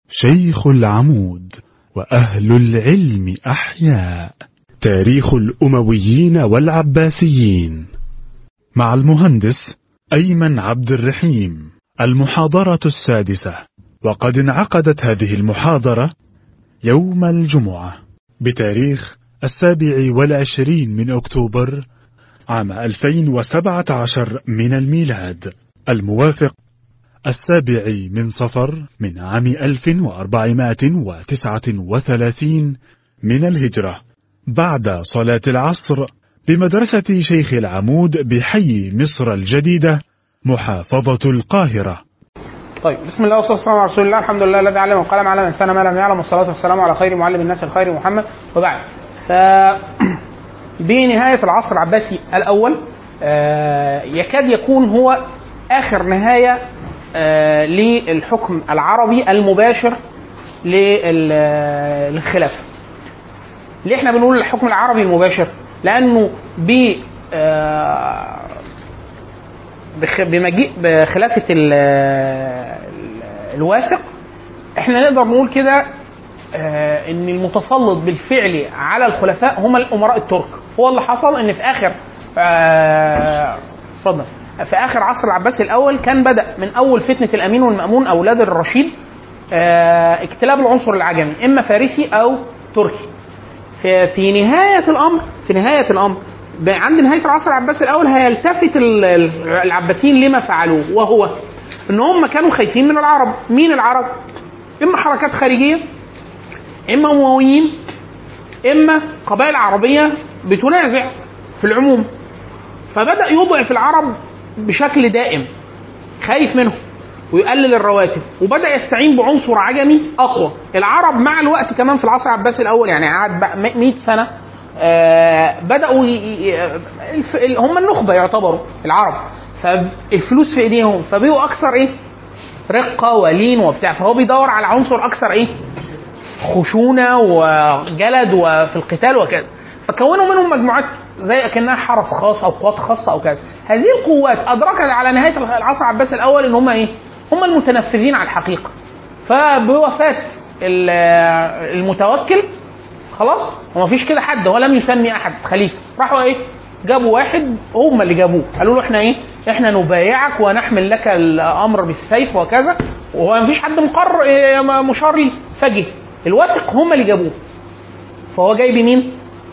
شيخ العمود وأهل العلم أحياء تاريخ الأمويين والعباسيين مع المهندس أيمن عبد الرحيم المحاضرة السادسة وقد انعقدت هذه المحاضرة يوم الجمعة بتاريخ السابع والعشرين من أكتوبر عام 2017 من الميلاد الموافق السابع من صفر من عام 1439 من الهجرة بعد صلاة العصر بمدرسة شيخ العمود بحي مصر الجديدة محافظة القاهرة طيب بسم الله والصلاه والسلام على رسول الله الحمد لله الذي علم القلم علم الانسان ما لم يعلم والصلاه والسلام على خير معلم الناس الخير محمد وبعد ف بنهايه العصر العباسي الاول آه، يكاد يكون هو اخر نهايه آه، للحكم العربي المباشر لل- للخلافه. ليه احنا بنقول الحكم العربي المباشر؟ لانه ب آه، بخ- بمجيء بخلافه ال- ال- الواثق احنا نقدر نقول كده آه، ان المتسلط بالفعل على الخلفاء هم الامراء الترك هو اللي حصل ان في اخر آه، اتفضل في اخر عصر العباسي الاول كان بدا من اول فتنه الامين والمامون اولاد الرشيد آه، اكتلاب العنصر العجمي اما فارسي او تركي في, في نهايه الامر في نهايه الامر ب- عند نهايه العصر العباسي الاول هيلتفت ال- ال- العباسيين لما فعلوه وهو ان هم كانوا خايفين من العرب مين العرب اما حركات خارجيه اما امويين اما قبائل عربيه بتنازع في العموم فبدا يضعف العرب بشكل دائم خايف منهم ويقلل الرواتب وبدا يستعين بعنصر عجمي اقوى العرب مع الوقت كمان في العصر العباسي الاول يعني قعد بقى 100 سنه آه بداوا ي... ي... الف... ال- هم النخبه يعتبروا العرب فالفلوس في ايديهم فبقوا اكثر ايه رقه ولين وبتاع فهو بيدور على عنصر اكثر ايه خشونه وجلد وفي القتال وكذا فكونوا منهم مجموعات زي اكنها حرس خاص او قوات خاصه او كذا هذه القوات ادركت على نهايه العصر العباسي الاول ان هم ايه هم المتنفذين على الحقيقه فبوفاه ال- المتوكل خلاص هو مفيش كده حد هو لم يسمي احد خليفه راحوا ايه جابوا واحد هم اللي جابوه قالوا له احنا ايه احنا نبايعك ونحمل لك الامر بالسيف وكذا وهو مفيش حد مقر إيه، مشار ليه فجه الواثق هم اللي جابوه فهو جاي بمين؟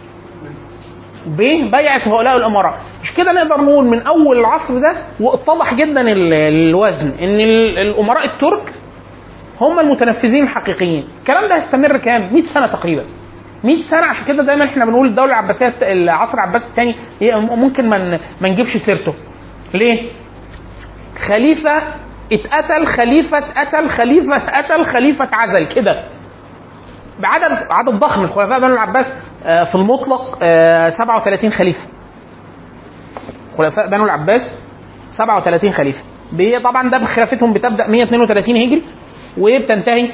ببيعة هؤلاء الأمراء مش كده نقدر نقول من أول العصر ده واتضح جدا ال- الوزن إن ال- الأمراء الترك هم المتنفذين الحقيقيين الكلام ده هيستمر كام 100 سنة تقريبا 100 سنة عشان كده دايما احنا بنقول الدولة العباسية الت- العصر العباسي الثاني ممكن ما ن- ما نجيبش سيرته ليه؟ خليفة اتقتل خليفة اتقتل خليفة اتقتل خليفة اتعزل كده بعدد عدد ضخم الخلفاء بنو العباس آه، في المطلق آه، 37 خليفه خلفاء بنو العباس 37 خليفه بي- طبعا ده بخلافتهم بتبدا 132 هجري وبتنتهي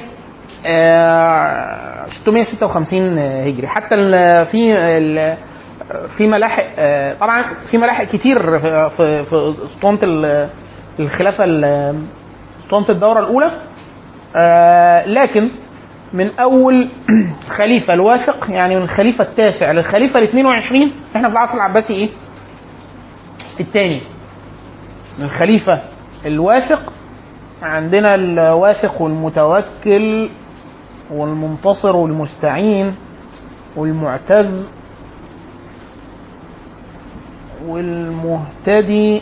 آه، 656 هجري حتى ال- في ال- في ملاحق آه، طبعا في ملاحق كتير في في في اسطوانه ال- الخلافه ال- اسطوانه الدوره الاولى آه، لكن من اول خليفه الواثق يعني من الخليفه التاسع للخليفه ال 22 احنا في العصر العباسي ايه؟ الثاني من الخليفه الواثق عندنا الواثق والمتوكل والمنتصر والمستعين والمعتز والمهتدي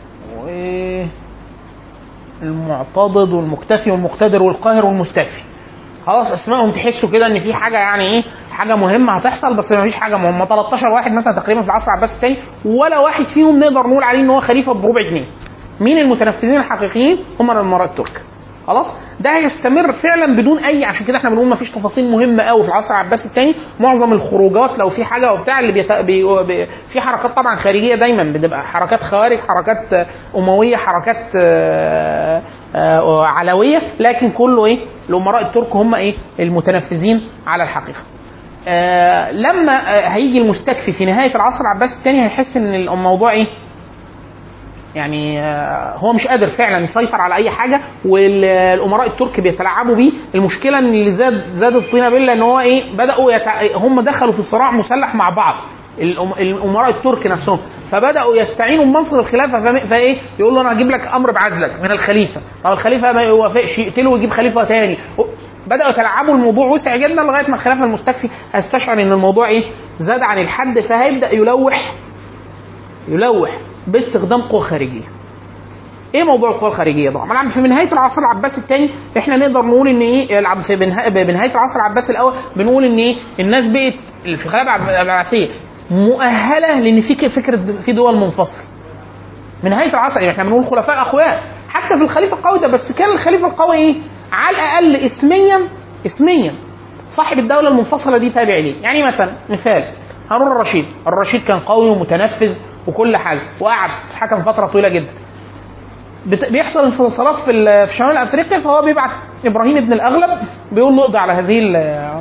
والمعتضد والمكتفي والمقتدر والقاهر والمستكفي خلاص اسمائهم تحسوا كده ان في حاجه يعني ايه حاجه مهمه هتحصل بس ما فيش حاجه مهمه 13 واحد مثلا تقريبا في العصر العباسي الثاني ولا واحد فيهم نقدر نقول عليه ان هو خليفه بربع جنيه مين المتنفذين الحقيقيين هم الامراء الترك خلاص ده هيستمر فعلا بدون اي عشان كده احنا بنقول ما فيش تفاصيل مهمه قوي في العصر العباسي الثاني معظم الخروجات لو في حاجه وبتاع اللي بيت... بي... بي... في حركات طبعا خارجيه دايما بتبقى حركات خوارج حركات آه، امويه حركات آه، آه، علويه لكن كله ايه الامراء الترك هم ايه المتنفذين على الحقيقه آه لما آه هيجي المستكفي في نهايه العصر العباسي الثاني هيحس ان الموضوع ايه يعني آه، هو مش قادر فعلا يسيطر على اي حاجه والامراء الترك بيتلاعبوا بيه المشكله ان اللي زاد زاد الطينه بله ان هو ايه بداوا يتع... هم دخلوا في صراع مسلح مع بعض الأم- الامراء الترك نفسهم فبداوا يستعينوا بمنصب الخلافه فم- فايه يقول له انا هجيب لك امر بعزلك من الخليفه طب الخليفه ما يوافقش يقتله ويجيب خليفه تاني بداوا يتلعبوا الموضوع وسع جدا لغايه ما الخلافه المستكفي هيستشعر ان الموضوع ايه زاد عن الحد فهيبدا يلوح يلوح باستخدام قوى خارجيه ايه موضوع القوى الخارجيه ده؟ طبعا في نهايه العصر العباسي الثاني احنا نقدر نقول ان ايه العب- في بنها- بنهايه العصر العباسي الاول بنقول ان ايه الناس بقت في الخلافه العب- العباسيه مؤهله لان في ك- فكره في دول منفصله. من نهايه العصر يعني احنا بنقول خلفاء اخوات حتى في الخليفه القوي ده بس كان الخليفه القوي ايه؟ على الاقل اسميا اسميا صاحب الدوله المنفصله دي تابع ليه يعني مثلا مثال هارون الرشيد الرشيد كان قوي ومتنفذ وكل حاجه وقعد حكم فتره طويله جدا بت- بيحصل انفصالات في ال- في شمال افريقيا فهو بيبعت ابراهيم ابن الاغلب بيقول له اقضي على هذه ال-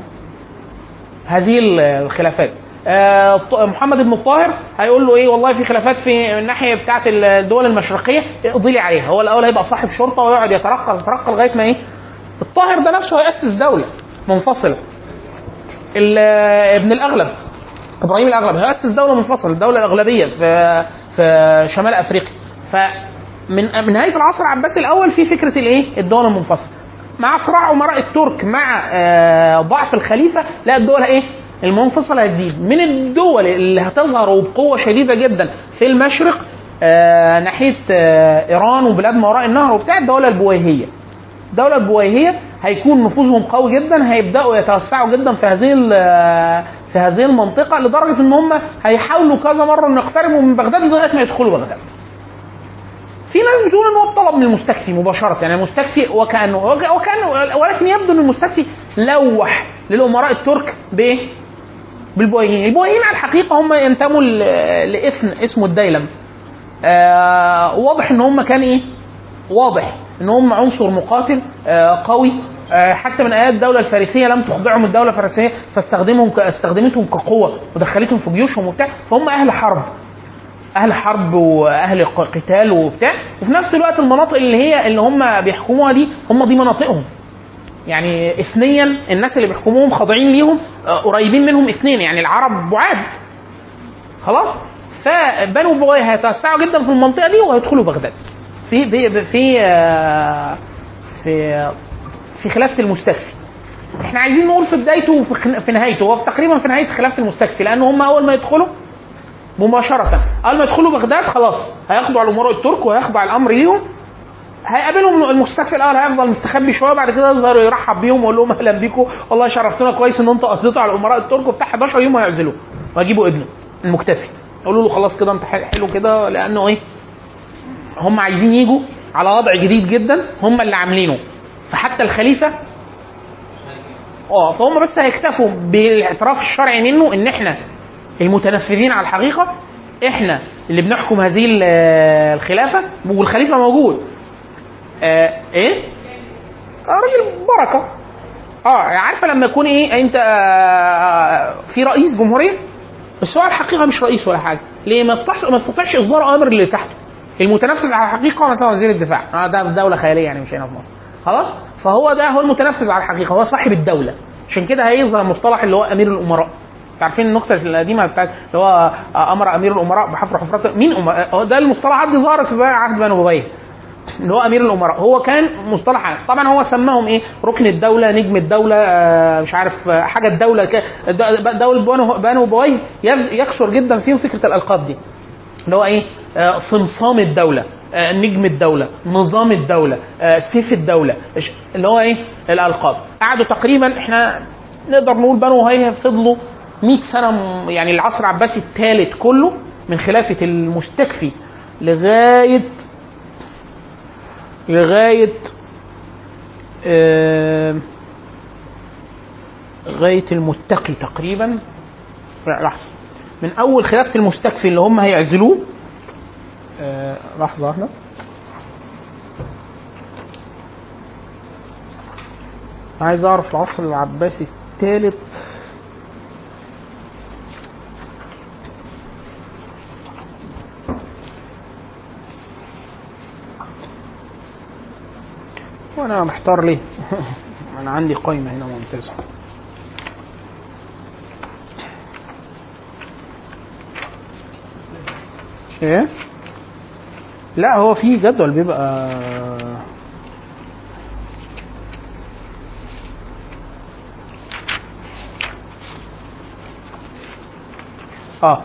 هذه ال- الخلافات آه، ط- محمد بن الطاهر هيقول له ايه والله في خلافات في الناحيه بتاعه الدول المشرقيه اقضي لي عليها هو الاول هيبقى صاحب شرطه ويقعد يترقى يترقى لغايه ما ايه الطاهر ده نفسه هيأسس دوله منفصله ال- ابن الاغلب ابراهيم الاغلب هيأسس دوله منفصله الدوله الاغلبيه في في شمال افريقيا فمن من نهايه العصر العباسي الاول في فكره الايه الدول المنفصله مع صراع امراء الترك مع آه، ضعف الخليفه لا الدول ايه المنفصله هتزيد من الدول اللي هتظهر وبقوه شديده جدا في المشرق آه، ناحيه آه، ايران وبلاد ما وراء النهر وبتاع الدوله البويهيه الدولة البويهية هيكون نفوذهم قوي جدا هيبدأوا يتوسعوا جدا في هذه ال- في هذه المنطقة لدرجة إن هم هيحاولوا كذا مرة إن يقتربوا من بغداد لغاية ما يدخلوا بغداد. في ناس بتقول إن هو طلب من المستكفي مباشرة يعني المستكفي وكأنه وك- وكأنه ولكن يبدو إن المستكفي لوح للأمراء الترك بإيه؟ بالبويهيين، البويهيين على الحقيقة هم ينتموا ل- لإثن اسمه الديلم. آه واضح إن هم كان إيه؟ واضح ان هم عنصر مقاتل آه، قوي آه، حتى من ايات الدوله الفارسيه لم تخضعهم الدوله الفارسيه فاستخدمهم ك- استخدمتهم كقوه ودخلتهم في جيوشهم وبتاع فهم اهل حرب اهل حرب واهل ق- قتال وبتاع وفي نفس الوقت المناطق اللي هي اللي هم بيحكموها دي هم دي مناطقهم يعني اثنيا الناس اللي بيحكموهم خاضعين ليهم آه، قريبين منهم اثنين يعني العرب بعاد خلاص فبنو بويه هيتوسعوا جدا في المنطقه دي وهيدخلوا بغداد في في في آه، في في خلافه المستكفي احنا عايزين نقول في بدايته وفي خن- في نهايته هو في تقريبا في نهايه خلافه المستكفي لان هم اول ما يدخلوا مباشره اول ما يدخلوا بغداد خلاص هياخدوا على الامراء الترك وهيخضع الامر ليهم هيقابلهم المستكفي الاول هيفضل مستخبي شويه بعد كده يظهر يرحب بيهم ويقول لهم اهلا بيكم والله شرفتونا كويس ان انتوا قضيتوا على الامراء الترك وبتاع 11 يوم هيعزلوه ويجيبوا ابنه المكتفي يقولوا له خلاص كده انت حلو كده لانه ايه هم عايزين يجوا على وضع جديد جدا هم اللي عاملينه فحتى الخليفه اه فهم بس هيكتفوا بالاعتراف الشرعي منه ان احنا المتنفذين على الحقيقه احنا اللي بنحكم هذه ال- الخلافه والخليفه موجود آه ايه؟ آه راجل بركه اه عارفه لما يكون ايه انت آه في رئيس جمهوريه بس هو على الحقيقه مش رئيس ولا حاجه ليه ما استطاعش ما استطاعش اصدار اوامر اللي تحته المتنفذ على الحقيقه مثلا وزير الدفاع اه ده في دوله خياليه يعني مش هنا في مصر خلاص فهو ده هو المتنفذ على الحقيقه هو صاحب الدوله عشان كده هيظهر مصطلح اللي هو امير الامراء عارفين النكته القديمه بتاعت اللي هو امر امير الامراء بحفر حفرات مين أم... هو ده المصطلحات دي ظهرت في بقى عهد بنو ابي اللي هو امير الامراء هو كان مصطلح عام. طبعا هو سماهم ايه ركن الدوله نجم الدوله آه مش عارف آه حاجه الدوله ك... د- دوله بنو بنو ابي يز- يكثر جدا فيهم فكره الالقاب دي اللي هو ايه آه صمصام الدوله آه نجم الدوله نظام الدوله آه سيف الدوله إيش- اللي هو ايه الالقاب قعدوا تقريبا احنا نقدر نقول بنو هي فضلوا 100 سنه م- يعني العصر العباسي الثالث كله من خلافه المستكفي لغايه لغايه آه، لغايه المتقي تقريبا لا لحظه من اول خلافه المستكفي اللي هم هيعزلوه آه، لحظه واحده عايز اعرف العصر العباسي الثالث انا محتار ليه انا عندي قائمه هنا ممتازه ايه لا هو في جدول بيبقى اه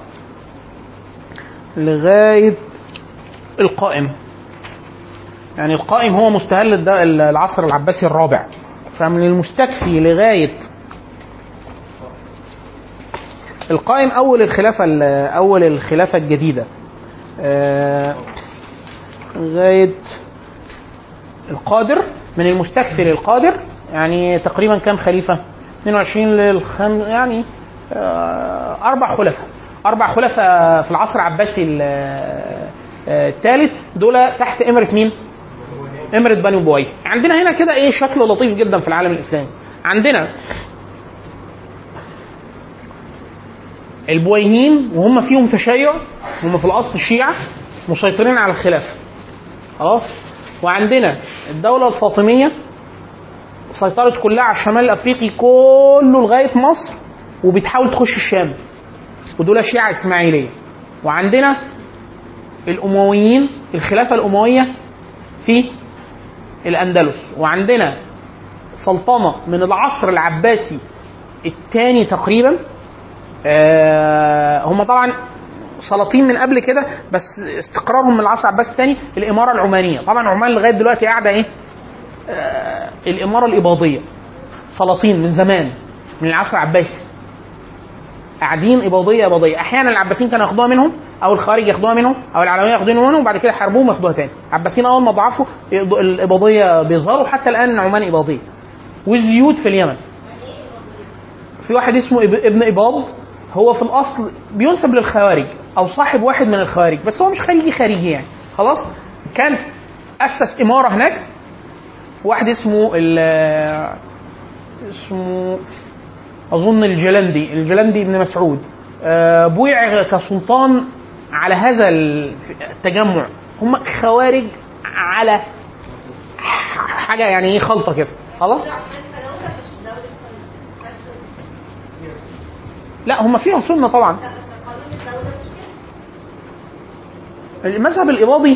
لغايه القائم يعني القائم هو مستهل الد- العصر العباسي الرابع فمن المستكفي لغايه القائم اول الخلافه ال- اول الخلافه الجديده آه، لغايه القادر من المستكفي للقادر يعني تقريبا كام خليفه 22 للخم يعني آه، اربع خلفاء اربع خلفاء في العصر العباسي ال- آه، الثالث دول تحت امره مين؟ امره بني بويه عندنا هنا كده ايه شكل لطيف جدا في العالم الاسلامي عندنا البويهيين وهم فيهم تشيع هم في الاصل الشيعه مسيطرين على الخلافه خلاص وعندنا الدوله الفاطميه سيطرت كلها على الشمال الافريقي كله لغايه مصر وبتحاول تخش الشام ودول شيعه اسماعيليه وعندنا الامويين الخلافه الامويه في الاندلس وعندنا سلطنه من العصر العباسي الثاني تقريبا آه، هم طبعا سلاطين من قبل كده بس استقرارهم من العصر العباسي الثاني الاماره العمانيه طبعا عمان لغايه دلوقتي قاعده ايه آه، الاماره الاباضيه سلاطين من زمان من العصر العباسي قاعدين اباضيه اباضيه احيانا العباسيين كانوا ياخدوها منهم او الخوارج ياخدوها منهم او العلويين ياخدوها منهم وبعد كده يحاربوهم وياخدوها تاني العباسيين اول ما ضعفوا يقضوا- الاباضيه بيظهروا حتى الان عمان اباضيه والزيوت في اليمن في واحد اسمه إب- ابن اباض هو في الاصل بينسب للخوارج او صاحب واحد من الخوارج بس هو مش خارجي خارجي يعني خلاص كان اسس اماره هناك واحد اسمه ال- اسمه اظن الجلندي الجلندي ابن مسعود آه، بويع كسلطان على هذا التجمع هم خوارج على حاجه يعني ايه خلطه كده خلاص لا هم فيهم سنه طبعا المذهب الاباضي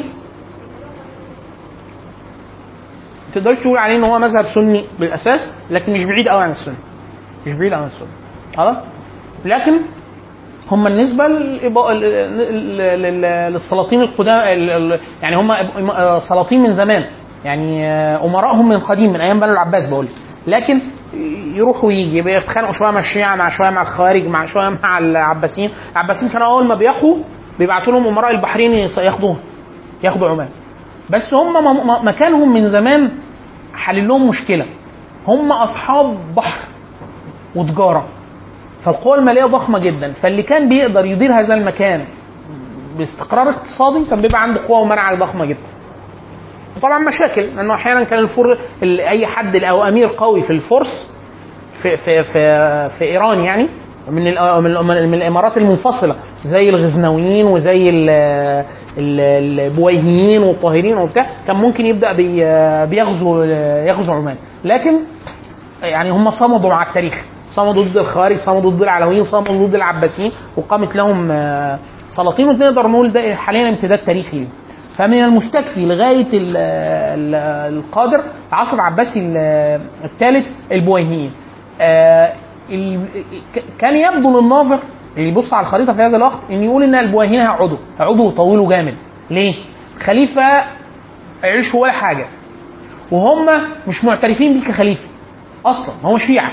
تقدرش تقول عليه ان هو مذهب سني بالاساس لكن مش بعيد قوي عن السنه مش بعيد عن السنه خلاص لكن هم النسبة للإبا- ل- ل- ل- للسلاطين القدام ال- ال- يعني هم إم- سلاطين من زمان يعني آه، أمراءهم من قديم من أيام بنو العباس بقول لكن يروحوا ويجي بيتخانقوا شويه مع الشيعه مع شويه مع الخوارج مع شويه مع العباسيين العباسيين كانوا اول ما بيقوا بيبعتوا لهم امراء البحرين يص- ياخدوها ياخدوا عمان بس هم م- م- مكانهم من زمان حل لهم مشكله هم اصحاب بحر وتجاره فالقوى الماليه ضخمه جدا فاللي كان بيقدر يدير هذا المكان باستقرار اقتصادي كان بيبقى عنده قوه ومنع ضخمه جدا وطبعا مشاكل لانه احيانا كان الفر ال- اي حد او امير قوي في الفرس في في في, في ايران يعني من ال- من ال- من الامارات المنفصله زي الغزنويين وزي ال- ال- البويهيين والطاهرين وبتاع كان ممكن يبدا بي- بيغزو يغزو عمان لكن يعني هم صمدوا مع التاريخ صمدوا ضد الخوارج صمدوا ضد العلويين صمدوا ضد العباسيين وقامت لهم آه، سلاطين ونقدر نقول ده حاليا امتداد تاريخي ليهم. فمن المستكفي لغايه ال- ال- القادر العصر العباسي ال- الثالث البويهيين آه، ال- ك- كان يبدو للناظر اللي يبص على الخريطه في هذا الوقت ان يقول ان البويهيين هيقعدوا هيقعدوا ويطولوا جامد ليه؟ خليفه يعيشوا ولا حاجه وهم مش معترفين بيه كخليفه اصلا هو شيعه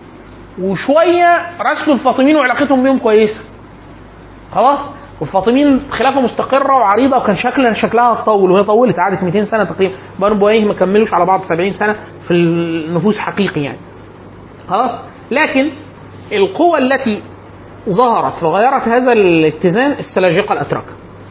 وشويه رسلوا الفاطميين وعلاقتهم بيهم كويسه خلاص والفاطميين خلافه مستقره وعريضه وكان شكل شكلها تطول وهي طولت قعدت 200 سنه تقريبا بنو بويه ما كملوش على بعض 70 سنه في النفوس حقيقي يعني خلاص لكن القوة التي ظهرت فغيرت هذا الاتزان السلاجقة الأتراك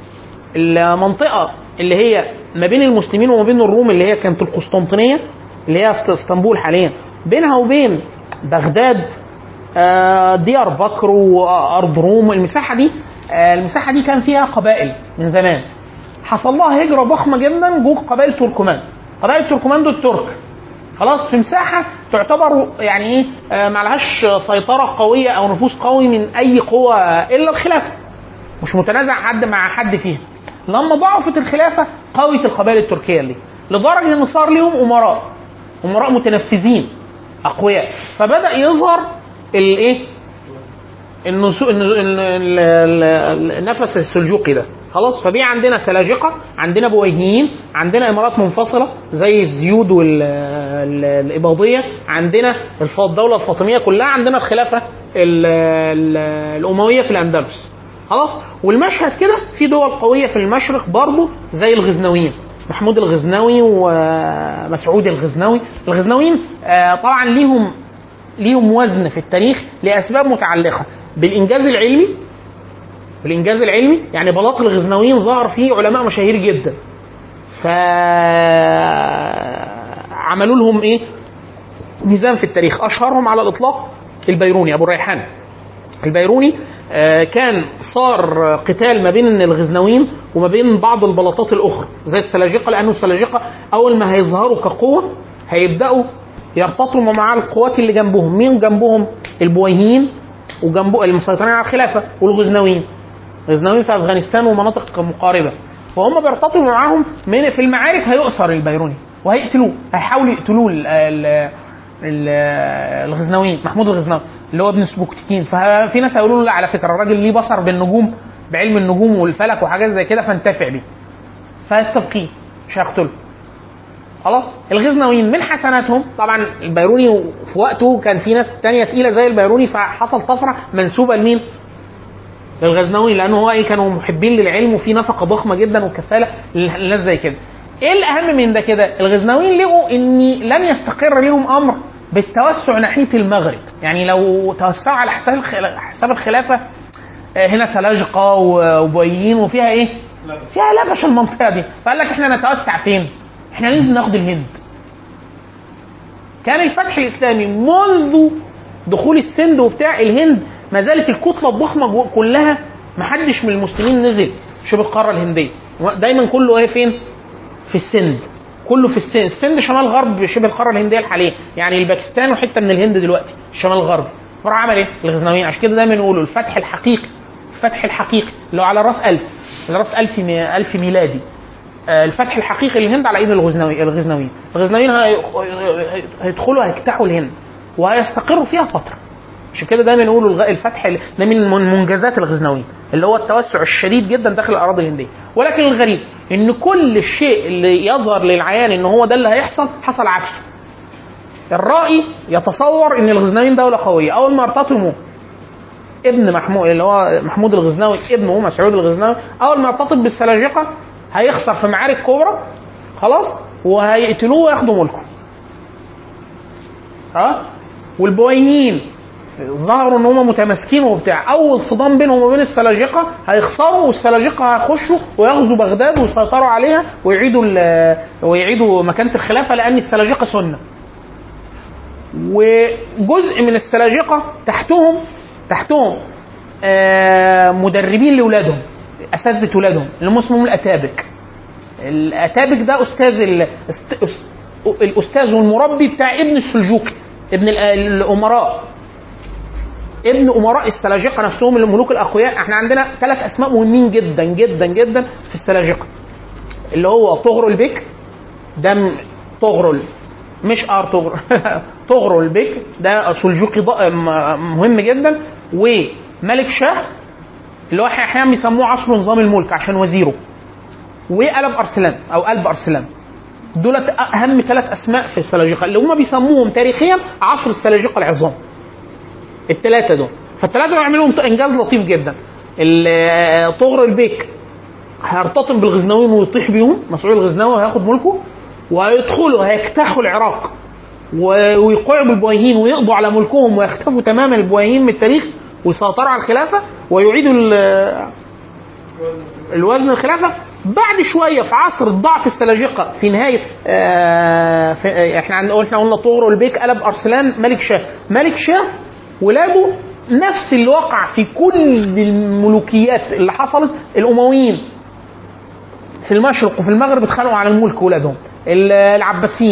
المنطقة اللي هي ما بين المسلمين وما بين الروم اللي هي كانت القسطنطينية اللي هي است- اسطنبول حاليا بينها وبين بغداد آه، ديار بكر وارض روم المساحه دي آه، المساحه دي كان فيها قبائل من زمان حصل لها هجره ضخمه جدا جوه قبائل تركمان قبائل تركمان دول ترك خلاص في مساحه تعتبر يعني ايه آه، معلهاش سيطره قويه او نفوذ قوي من اي قوه الا الخلافه مش متنازع حد مع حد فيها لما ضعفت الخلافه قوت القبائل التركيه اللي لدرجه ان صار لهم امراء امراء متنفذين اقوياء فبدا يظهر الايه النسو... الن- ال- ال- ال- النفس السلجوقي ده خلاص فبقي عندنا سلاجقه عندنا بويهيين عندنا امارات منفصله زي الزيود والاباضيه عندنا الف- الدوله الفاطميه كلها عندنا الخلافه ال- ال- الامويه في الاندلس خلاص والمشهد كده في دول قويه في المشرق برضه زي الغزنويين محمود الغزنوي ومسعود الغزنوي الغزنويين آه، طبعا ليهم ليهم وزن في التاريخ لاسباب متعلقه بالانجاز العلمي بالانجاز العلمي يعني بلاط الغزنويين ظهر فيه علماء مشاهير جدا ف عملوا لهم ايه ميزان في التاريخ اشهرهم على الاطلاق البيروني ابو الريحان البيروني آه، كان صار قتال ما بين الغزنويين وما بين بعض البلاطات الاخرى زي السلاجقه لانه السلاجقه اول ما هيظهروا كقوه هيبداوا يرتطموا مع القوات اللي جنبهم مين جنبهم البويهيين وجنبه المسيطرين على الخلافه والغزنويين الغزنويين في افغانستان ومناطق مقاربه وهم بيرتطموا معاهم من في المعارك هيؤثر البيروني وهيقتلوه هيحاولوا يقتلوه ال- ال- ال- الغزنويين محمود الغزنوي اللي هو ابن سبوكتكين ففي ناس هيقولوا له لا على فكره الراجل ليه بصر بالنجوم بعلم النجوم والفلك وحاجات زي كده فانتفع بيه فيستبقيه مش هيقتله خلاص الغزنويين من حسناتهم طبعا البيروني في وقته كان في ناس تانية تقيلة زي البيروني فحصل طفرة منسوبة لمين؟ للغزنوي لانه هو ايه كانوا محبين للعلم وفي نفقه ضخمه جدا وكفاله للناس زي كده. ايه الاهم من ده كده؟ الغزنويين لقوا ان لن يستقر لهم امر بالتوسع ناحيه المغرب، يعني لو توسعوا على حساب الخلا- حساب الخلافه آه، هنا سلاجقه وبويين وفيها ايه؟ فيها لبش المنطقه دي، فقال لك احنا نتوسع فين؟ احنا ننزل ناخد الهند. كان الفتح الاسلامي منذ دخول السند وبتاع الهند ما زالت الكتله الضخمه جو- كلها ما حدش من المسلمين نزل شبه القاره الهنديه دايما كله ايه فين؟ في السند كله في السند السند شمال غرب شبه القاره الهنديه الحاليه يعني الباكستان وحته من الهند دلوقتي الشمال الغربي فراح عمل ايه؟ الغزنويين عشان كده دايما يقولوا الفتح الحقيقي الفتح الحقيقي اللي هو على راس ألف على راس ألف مي- ألف ميلادي آه، الفتح الحقيقي للهند على ايد الغزنوي الغزنويين الغزنويين هي- هيدخلوا هيجتاحوا الهند وهيستقروا فيها فتره عشان كده دايما يقولوا الغ- الفتح ال- ده من من منجزات الغزنويين اللي هو التوسع الشديد جدا داخل الاراضي الهنديه ولكن الغريب ان كل الشيء اللي يظهر للعيان ان هو ده اللي هيحصل حصل عكسه الرائي يتصور ان الغزنويين دوله قويه اول ما ارتطموا ابن محمود اللي هو محمود الغزنوي ابنه مسعود الغزنوي اول ما ارتطم بالسلاجقه هيخسر في معارك كبرى خلاص وهيقتلوه وياخدوا ملكه ها والبويهيين ظهروا ان هم متماسكين وبتاع اول صدام بينهم وبين السلاجقه هيخسروا والسلاجقه هيخشوا ويغزوا بغداد ويسيطروا عليها ويعيدوا ال- ويعيدوا مكانه الخلافه لان السلاجقه سنه وجزء من السلاجقه تحتهم تحتهم آه، مدربين لاولادهم اساتذه ولادهم اللي هم اسمهم الاتابك الاتابك ده استاذ ال- است- أس- الاستاذ والمربي بتاع ابن السلجوقي ابن ال- الامراء ابن امراء السلاجقه نفسهم الملوك الاقوياء احنا عندنا ثلاث اسماء مهمين جدا جدا جدا في السلاجقه اللي هو طغرل بك ده م- طغرل مش ار طغرل طغرل بك ده سلجوقي ض- م- مهم جدا وملك شاه اللي هو إحنا احيانا بيسموه عصر نظام الملك عشان وزيره وقلب ارسلان او قلب ارسلان دولت اهم ثلاث اسماء في السلاجقه اللي هم بيسموهم تاريخيا عصر السلاجقه العظام الثلاثه دول فالثلاثه دول يعملوا انجاز لطيف جدا ال- طغر البيك هيرتطم بالغزنويين ويطيح بيهم مسعود الغزنوي هياخد ملكه وهيدخلوا هيجتاحوا العراق و- ويقعوا بالبويهيين ويقضوا على ملكهم ويختفوا تماما البويهيين من التاريخ ويسيطروا على الخلافه ويعيدوا ال- الوزن الخلافه بعد شويه في عصر الضعف السلاجقه في نهايه آه في آه، احنا عن- احنا قلنا طغرل البيك قلب ارسلان ملك شاه ملك شاه ولاده نفس اللي وقع في كل الملوكيات اللي حصلت الامويين في المشرق وفي المغرب اتخانقوا على الملك ولادهم ال- العباسيين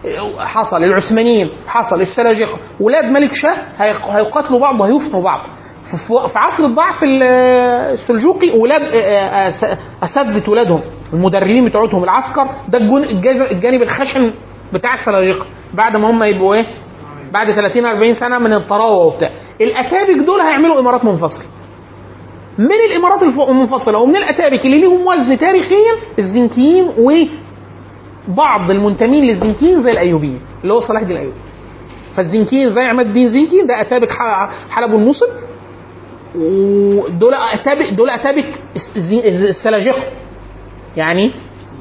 حصل العثمانيين حصل السلاجقه ولاد ملك شاه هيق- هيقاتلوا بعض وهيفنوا بعض في- في في عصر الضعف ال- السلجوقي ولاد آه، آه، اساتذه ولادهم المدربين بتوعتهم العسكر ده الجن- الجز- الجانب الخشن بتاع السلاجقه بعد ما هم يبقوا ايه بعد 30 40 سنه من الطراوه وبتاع الاتابك دول هيعملوا امارات منفصله من الامارات الف- المنفصله ومن الاتابك اللي ليهم وزن تاريخيا الزنكيين وبعض المنتمين للزنكيين زي الايوبيين اللي هو صلاح الدين الايوبي فالزنكيين زي عماد الدين زنكي ده اتابك ح- حلب والموصل ودول اتابك دول اتابك الس- الز- السلاجقه يعني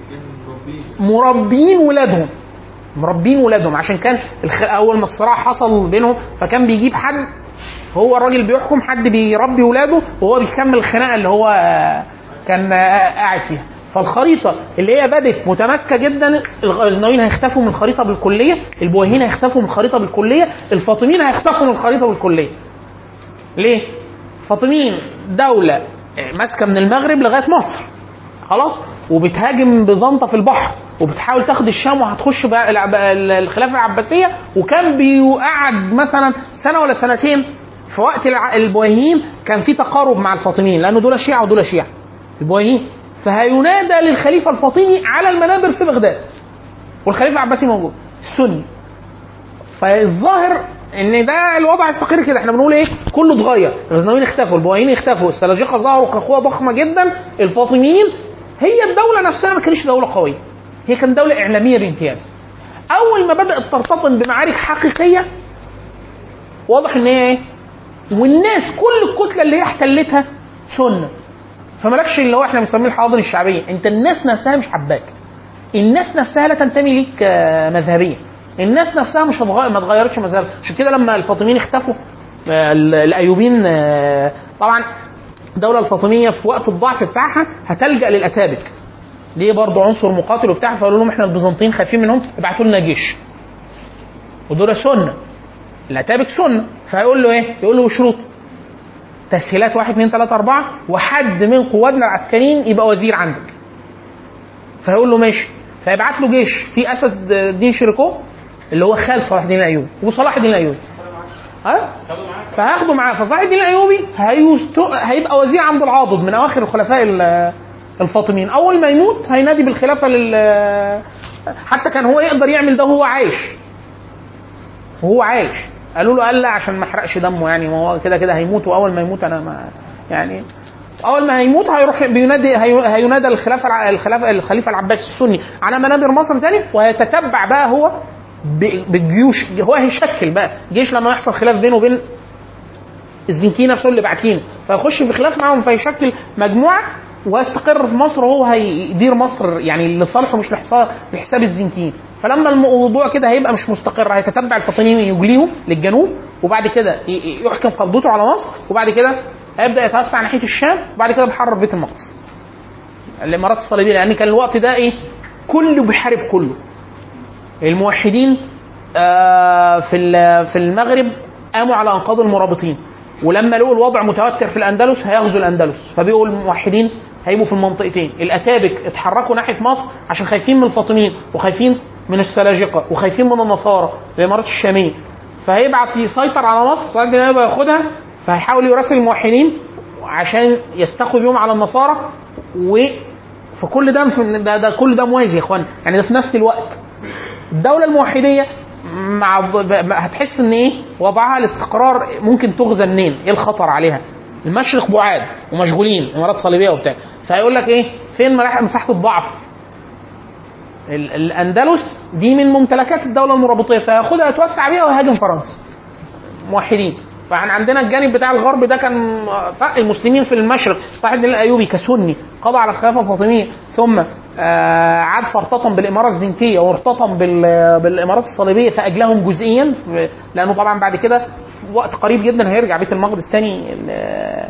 مربين ولادهم مربين ولادهم عشان كان الخ... اول ما الصراع حصل بينهم فكان بيجيب حد هو الراجل بيحكم حد بيربي ولاده وهو بيكمل الخناقه اللي هو آه، كان آه، قاعد فيها فالخريطه اللي هي بدت متماسكه جدا الغزنويين هيختفوا من الخريطه بالكليه البويهيين هيختفوا من الخريطه بالكليه الفاطميين هيختفوا من الخريطه بالكليه ليه الفاطميين دوله ماسكه من المغرب لغايه مصر خلاص وبتهاجم بيزنطة في البحر وبتحاول تاخد الشام وهتخش بقى العب- الخلافه العباسيه وكان بيقعد مثلا سنه ولا سنتين في وقت الع- البويهيين كان في تقارب مع الفاطميين لانه دول شيعه ودول شيعه البويهيين فهينادى للخليفه الفاطمي على المنابر في بغداد والخليفه العباسي موجود السني فالظاهر ان ده الوضع يستقر كده احنا بنقول ايه كله اتغير الغزنويين اختفوا البويهيين اختفوا السلاجقه ظهروا كقوه ضخمه جدا الفاطميين هي الدوله نفسها ما كانتش دوله قويه هي كانت دوله اعلاميه بامتياز اول ما بدات ترتطم بمعارك حقيقيه واضح ان هي ايه والناس كل الكتله اللي هي احتلتها سنه فمالكش اللي هو احنا بنسميه الحواضن الشعبيه انت الناس نفسها مش حباك الناس نفسها لا تنتمي ليك آه، مذهبيا الناس نفسها مش هتغير ما اتغيرتش مذهبها عشان كده لما الفاطميين اختفوا آه، ال- الايوبيين آه، طبعا الدوله الفاطميه في وقت الضعف بتاعها هتلجا للاتابك ليه برضه عنصر مقاتل وبتاع فقالوا لهم احنا البيزنطيين خايفين منهم ابعتوا لنا جيش ودول سنه الاتابك سنه فيقول له ايه؟ يقول له شروط تسهيلات واحد اثنين ثلاثة أربعة وحد من قوادنا العسكريين يبقى وزير عندك فيقول له ماشي فيبعت له جيش في اسد الدين شيركو اللي هو خال صلاح الدين الايوبي وصلاح الدين الايوبي ها فهياخده معاه فصلاح الدين الايوبي هيست... هيبقى وزير عبد العاضد من اواخر الخلفاء ال- الفاطميين اول ما يموت هينادي بالخلافه لل حتى كان هو يقدر يعمل ده وهو عايش وهو عايش قالوا له قال لا عشان ما احرقش دمه يعني ما هو كده كده هيموت واول ما يموت انا ما يعني اول ما هيموت هيروح بينادي هي- هينادى الخلافه الع- الخلافه الخليفه العباسي السني على منابر مصر تاني وهيتتبع بقى هو ب- بالجيوش هو هيشكل بقى جيش لما يحصل خلاف بينه وبين الزنكي نفسه اللي باعتينه فيخش في خلاف معاهم فيشكل مجموعه ويستقر في مصر وهو هيدير مصر يعني لصالحه مش لحساب لحساب الزنكيين فلما الموضوع كده هيبقى مش مستقر هيتتبع الفاطميين يجليهم للجنوب وبعد كده ي- ي- يحكم قبضته على مصر وبعد كده هيبدا يتوسع ناحيه الشام وبعد كده بيحرر بيت المقدس الامارات الصليبيه لان كان الوقت ده ايه كله بيحارب كله الموحدين آه، في ال- في المغرب قاموا على انقاض المرابطين ولما لقوا الوضع متوتر في الاندلس هيغزوا الاندلس فبقوا الموحدين هيبقوا في المنطقتين الاتابك اتحركوا ناحيه مصر عشان خايفين من الفاطميين وخايفين من السلاجقه وخايفين من النصارى الامارات الشاميه فهيبعت يسيطر على مصر صلاح الدين الايوبي ياخدها فهيحاول يراسل الموحدين عشان يستخوا بيهم على النصارى و فكل ده ده, ده كل ده موازي يا اخوان يعني ده في نفس الوقت الدولة الموحدية مع ب- ب- هتحس ان ايه وضعها الاستقرار ممكن تغزى منين؟ ايه الخطر عليها؟ المشرق بعاد ومشغولين امارات صليبيه وبتاع فهيقول لك ايه؟ فين مراح- مساحه الضعف؟ ال- الاندلس دي من ممتلكات الدوله المرابطيه فياخدها يتوسع بيها ويهاجم فرنسا. موحدين فاحنا عندنا الجانب بتاع الغرب ده كان فرق المسلمين في المشرق صلاح الدين الايوبي كسني قضى على الخلافه الفاطميه ثم آه، عاد فارتطم بالاماره الزنكيه وارتطم بال- بالامارات الصليبيه فاجلهم جزئيا في- لانه طبعا بعد كده في وقت قريب جدا هيرجع بيت المقدس تاني ل-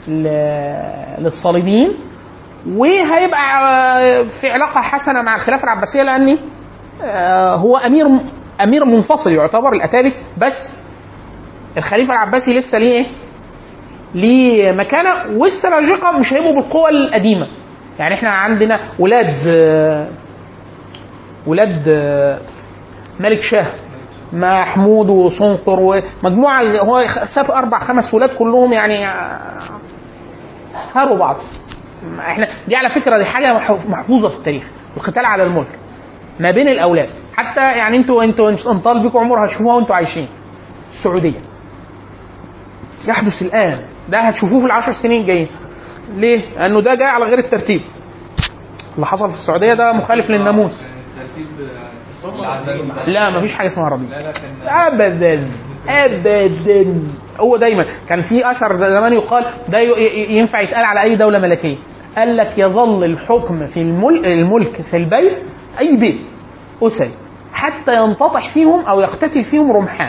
ل- للصليبيين وهيبقى آه، في علاقه حسنه مع الخلافه العباسيه لان آه، هو امير امير منفصل يعتبر الاتابك بس الخليفه العباسي لسه ليه ايه؟ ليه مكانه والسلاجقه مش هيبقوا بالقوه القديمه يعني احنا عندنا ولاد آه، ولاد آه، ملك شاه محمود وصنقر ومجموعه هو ساب اربع خمس ولاد كلهم يعني هاروا بعض احنا دي على فكره دي حاجه مح- محفوظه في التاريخ القتال على الملك ما بين الاولاد حتى يعني انتوا انتوا انطال بكم عمر هتشوفوها وانتوا عايشين السعوديه يحدث الان ده هتشوفوه في العشر سنين الجايين ليه؟ لانه ده جاي على غير الترتيب اللي حصل في السعوديه ده مخالف للناموس ترتيب العزايم لا مفيش حاجه اسمها ربيع لا لا كان ابدا ابدا هو دايما كان في اثر زمان يقال ده ي- ي- ينفع يتقال على اي دوله ملكيه قال لك يظل الحكم في الملك, الملك في البيت اي بيت اسري حتى ينتطح فيهم او يقتتل فيهم رمحان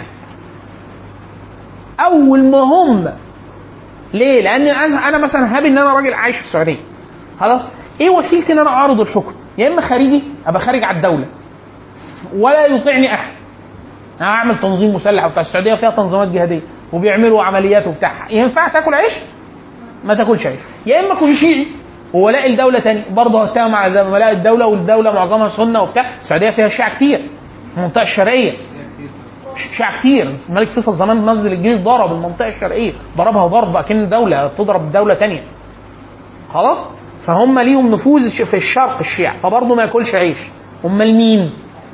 اول ما هم ليه؟ لان انا أنا مثلا هاب ان انا راجل عايش في السعوديه خلاص ايه وسيلتي ان انا اعرض الحكم؟ يا اما خارجي ابقى خارج على الدوله ولا يطيعني احد انا اعمل تنظيم مسلح وبتاع السعوديه فيها تنظيمات جهاديه وبيعملوا عمليات وبتاع ينفع تاكل عيش؟ ما تاكلش عيش يا اما كن شيعي وولاء الدوله تاني برضه هتهم على ولاء الدوله والدوله معظمها سنه وبتاع السعوديه فيها شيعة كتير المنطقه الشرقيه شيعة كتير الملك فيصل زمان نزل الجيش ضرب المنطقه الشرقيه ضربها ضرب اكن دوله تضرب دوله تانية خلاص فهم ليهم نفوذ في الشرق الشيعة فبرضه ما ياكلش عيش امال مين؟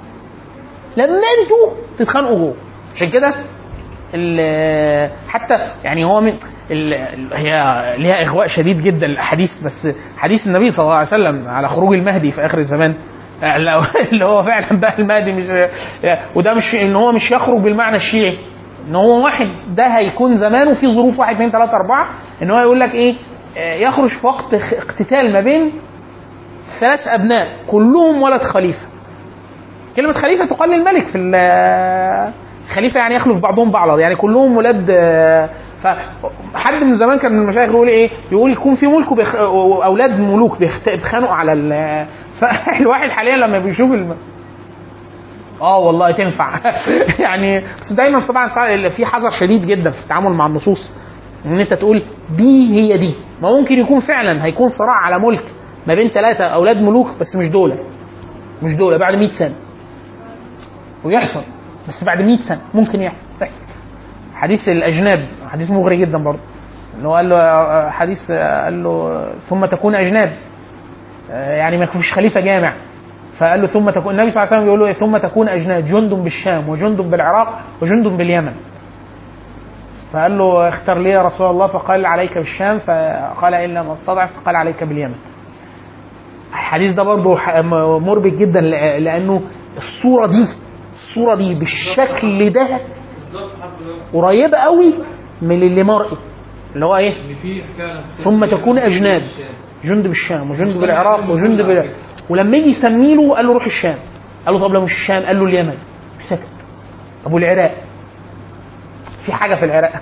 لما انتوا تتخانقوا جوه عشان كده ال- حتى يعني هو من ال- ال- هي ليها اغواء شديد جدا الاحاديث بس حديث النبي صلى الله عليه وسلم على خروج المهدي في اخر الزمان اللي هو فعلا بقى المهدي مش وده مش ان هو مش يخرج بالمعنى الشيعي ان هو واحد ده هيكون زمانه في ظروف واحد اثنين ثلاثه اربعه ان هو يقول لك ايه آه، يخرج في وقت خ- اقتتال ما بين ثلاث ابناء كلهم ولد خليفه كلمة خليفة تقال للملك في ال- خليفة يعني يخلف بعضهم بعضا يعني كلهم ولاد آه، فحد من زمان كان من المشايخ يقول ايه يقول يكون في ملك وبيخ... واولاد ملوك بيخت- بيتخانقوا على ال... فالواحد حاليا لما بيشوف الم... اه والله تنفع يعني بس دايما طبعا سا- في حذر شديد جدا في التعامل مع النصوص ان انت تقول دي هي دي ما ممكن يكون فعلا هيكون صراع على ملك ما بين ثلاثة اولاد ملوك بس مش دولة مش دولة بعد 100 سنة ويحصل بس بعد 100 سنه ممكن يحصل يحصل حديث الاجناد حديث مغري جدا برضه اللي هو قال له حديث قال له ثم تكون اجناد يعني ما فيش خليفه جامع فقال له ثم تكون النبي صلى الله عليه وسلم بيقول له إيه؟ ثم تكون اجناد جند بالشام وجند بالعراق وجند باليمن فقال له اختر لي يا رسول الله فقال عليك بالشام فقال ان لم استضعف فقال عليك باليمن الحديث ده برضه ح- م- مربك جدا لأ- لانه الصوره دي الصوره دي بالشكل ده بالظبط حرب قريبه قوي من اللي مرئي اللي هو ايه ان في فعلا ثم تكون اجناد جند بالشام وجند بالعراق وجند بال ولما يجي يسمي له قال له روح الشام قال له طب لو مش الشام قال له اليمن سكت طب والعراق في حاجه في العراق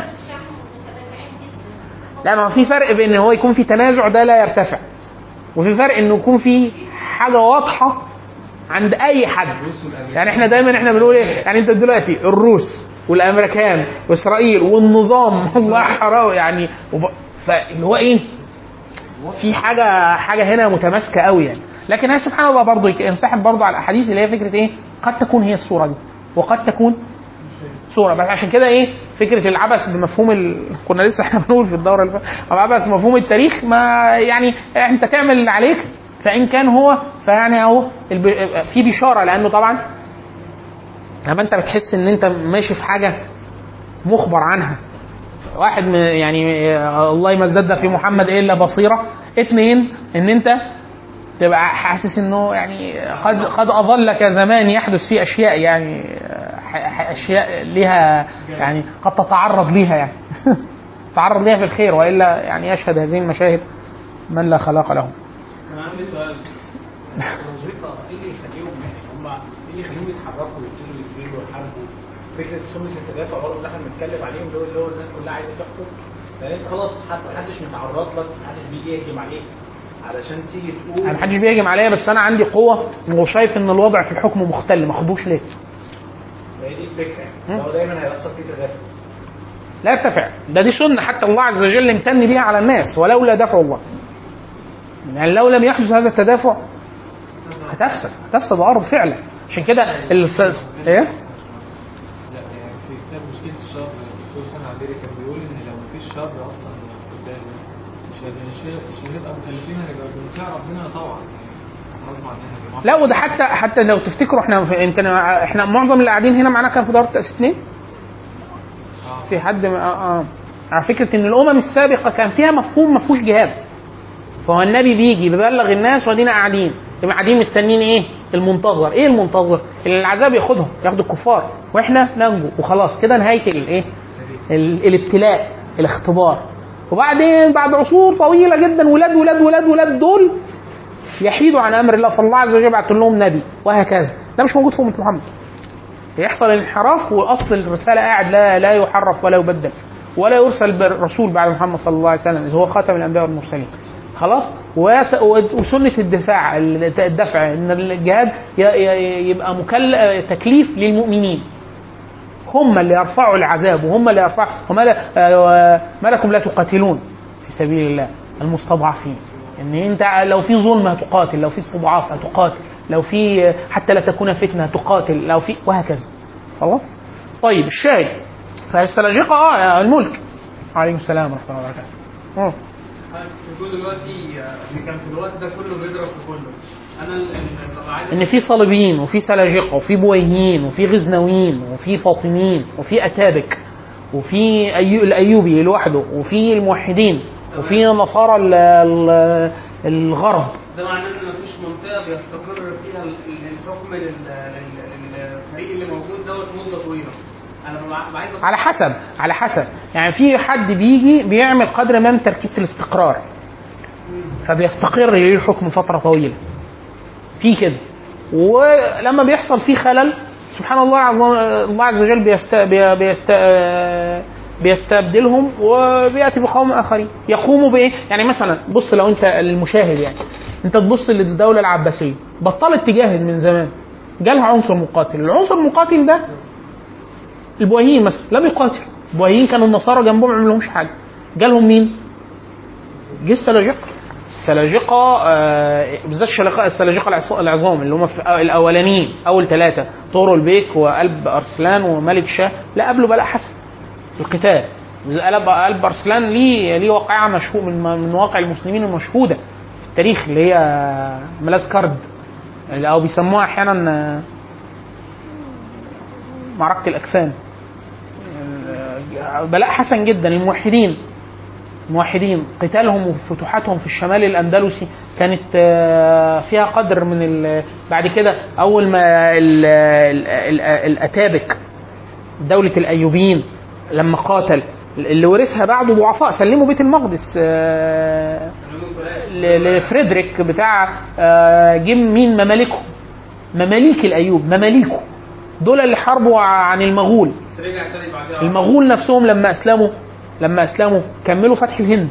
لا ما هو في فرق بين ان هو يكون في تنازع ده لا يرتفع وفي فرق انه يكون في حاجه واضحه عند اي حد يعني احنا دايما احنا بنقول ايه يعني انت دلوقتي الروس والامريكان واسرائيل والنظام الله حرام يعني وب... فاللي هو ايه في حاجه حاجه هنا متماسكه قوي يعني لكن هي سبحان الله برضه ينسحب برضه على الاحاديث اللي هي فكره ايه قد تكون هي الصوره دي وقد تكون صوره بس عشان كده ايه فكره العبث بمفهوم ال... كنا لسه احنا بنقول في الدوره اللي فاتت العبث بمفهوم التاريخ ما يعني انت تعمل اللي عليك فان كان هو فيعني اهو الب... في بشاره لانه طبعا لما انت بتحس ان انت ماشي في حاجه مخبر عنها واحد من يعني الله ما ازداد في محمد الا بصيره اثنين ان انت تبقى حاسس انه يعني قد قد اظلك زمان يحدث فيه اشياء يعني ح- ح- اشياء لها يعني قد تتعرض ليها يعني تتعرض ليها في الخير والا يعني يشهد هذه المشاهد من لا خلاق له انا عندي سؤال الوظيفه ايه اللي يخليهم هم ايه اللي يخليهم يتحركوا ويبتدوا ينزلوا ويحاربوا فكره سنه التدافع برضه اللي احنا بنتكلم عليهم اللي هو اللي هو الناس كلها عايزه تحكم لان انت خلاص حتى محدش متعرض لك محدش بيجي يهجم عليك علشان تيجي تقول انا محدش بيهجم عليا بس انا عندي قوه وشايف ان الوضع في الحكم مختل ما خدوش ليه هي دي الفكره مم. يعني هو دايما هيحصل فيه تدافع لا يرتفع ده دي سنه حتى الله عز وجل امتن بها على الناس ولولا دفع الله يعني لو لم يحدث هذا التدافع هتفسد هتفسد الارض فعلا عشان كده الس... ايه لا يعني في كتاب مشكلة الشر الدكتور سامع عبيري كان بيقول ان لو مفيش شر اصلا قدامنا مش هنبقى مش مش هنبقى مكلفين هنبقى بنطيع ربنا طوعا يعني غصب عننا يا جماعه لا وده حتى حتى لو تفتكروا احنا في يمكن احنا معظم اللي قاعدين هنا معانا كان في دورة تأسيس اثنين آه. في حد م- اه اه على فكره ان الامم السابقه كان فيها مفهوم ما فيهوش جهاد فهو النبي بيجي بيبلغ الناس وادينا قاعدين يبقى قاعدين مستنيين ايه المنتظر ايه المنتظر اللي العذاب ياخدهم ياخد الكفار واحنا ننجو وخلاص كده نهايه الايه ال- الابتلاء الاختبار وبعدين بعد عصور طويله جدا ولاد ولاد ولاد ولاد دول يحيدوا عن امر الله فالله عز وجل يبعث لهم نبي وهكذا ده مش موجود في امه محمد يحصل انحراف واصل الرساله قاعد لا لا يحرف ولا يبدل ولا يرسل بر- رسول بعد محمد صلى الله عليه وسلم اذا هو خاتم الانبياء والمرسلين خلاص ويت- وسنه الدفاع الدفع ان الجهاد ي- ي- يبقى مكل تكليف للمؤمنين هم اللي يرفعوا العذاب وهم اللي يرفعوا وما لا- آه، ما لكم لا تقاتلون في سبيل الله المستضعفين ان انت لو في ظلم هتقاتل لو في استضعاف هتقاتل لو في حتى لا تكون فتنه هتقاتل لو في وهكذا خلاص طيب الشاهد فالسلاجقه اه الملك عليكم السلام ورحمه الله وبركاته مم. بيقول دلوقتي ان كان في الوقت ده كله بيضرب في كله انا ال- ال- ببقى عايز ان في صليبيين وفي سلاجقه وفي بويهيين وفي غزنويين وفي فاطميين وفي اتابك وفي أيو الايوبي لوحده وفي الموحدين وفي نصارى ال- ال- الغرب ده معناه ان مفيش منطقه بيستقر فيها ال- ال- الحكم لل- لل- للفريق اللي موجود دوت مده طويله انا ببقى ببقى عايز على حسب على حسب يعني في حد بيجي بيعمل قدر ما من تركيبه الاستقرار فبيستقر ليه الحكم فتره طويله في كده ولما بيحصل فيه خلل سبحان الله عز الله عز وجل بيست بي- بيست بيستبدلهم وبياتي بقوم اخرين يقوموا بايه؟ يعني مثلا بص لو انت المشاهد يعني انت تبص للدوله العباسيه بطلت تجاهد من زمان جالها عنصر مقاتل العنصر المقاتل ده البويهيين مثلا لم يقاتل البويهيين كانوا النصارى جنبهم ما عملهمش حاجه جالهم مين؟ جه السلاجقه السلاجقه آه، بالذات الشلاقة- السلاجقه العص- العظام اللي هم في الاولانيين اول ثلاثه طورو البيك وقلب ارسلان وملك شاه لا قبله بلاء حسن في القتال قلب قلب ارسلان ليه ليه واقعه مشهور من من مواقع المسلمين المشهوده في التاريخ اللي هي ملاذ كرد او بيسموها احيانا آه، معركه الاكفان آه، بلاء حسن جدا الموحدين الموحدين قتالهم وفتوحاتهم في الشمال الاندلسي كانت آه، فيها قدر من ال- بعد كده اول ما ال- ال- ال- الاتابك دوله الايوبيين لما قاتل اللي ورثها بعده ضعفاء سلموا بيت المقدس آه، ل- لفريدريك بتاع آه، جه مين ممالكه مماليك الايوب مماليكه دول اللي حاربوا عن المغول بس رجع تاني بعدها المغول نفسهم لما اسلموا لما اسلموا كملوا فتح الهند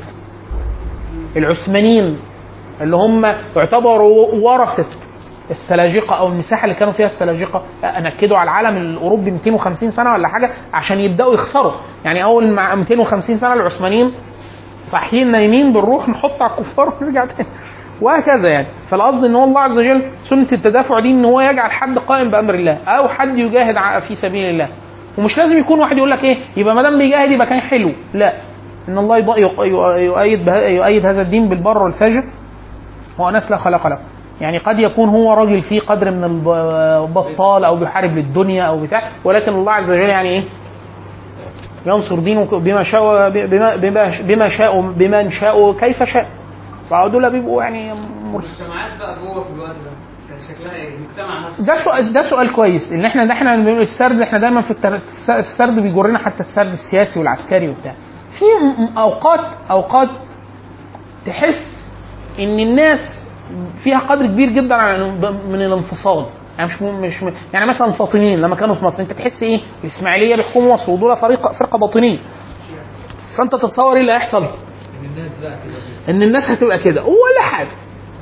العثمانيين اللي هم يعتبروا ورثه السلاجقه او المساحه اللي كانوا فيها السلاجقه نكدوا على العالم الاوروبي 250 سنه ولا حاجه عشان يبداوا يخسروا يعني اول مع 250 سنه العثمانيين صاحيين نايمين بنروح نحط على الكفار ونرجع تاني وهكذا يعني فالقصد ان هو الله عز وجل سنه التدافع دي ان هو يجعل حد قائم بامر الله او حد يجاهد ع- في سبيل الله ومش لازم يكون واحد يقول لك ايه يبقى ما دام بيجاهد يبقى كان حلو لا ان الله يض- يق- يؤيد به- يؤيد هذا الدين بالبر والفجر هو ناس لا خلق له يعني قد يكون هو راجل فيه قدر من البطال او بيحارب للدنيا او بتاع ولكن الله عز وجل يعني ايه ينصر دينه بما شاء بما بما بما شاء بمن شاء كيف شاء فدول بيبقوا يعني مرس المجتمعات بقى جوه في الوقت ده كان شكلها ايه؟ المجتمع نفسه ده سؤال ده سؤال كويس ان احنا ده احنا بنقول السرد احنا دايما في التر- الس- السرد بيجرنا حتى السرد السياسي والعسكري وبتاع في م- اوقات اوقات تحس ان الناس فيها قدر كبير جدا عن- من الانفصال يعني مش م- مش م- يعني مثلا الفاطميين لما كانوا في مصر انت تحس ايه الاسماعيليه بيحكموا مصر ودول فريق فرقه باطنيه فانت تتصور ايه اللي هيحصل ان الناس بقى كده ان الناس هتبقى كده ولا حاجه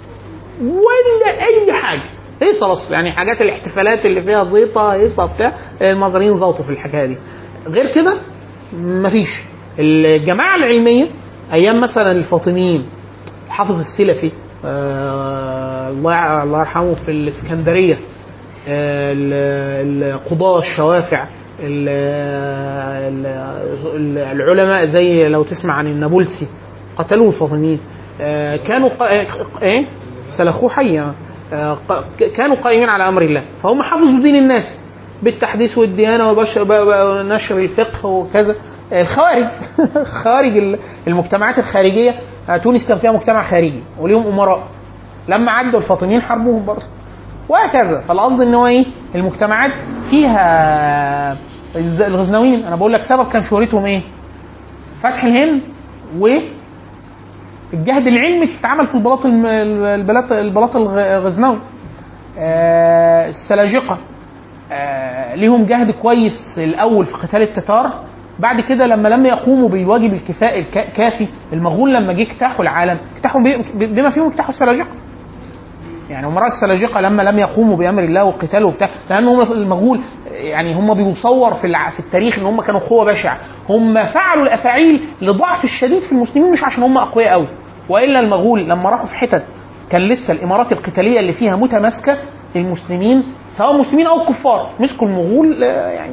ولا اي حاجه هيصه بس يعني حاجات الاحتفالات اللي فيها زيطه هيصه بتاع المصريين زوطوا في الحكايه دي غير كده مفيش الجماعه العلميه ايام مثلا الفاطميين حافظ السلفي آه الله الله يرحمه في الاسكندريه آه، ال- القضاة الشوافع ال- ال- العلماء زي لو تسمع عن النابلسي قتلوه الفاطميين آه، كانوا قا- ايه سلخوه حيا آه، ق- كانوا قائمين على امر الله فهم حفظوا دين الناس بالتحديث والديانه وبش- ب- ب- ونشر الفقه وكذا الخوارج خوارج ال- المجتمعات الخارجيه آه، تونس كان فيها مجتمع خارجي وليهم امراء لما عدوا الفاطميين حاربوهم برضه وهكذا فالقصد ان هو ايه المجتمعات فيها الز- الغزنويين انا بقول لك سبب كان شهرتهم ايه فتح الهند و الجهد العلمي اللي اتعمل في البلاط الم- البلاط البلاط الغ- الغزنوي آه، السلاجقه آه، ليهم جهد كويس الاول في قتال التتار بعد كده لما لم يقوموا بالواجب الكفائي الكافي المغول لما جه اجتاحوا العالم اجتاحوا بي- بما فيهم اجتاحوا السلاجقه يعني امراء السلاجقه لما لم يقوموا بامر الله والقتال وبتاع لان هم المغول يعني هم بيصور في الع- في التاريخ ان هم كانوا قوه بشعه هم فعلوا الافاعيل لضعف الشديد في المسلمين مش عشان هم اقوياء قوي والا المغول لما راحوا في حتت كان لسه الامارات القتاليه اللي فيها متماسكه المسلمين سواء مسلمين او كفار مسكوا المغول آه، يعني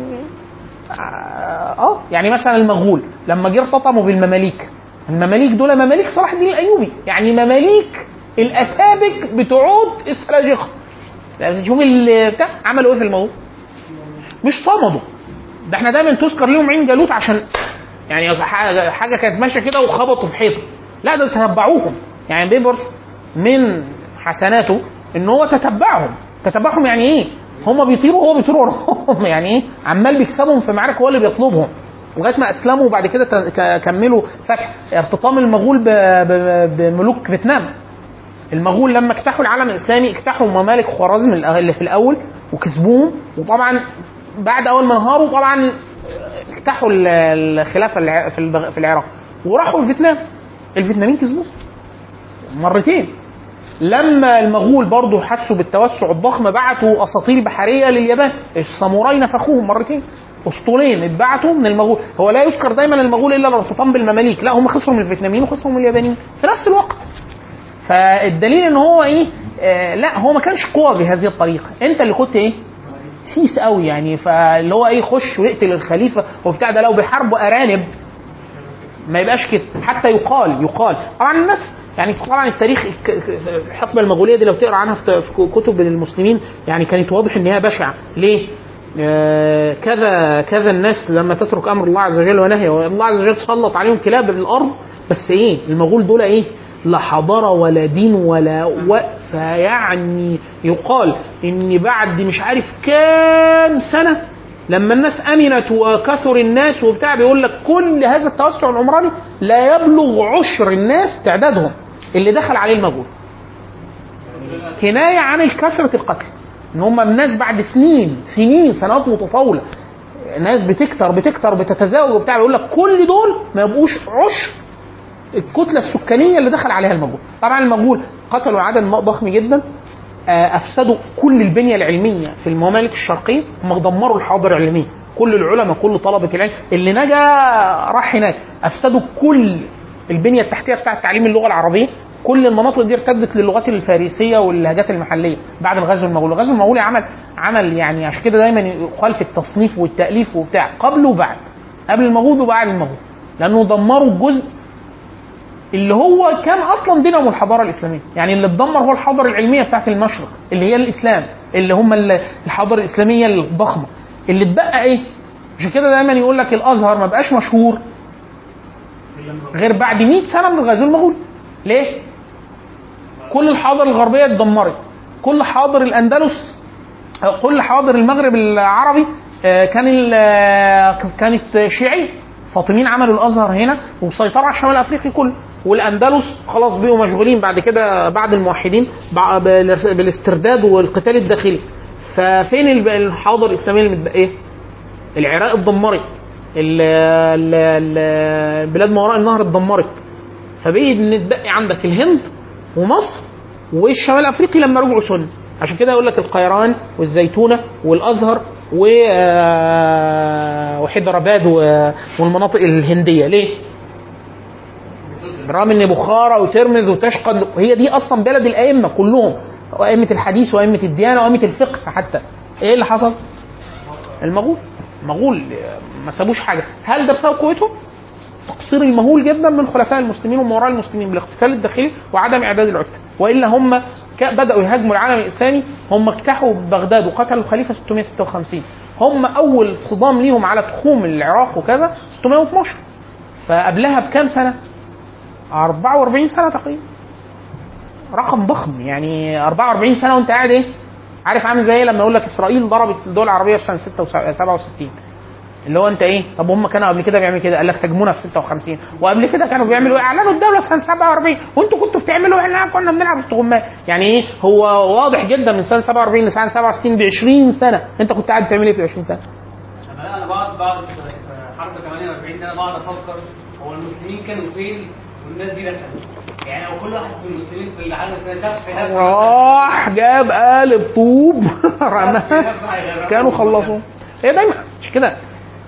اه آه، يعني مثلا المغول لما جه ارتطموا بالمماليك المماليك دول مماليك صلاح الدين الايوبي يعني مماليك الاتابك بتوعود السلاجقه يعني شوف ال- بتاع عملوا ايه في المغول مش صمدوا ده احنا دايما تذكر لهم عين جالوت عشان يعني حاجه حاجة كانت ماشيه كده وخبطوا في حيطه لا ده تتبعوهم يعني بيبرس من حسناته ان هو تتبعهم تتبعهم يعني ايه هم بيطيروا وهو بيطير وراهم يعني ايه عمال بيكسبهم في معارك هو اللي بيطلبهم لغايه ما اسلموا وبعد كده ت- ك- كملوا فتح ارتطام المغول ب- ب- بملوك فيتنام المغول لما اجتاحوا العالم الاسلامي اجتاحوا ممالك خوارزم اللي في الاول وكسبوهم وطبعا بعد اول ما انهاروا طبعا اجتاحوا ال- الخلافه الع- في البغ- في العراق وراحوا فيتنام الفيتناميين كسبوهم مرتين لما المغول برضو حسوا بالتوسع الضخم بعتوا اساطيل بحريه لليابان الساموراي نفخوهم مرتين اسطولين اتبعتوا من المغول هو لا يذكر دايما المغول الا الارتطام بالمماليك لا هم خسروا من الفيتناميين وخسروا من اليابانيين في نفس الوقت فالدليل ان هو ايه آه لا هو ما كانش قوه بهذه الطريقه انت اللي كنت ايه سيس قوي يعني فاللي هو ايه يخش ويقتل الخليفه وبتاع ده لو بيحاربوا ارانب ما يبقاش كده حتى يقال يقال طبعا الناس يعني طبعا التاريخ الك- الحقبه المغوليه دي لو تقرا عنها في في كتب المسلمين يعني كانت واضح ان هي بشعه ليه؟ آه، كذا كذا الناس لما تترك امر الله عز وجل ونهيه الله عز وجل سلط عليهم كلاب الارض بس ايه المغول دول ايه لا حضاره ولا دين ولا وقفه يعني يقال ان بعد مش عارف كام سنه لما الناس امنت وكثر الناس وبتاع بيقول لك كل هذا التوسع العمراني لا يبلغ عشر الناس تعدادهم اللي دخل عليه المغول كنايه عن كثره القتل ان هم الناس بعد سنين سنين سنوات متطاوله ناس بتكتر بتكتر بتتزاوج وبتاع بيقول لك كل دول ما يبقوش عشر الكتله السكانيه اللي دخل عليها المغول طبعا المغول قتلوا عدد ضخم جدا آه، افسدوا كل البنيه العلميه في الممالك الشرقيه هم دمروا الحاضره العلميه كل العلماء كل طلبه العلم اللي نجا راح هناك افسدوا كل البنيه التحتيه بتاعه تعليم اللغه العربيه كل المناطق دي ارتدت للغات الفارسيه واللهجات المحليه بعد الغزو المغولي، الغزو المغولي عمل عمل يعني عشان كده دايما يقال في التصنيف والتاليف وبتاع قبل وبعد قبل المغول وبعد المغول لانه دمروا الجزء اللي هو كان اصلا دينهم الحضاره الاسلاميه يعني اللي اتدمر هو الحضاره العلميه بتاعت المشرق اللي هي الاسلام اللي هم ال- الحضاره الاسلاميه الضخمه اللي اتبقى ايه عشان كده دايما يقول لك الازهر ما بقاش مشهور غير بعد 100 سنه من الغزو المغولي ليه كل الحاضره الغربيه اتدمرت كل حاضر الاندلس آه، كل حاضر المغرب العربي آه، كان ال- آه، كانت شيعيه فاطميين عملوا الازهر هنا وسيطروا على الشمال الافريقي كله والاندلس خلاص بقوا مشغولين بعد كده بعد الموحدين بع- بال- بالاسترداد والقتال الداخلي ففين الب- الحاضر الاسلاميه المتبقيه؟ العراق اتدمرت ال- ال- ال- البلاد ما وراء النهر اتدمرت فبقي نتبقي عندك الهند ومصر والشمال الافريقي لما رجعوا سنه عشان كده يقول لك القيران والزيتونه والازهر و آه، وحيدراباد و- والمناطق الهنديه ليه؟ بالرغم ان بخارى وترمز وتشقد هي دي اصلا بلد الائمه كلهم وائمه الحديث وائمه الديانه وائمه الفقه حتى ايه اللي حصل؟ المغول المغول ما سابوش حاجه هل ده بسبب قوتهم؟ تقصير المهول جدا من خلفاء المسلمين ومورال المسلمين بالاقتتال الداخلي وعدم اعداد العده والا هم ك- بداوا يهاجموا العالم الاسلامي هم اجتاحوا بغداد وقتلوا الخليفه 656 هم اول صدام ليهم على تخوم العراق وكذا 612 فقبلها بكام سنه؟ 44 سنه تقريبا رقم ضخم يعني 44 سنه وانت قاعد ايه؟ عارف عامل زي ايه لما يقول لك اسرائيل ضربت الدول العربيه في سنه 67 اللي هو انت ايه؟ طب هم كانوا قبل كده بيعملوا كده قال لك هاجمونا في 56 وقبل كده كانوا بيعملوا ايه؟ اعلنوا الدوله سنه 47 وانتوا كنتوا بتعملوا احنا كنا بنلعب استغماء يعني ايه؟ هو واضح جدا من سنه 47 لسنه 67 ب 20 سنه انت كنت قاعد بتعمل ايه في 20 سنه؟ انا انا بقعد بقعد في حرب 48 ده انا بقعد افكر هو المسلمين كانوا فين والناس دي دخلت يعني هو كل واحد في المسلمين في العالم الاسلامي كان في هدف راح جاب قالب طوب رماها كانوا خلصوا هي دايما مش كده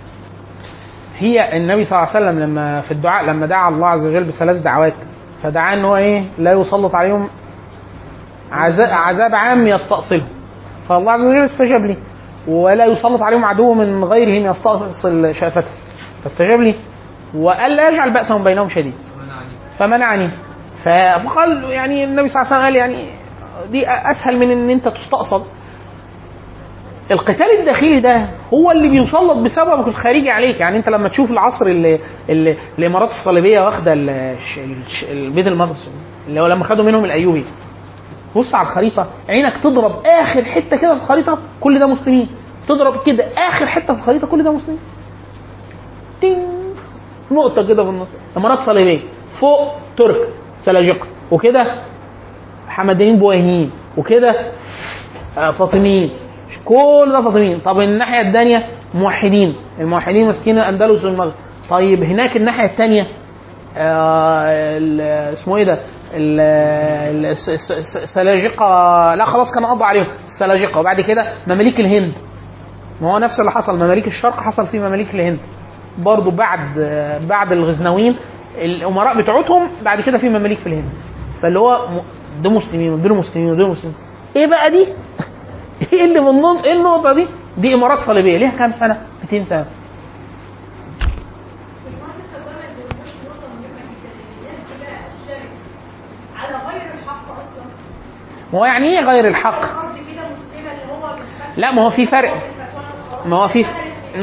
هي النبي صلى الله عليه وسلم لما في الدعاء لما دعا الله عز وجل بثلاث دعوات فدعا ان هو ايه لا يسلط عليهم عذاب, عذاب عام يستأصلهم فالله عز وجل استجاب لي ولا يسلط عليهم عدو من غيرهم يستأصل شافته فاستجاب لي وقال لا يجعل بأسهم بينهم شديد فمنعني ف- فقال يعني النبي صلى الله عليه وسلم قال يعني دي اسهل من ان انت تستأصل القتال الداخلي ده هو اللي بيسلط بسببه الخارجي عليك يعني انت لما تشوف العصر اللي, اللي الامارات الصليبيه واخده ال- الش- الش- البيت المقدس اللي هو لما خدوا منهم الايوبي بص على الخريطه عينك تضرب اخر حته كده في الخريطه كل ده مسلمين تضرب كده اخر حته في الخريطه كل ده مسلمين تين نقطه كده في النص امارات صليبيه فوق ترك سلاجقه وكده حمدانيين بويهيين وكده آه، فاطميين كل ده فاطميين طب الناحيه الثانيه موحدين الموحدين ماسكين الاندلس والمغرب طيب هناك الناحيه الثانيه اسمه ايه ده ال- ال- الس- الس- الس- السلاجقه لا خلاص كان قضى عليهم السلاجقه وبعد كده مماليك الهند ما هو نفس اللي حصل مماليك الشرق حصل في مماليك الهند برضو بعد بعد الغزنويين الامراء بتوعتهم بعد كده في مماليك في الهند فاللي هو م- ده مسلمين ودول مسلمين ودول مسلمين ايه بقى دي؟ ايه اللي من النقطة ايه النقطة دي؟ دي امارات صليبية ليها كام سنة؟ 200 سنة على غير الحق اصلا ما هو يعني ايه غير الحق؟ الارض كده مسلمه اللي هو بالفتح لا ما هو في فرق ما هو في م-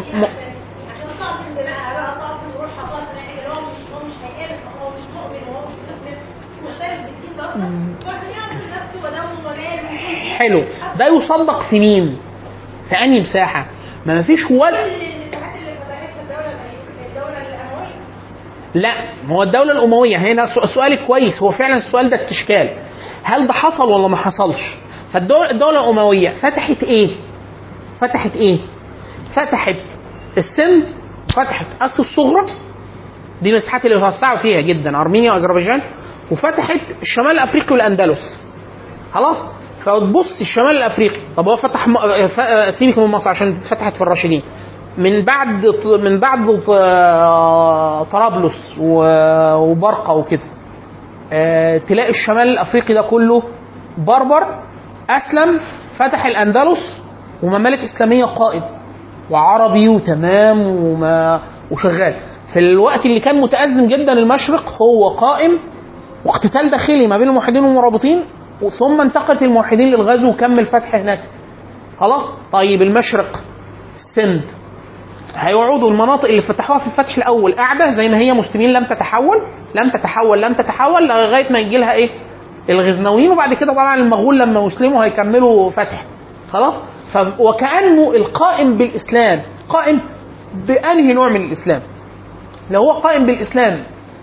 عشان تعصم دماءها بقى تعصم روحها تعصم اللي هو مش هو مش هيقابل هو مش مؤمن وهو مش مسلم مختلف بالدين اصلا فعشان يعمل نفسه ودمه وماله حلو ده يصدق في مين؟ في انهي مساحة؟ ما فيش ولا كل الاتحاد اللي فتحتها الدوله الأيوبية- الدوله الامويه لا ما هو الدولة الأموية هنا السؤ- السؤال كويس هو فعلا السؤال ده استشكال هل ده حصل ولا ما حصلش؟ فالدولة الدولة الأموية فتحت إيه؟ فتحت إيه؟ فتحت السند فتحت آسيا الصغرى دي المساحات اللي توسعوا فيها جدا أرمينيا وأذربيجان وفتحت الشمال الأفريقي والأندلس خلاص؟ فتبص الشمال الافريقي طب هو فتح م... ف- سيبك من مصر عشان اتفتحت في الراشدين من بعد من بعد آه، طرابلس و- وبرقه وكده آه، تلاقي الشمال الافريقي ده كله بربر اسلم فتح الاندلس وممالك اسلاميه قائم وعربي وتمام وما وشغال في الوقت اللي كان متأزم جدا المشرق هو قائم واقتتال داخلي ما بين الموحدين والمرابطين ثم انتقلت الموحدين للغزو وكمل فتح هناك خلاص طيب المشرق السند هيقعدوا المناطق اللي فتحوها في الفتح الاول قاعده زي ما هي مسلمين لم تتحول لم تتحول لم تتحول لغايه ما يجي لها ايه الغزنويين وبعد كده طبعا المغول لما يسلموا هيكملوا فتح خلاص ف وكانه القائم بالاسلام قائم بانهي نوع من الاسلام لو هو قائم بالاسلام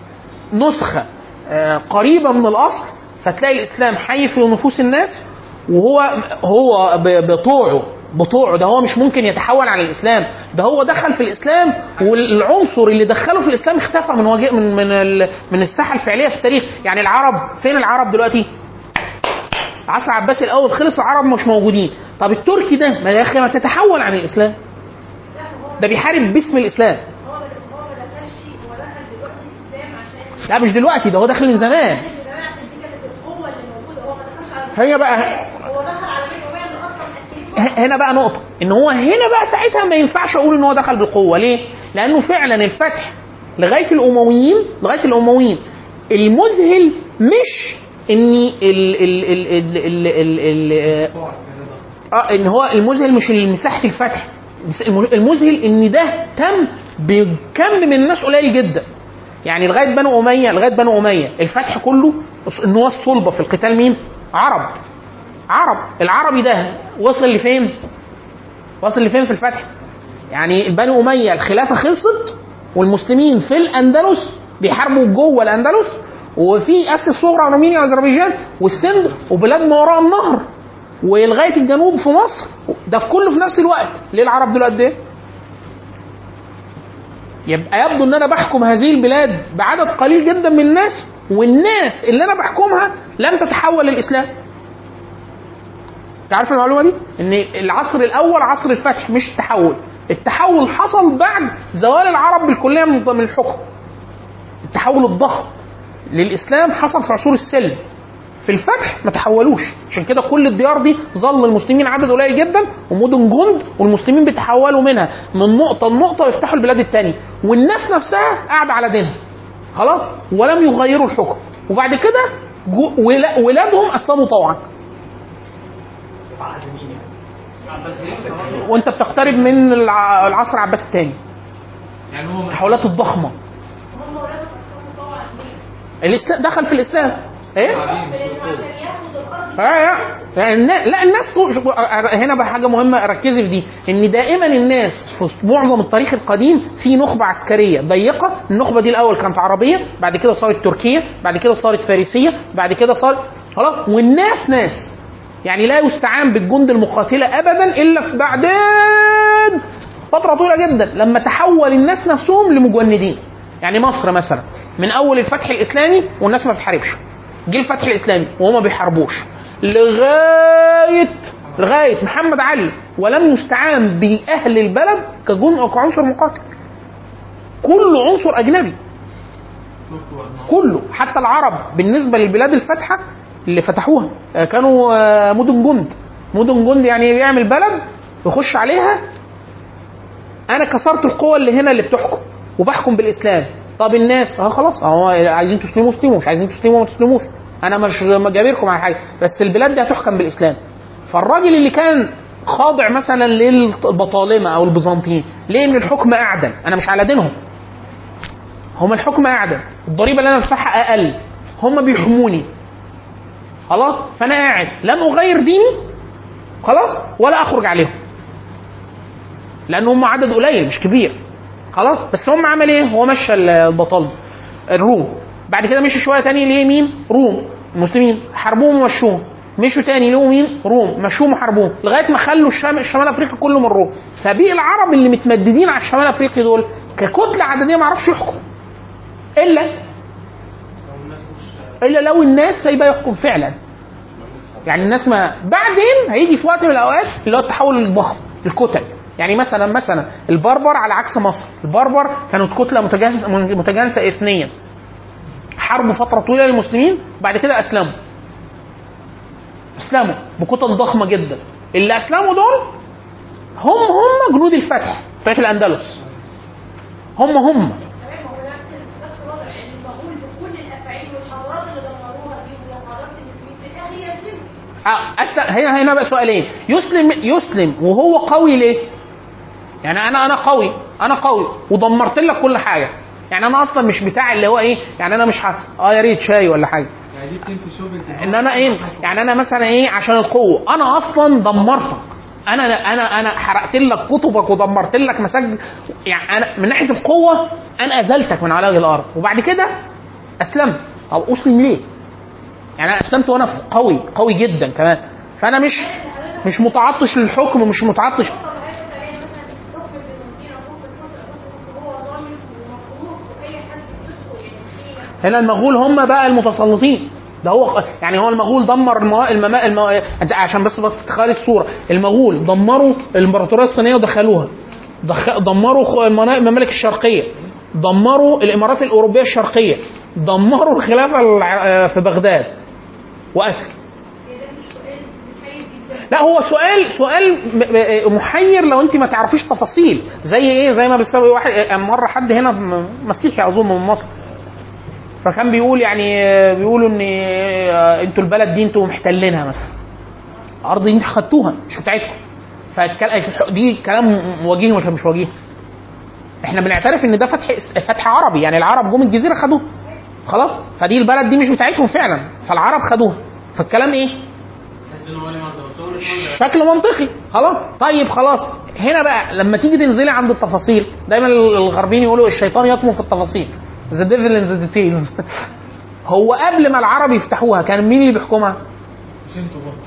نسخه آه، قريبه من الاصل فتلاقي الاسلام حي في نفوس الناس وهو هو ب- بطوعه بطوعه ده هو مش ممكن يتحول عن الاسلام ده هو دخل في الاسلام والعنصر اللي دخله في الاسلام اختفى من وجه من من ال- من الساحه الفعليه في التاريخ يعني العرب فين العرب دلوقتي العصر العباسي الاول خلص العرب مش موجودين طب التركي ده ما يا اخي ما تتحول عن الاسلام ده بيحارب باسم الاسلام هو ما هو ما دخلش هو دخل دلوقتي الاسلام عشان لا مش دلوقتي ده هو داخل من زمان دخل من زمان عشان دي كانت القوه اللي موجوده هو ما دخلش على هي بقى هو دخل على الامويه اللي اصلا ه- هنا بقى نقطه ان هو هنا بقى ساعتها ما ينفعش اقول ان هو دخل بالقوه ليه؟ لانه فعلا الفتح لغايه الامويين لغايه الامويين المذهل مش ان ال ال ال ال ال ال ال اه ان هو المذهل مش مساحه الفتح بس الم- المذهل ان ده تم بكم من الناس قليل جدا يعني لغايه بنو اميه لغايه بنو اميه الفتح كله ان هو الصلبه في القتال مين؟ عرب عرب العربي ده وصل لفين؟ وصل لفين في الفتح؟ يعني بني اميه الخلافه خلصت والمسلمين في الاندلس بيحاربوا جوه الاندلس وفي اسيا الصغرى وارمينيا واذربيجان والسند وبلاد ما وراء النهر ولغايه الجنوب في مصر ده في كله في نفس الوقت ليه العرب دول قد ايه؟ يبقى يبدو ان انا بحكم هذه البلاد بعدد قليل جدا من الناس والناس اللي انا بحكمها لم تتحول للاسلام انت عارف المعلومه دي؟ ان العصر الاول عصر الفتح مش التحول التحول حصل بعد زوال العرب بالكليه من من الحكم التحول الضخم للاسلام حصل في عصور السلم في الفتح ما تحولوش عشان كده كل الديار دي ظل المسلمين عدد قليل جدا ومدن جند والمسلمين بيتحولوا منها من نقطه لنقطه ويفتحوا البلاد التانية والناس نفسها قاعده على دينها خلاص ولم يغيروا الحكم وبعد كده جو- ولا- ولادهم اسلموا طوعا وانت بتقترب من الع- العصر العباسي الثاني يعني هو التحولات الضخمه هم ولادهم أصلاً طبعا ليه؟ الاسلام دخل في الاسلام ايه لأنه عشان ياخد الأرض لا لا النا- لا الناس طول- شوف، هنا بقى حاجه مهمه ركزي في دي ان دائما الناس في معظم التاريخ القديم في نخبه عسكريه ضيقه النخبه دي الاول كانت عربيه بعد كده صارت تركيه بعد كده صارت فارسيه بعد كده صار خلاص والناس ناس يعني لا يستعان بالجند المقاتله ابدا الا في بعدين فتره طويله جدا لما تحول الناس نفسهم لمجندين يعني مصر مثلا من اول الفتح الاسلامي والناس ما بتحاربش جه الفتح الاسلامي وهم ما بيحاربوش لغايه لغايه محمد علي ولم يستعان باهل البلد كجن او كعنصر مقاتل كله عنصر اجنبي كله حتى العرب بالنسبه للبلاد الفاتحه اللي فتحوها آه، كانوا آه، مدن جند مدن جند يعني بيعمل بلد يخش عليها انا كسرت القوة اللي هنا اللي بتحكم وبحكم بالاسلام طب الناس اه خلاص اه عايزين تسلموا اسلموا مش عايزين تسلموا ما تسلموش انا مش جابركم على حاجه بس البلاد دي هتحكم بالاسلام فالراجل اللي كان خاضع مثلا للبطالمه او البيزنطيين ليه ان الحكم اعدل انا مش على دينهم هم الحكم اعدل الضريبه اللي انا بدفعها اقل هم بيحموني خلاص فانا قاعد لم اغير ديني خلاص ولا اخرج عليهم لان هم عدد قليل مش كبير خلاص بس هم عمل ايه هو مشى البطالمه الروم بعد كده مشوا شويه تاني ليه مين روم المسلمين حاربوهم ومشوهم مشوا تاني لقوا مين روم مشوهم وحاربوهم لغايه ما خلوا الشام الشمال افريقيا كله من الروم فبقي العرب اللي متمددين على الشمال افريقيا دول ككتله عدديه ما عرفش يحكم الا الا لو الناس هيبقى يحكم فعلا يعني الناس ما بعدين هيجي في وقت من الاوقات اللي هو التحول الضخم الكتل يعني مثلا مثلا البربر على عكس مصر البربر كانت كتله متجانسه متجانسه اثنيا حاربوا فتره طويله للمسلمين بعد كده اسلموا اسلموا بكتل ضخمه جدا اللي اسلموا دول هم هم جنود الفتح فتح الاندلس هم هم تمام هو نفس نفس الوضع يعني المغول بكل الافاعيل والحضارات اللي دمروها دي وحضارات المسلمين في الاخر يسلموا آه، أسلم هنا هنا بقى سؤالين يسلم يسلم وهو قوي ليه؟ يعني انا انا قوي انا قوي ودمرت لك كل حاجه يعني انا اصلا مش بتاع اللي هو ايه يعني انا مش ه... اه يا ريت شاي ولا حاجه يعني دي بتنفي شوبة ان انا ايه يعني انا مثلا ايه عشان القوه انا اصلا دمرتك انا انا انا حرقت لك كتبك ودمرت لك مساجد يعني انا من ناحيه القوه انا ازلتك من على وجه الارض وبعد كده اسلمت طب اسلم ليه؟ يعني انا اسلمت وانا في قوي قوي جدا كمان فانا مش مش متعطش للحكم مش متعطش طب هذا تلاقي مثلا الحكم البيزنطيين او حكم الفرس هو ظالم ومكروه واي حد يدخل يعني في هنا المغول هم بقى المتسلطين ده هو يعني هو المغول دمر الموا... المما... المو... انت عشان بس بس تتخيل الصوره المغول دمروا الامبراطوريه الصينيه ودخلوها دخ... دمروا خ- المنا- الممالك الشرقيه دمروا الامارات الاوروبيه الشرقيه دمروا الخلافه الع- في بغداد واسلم ده مش سؤال محيز لا هو سؤال سؤال م- م- محير لو انت ما تعرفيش تفاصيل زي ايه زي ما بيسوي واحد مره حد هنا م- مسيحي اظن من مصر فكان بيقول يعني آه، بيقولوا ان آه، انتوا البلد دي انتوا محتلينها مثلا الارض دي انتوا خدتوها مش بتاعتكم فالكل- دي كلام وجيه ولا مش وجيه احنا بنعترف ان ده فتح فتح عربي يعني العرب جم الجزيره خدوها خلاص فدي البلد دي مش بتاعتهم فعلا فالعرب خدوها فالكلام ايه بس انه ولا ما تقولش شكل منطقي خلاص طيب خلاص هنا بقى لما تيجي تنزلي عند التفاصيل دايما الغربيين يقولوا الشيطان يطمو في التفاصيل ذا ديفل ان ذا ديتيلز هو قبل ما العرب يفتحوها كان مين اللي بيحكمها؟ مش انتوا برضه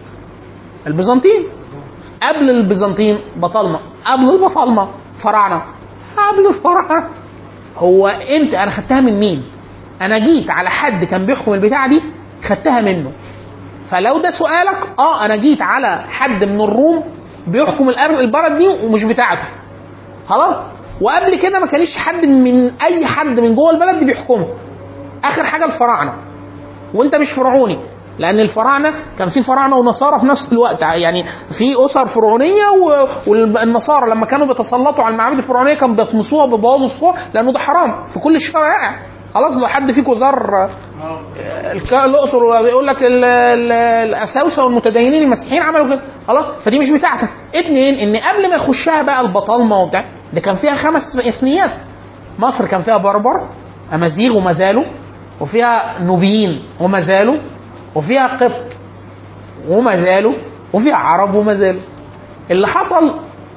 البيزنطيين قبل البيزنطيين بطالمه قبل البطالمه فراعنه قبل الفراعنه هو انت انا خدتها من مين؟ انا جيت على حد كان بيحكم البتاعه دي خدتها منه فلو ده سؤالك اه انا جيت على حد من الروم بيحكم الأر- البلد دي ومش بتاعته خلاص وقبل كده ما كانش حد من اي حد من جوه البلد دي بيحكمه اخر حاجه الفراعنه وانت مش فرعوني لان الفراعنه كان في فراعنه ونصارى في نفس الوقت يعني في اسر فرعونيه و- والنصارى لما كانوا بيتسلطوا على المعابد الفرعونيه كانوا بيطمسوها بيبوظوا الصور لانه ده حرام في كل الشرائع خلاص لو حد فيكم زار الك- الاقصر يقول لك ال- ال- الاساوسه والمتدينين المسيحيين عملوا كده خلاص فدي مش بتاعتك اتنين ان قبل ما يخشها بقى البطالمه وبتاع ده كان فيها خمس اثنيات مصر كان فيها بربر امازيغ وما زالوا وفيها نوبيين وما زالوا وفيها قبط وما زالوا وفيها عرب وما زالوا اللي حصل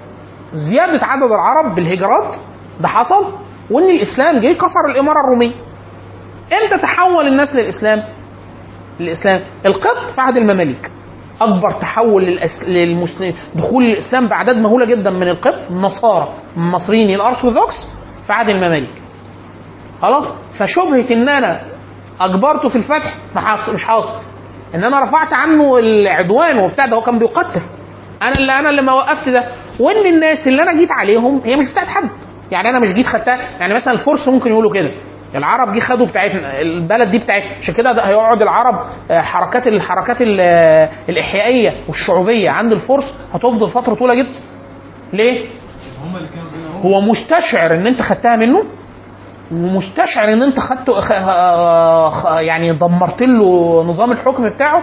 زياده عدد العرب بالهجرات ده حصل وان الاسلام جه كسر الاماره الروميه امتى تحول الناس للاسلام؟ للاسلام القبط في عهد المماليك اكبر تحول للأس... للمسلمين دخول الاسلام باعداد مهوله جدا من القبط النصارى المصريين الارثوذكس في عهد المماليك خلاص فشبهه ان انا اجبرته في الفتح ما حاصل مش حاصل ان انا رفعت عنه العدوان وبتاع ده هو كان بيقتل انا اللي انا اللي ما وقفت ده وان الناس اللي انا جيت عليهم هي مش بتاعت حد يعني انا مش جيت خدتها يعني مثلا الفرس ممكن يقولوا كده العرب جه خدوا بتاعتنا البلد دي بتاعتنا عشان كده ده هيقعد العرب آه، حركات الحركات ال- آه، الاحيائيه والشعوبيه عند الفرس هتفضل فتره طويله جدا ليه؟ هم اللي كانوا بينا هو مستشعر ان انت خدتها منه ومستشعر ان انت خدته خ... آه، خ... يعني دمرت له نظام الحكم بتاعه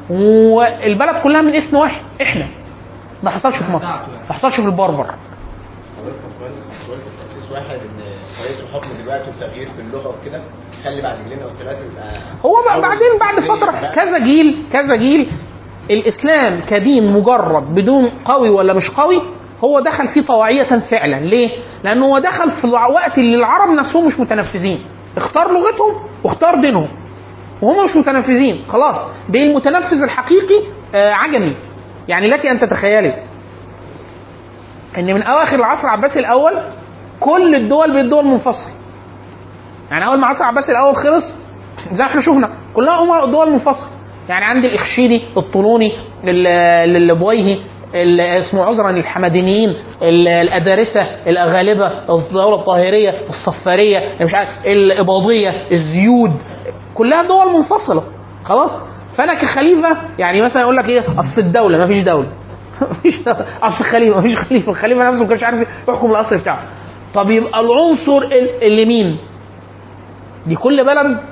والبلد كلها من اثن واحد احنا ما حصلش في مصر ما حصلش في البربر حضرتك مهندس مسؤول في تاسيس واحد ان طريقه الحكم دلوقتي والتغيير في اللغه وكده خلي بعد جيلين او ثلاثه يبقى هو بقى أول بعدين بعد جيل فتره بقى. كذا جيل كذا جيل الاسلام كدين مجرد بدون قوي ولا مش قوي هو دخل فيه طواعية فعلا ليه؟ لأنه هو دخل في الوقت اللي العرب نفسهم مش متنفذين اختار لغتهم واختار دينهم وهم مش متنفذين خلاص بقى المتنفذ الحقيقي آه عجمي يعني لك أن تتخيلي ان من اواخر العصر العباسي الاول كل الدول بقت دول منفصله يعني اول ما العصر العباسي الاول خلص زي ما احنا شفنا كلها أمم دول منفصله يعني عندي الاخشيدي الطولوني ال- البويهي ال- اسمه عذرا الحمدانيين ال- الادارسه الاغالبه الدوله الطاهريه الصفاريه مش عارف الاباضيه الزيود كلها دول منفصله خلاص فانا كخليفه يعني مثلا يقول لك ايه اصل الدوله ما فيش دوله مفيش دوله اصل خليفه ما فيش خليفه الخليفه نفسه ما كانش عارف يحكم الاصل بتاعه طب يبقى العنصر ال- اللي مين دي كل بلد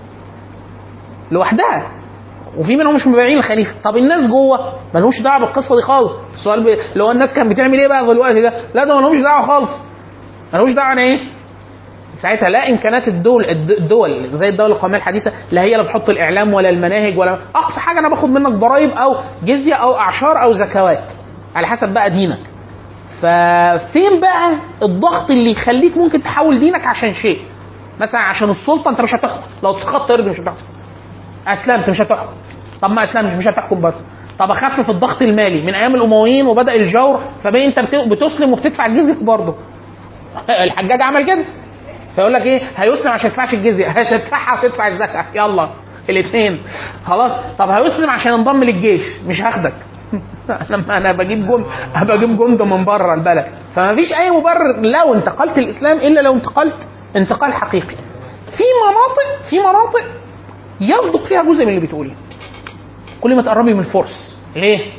لوحدها وفي منهم مش مبايعين الخليفه طب الناس جوه مالهمش دعوه بالقصه دي خالص السؤال ب... اللي هو الناس كانت بتعمل ايه بقى في الوقت ده لا ده مالهمش دعوه خالص مالهمش دعوه يعني ايه ساعتها لا امكانات الدول الد- الدول زي الدوله القوميه الحديثه لا هي اللي بتحط الاعلام ولا المناهج ولا اقصى حاجه انا باخد منك ضرائب او جزيه او اعشار او زكوات على حسب بقى دينك ففين بقى الضغط اللي يخليك ممكن تحول دينك عشان شيء مثلا عشان السلطه انت مش هتحكم لو تسخطت ارض مش هتحكم اسلمت مش هتحكم طب ما اسلمت مش هتحكم برضه طب اخفف الضغط المالي من ايام الامويين وبدا الجور فبقى انت بت- بتسلم وبتدفع الجزيه برضه الحجاج عمل كده فيقول لك ايه هيسلم عشان يدفعش الجزيه هتدفعها وتدفع الزكاه يلا الاثنين خلاص طب هيسلم عشان انضم للجيش مش هاخدك لما انا بجيب جند بجيب جند من بره البلد فما فيش اي مبرر لو انتقلت الاسلام الا لو انتقلت انتقال حقيقي في مناطق في مناطق يصدق فيها جزء من اللي بتقوليه كل ما تقربي من الفرس ليه؟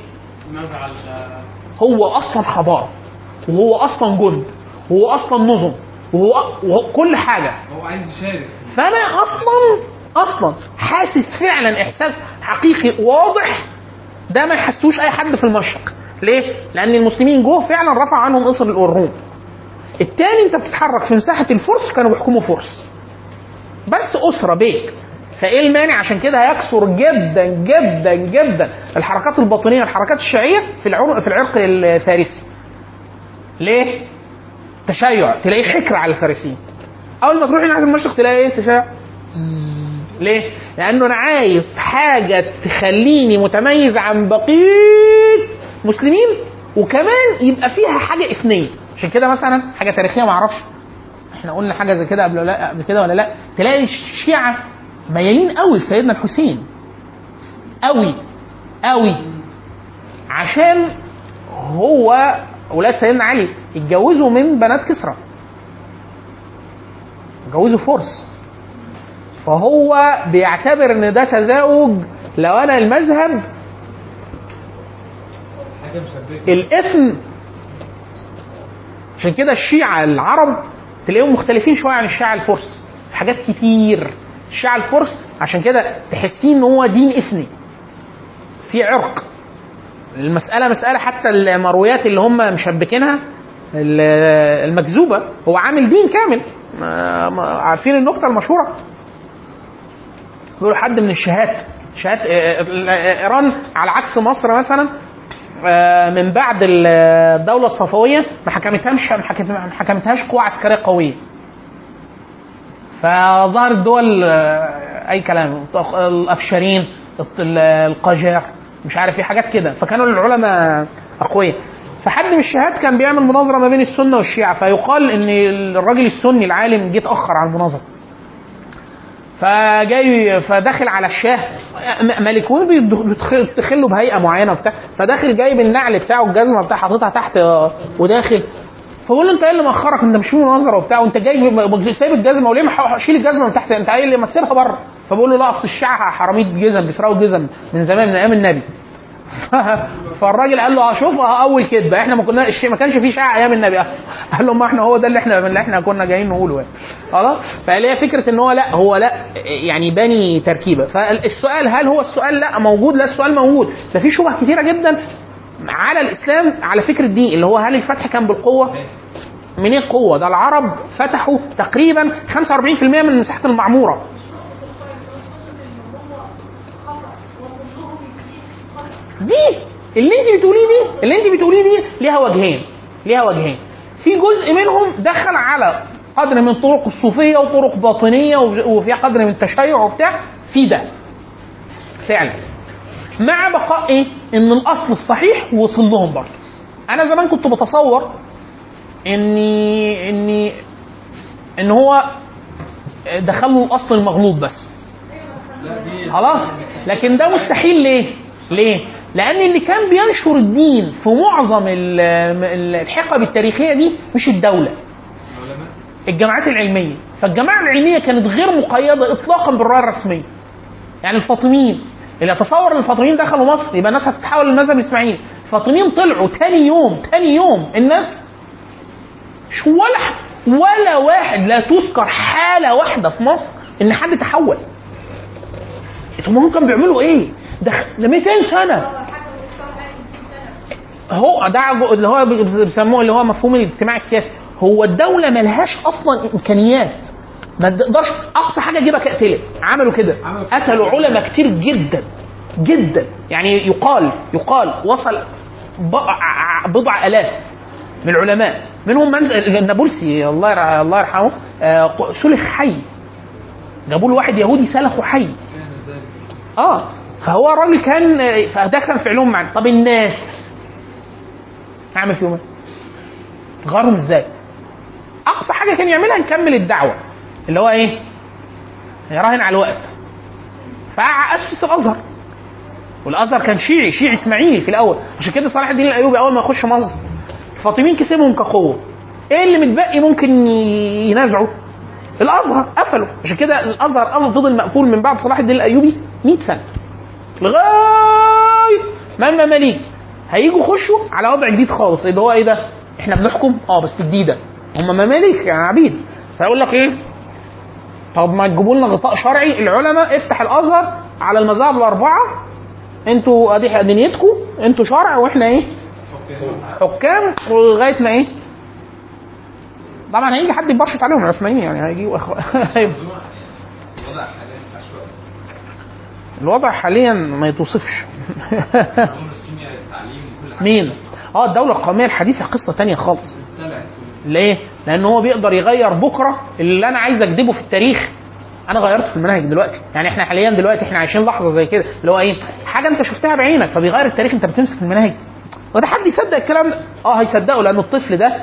نزع هو اصلا حضاره وهو اصلا جند وهو اصلا نظم وهو, وهو كل حاجه هو عايز يشارك فانا اصلا اصلا حاسس فعلا احساس حقيقي واضح ده ما يحسوش اي حد في المشرق ليه؟ لان المسلمين جوه فعلا رفع عنهم اصر الروم التاني انت بتتحرك في مساحه الفرس كانوا بيحكموا فرس بس اسره بيت فايه المانع عشان كده هيكثر جدا جدا جدا الحركات الباطنيه الحركات الشيعيه في العرق في العرق الفارسي ليه؟ تشيع تلاقيه حكر على الفارسيين اول ما تروح ناحيه المشرق تلاقي ايه تشيع ليه؟ لانه انا عايز حاجه تخليني متميز عن بقيه مسلمين وكمان يبقى فيها حاجه اثنيه عشان كده مثلا حاجه تاريخيه ما اعرفش احنا قلنا حاجه زي كده قبل ولا لا قبل كده ولا لا تلاقي الشيعه ميالين قوي لسيدنا الحسين قوي قوي عشان هو اولاد سيدنا علي اتجوزوا من بنات كسرى اتجوزوا فرس فهو بيعتبر ان ده تزاوج لو انا المذهب حاجه مشبكه الاثم عشان كده الشيعة العرب تلاقيهم مختلفين شوية عن الشيعة الفرس في حاجات كتير الشيعة الفرس عشان كده تحسين ان هو دين اثني في عرق المسألة مسألة حتى المرويات اللي هم مشبكينها ال- المكذوبة هو عامل دين كامل ما- ما- عارفين النكتة المشهورة بيقولوا حد من الشهات شهات آه، آه، ايران على عكس مصر مثلا آه، من بعد الدوله الصفويه ما حكمتهاش ما حكمت- ما حكمتهاش قوه عسكريه قويه فظهرت دول آه، اي كلام الافشارين ال- القاجار مش عارف ايه حاجات كده فكانوا العلماء اقوياء فحد من الشهات كان بيعمل مناظره ما بين السنه والشيعه فيقال ان الراجل السني العالم جه اتاخر على المناظره فجاي فداخل على الشاه م- ملكون بيدخل له بهيئه معينه وبتاع فداخل جايب النعل بتاعه الجزمه بتاعه حاططها تحت آه، وداخل فبقول له انت ايه اللي مأخرك انت مش في مناظره وبتاع وانت جاي ب- سايب الجزمه وليه ما شيل الجزمه من تحت انت ايه اللي ما تسيبها بره فبقول له لا اصل الشيعه حراميه جزم بيسرقوا جزم من زمان من ايام النبي ف- فالراجل قال له اه شوف اه اول كذبه احنا ما كنا الشيء ما كانش فيه شيعه ايام النبي قال له ما احنا هو ده اللي احنا اللي احنا كنا جايين نقوله يعني خلاص فهي هي فكره ان هو لا هو لا يعني باني تركيبه فالسؤال هل هو السؤال لا موجود لا السؤال موجود ده في شبه كثيره جدا على الاسلام على فكره دي اللي هو هل الفتح كان بالقوه منين القوه ده العرب فتحوا تقريبا 45% من مساحه المعموره دي اللي انت بتقوليه دي اللي انت بتقوليه دي ليها وجهين ليها وجهين في جزء منهم دخل على قدر من طرق الصوفيه وطرق باطنيه وفي قدر من التشيع وبتاع في ده فعلا مع بقاء ايه ان الاصل الصحيح وصل لهم برضه انا زمان كنت بتصور اني اني ان هو دخلوا الاصل المغلوط بس خلاص لكن ده مستحيل ليه ليه لان اللي كان بينشر الدين في معظم ال- ال- الحقب التاريخيه دي مش الدوله العلماء الجامعات العلميه فالجامعه العلميه كانت غير مقيده اطلاقا بالرايه الرسميه يعني الفاطميين اللي يتصور ان الفاطميين دخلوا مصر يبقى الناس هتتحول للمذهب الاسماعيلي الفاطميين طلعوا تاني يوم تاني يوم الناس مش ولا ح- ولا واحد لا تذكر حاله واحده في مصر ان حد تحول انتوا هم كانوا بيعملوا ايه؟ ده خ- ده 200 سنه هو ده جو- اللي هو بي- بيسموه اللي هو مفهوم الاجتماع السياسي هو الدوله ملهاش اصلا امكانيات ما تقدرش اقصى حاجه اجيبك اقتلك عملوا كده عملوا كده. قتلوا علماء كتير جدا جدا يعني يقال يقال وصل بضع, بضع الاف من العلماء منهم من النابلسي الله يرع- الله يرحمه آه، سلخ حي جابوا له واحد يهودي سلخه حي كان ذلك اه فهو الراجل كان فده كان فعلهم معنا طب الناس اعمل فيهم ايه؟ غارهم ازاي؟ اقصى حاجه كان يعملها نكمل الدعوه اللي هو ايه؟ يراهن على الوقت فاسس الازهر والازهر كان شيعي شيعي اسماعيلي في الاول عشان كده صلاح الدين الايوبي اول ما يخش مصر الفاطميين كسبهم كقوه ايه اللي متبقي ممكن ي- ينازعوا الازهر قفلوا عشان كده الازهر فضل مقفول من بعد صلاح الدين الايوبي 100 سنه لغايه ما المماليك هيجوا يخشوا على وضع جديد خالص اللي هو ايه ده؟ احنا بنحكم اه بس جديده هم ممالك يعني عبيد فيقول لك ايه؟ طب ما تجيبوا لنا غطاء شرعي العلماء افتح الازهر على المذاهب الاربعه انتوا ادي دنيتكم انتوا شرع واحنا ايه؟ حكام ولغايه ما ايه؟ طبعا هيجي حد يبرشط عليهم العثمانيين يعني هيجي الوضع حاليا ما يتوصفش مين؟ اه الدولة القومية الحديثة قصة تانية خالص ليه؟ لأن هو بيقدر يغير بكرة اللي أنا عايز أكتبه في التاريخ أنا غيرته في المناهج دلوقتي، يعني إحنا حاليا دلوقتي إحنا عايشين لحظة زي كده اللي هو إيه؟ حاجة أنت شفتها بعينك فبيغير التاريخ أنت بتمسك المناهج. وده حد يصدق الكلام ده؟ اه هيصدقه لأن الطفل ده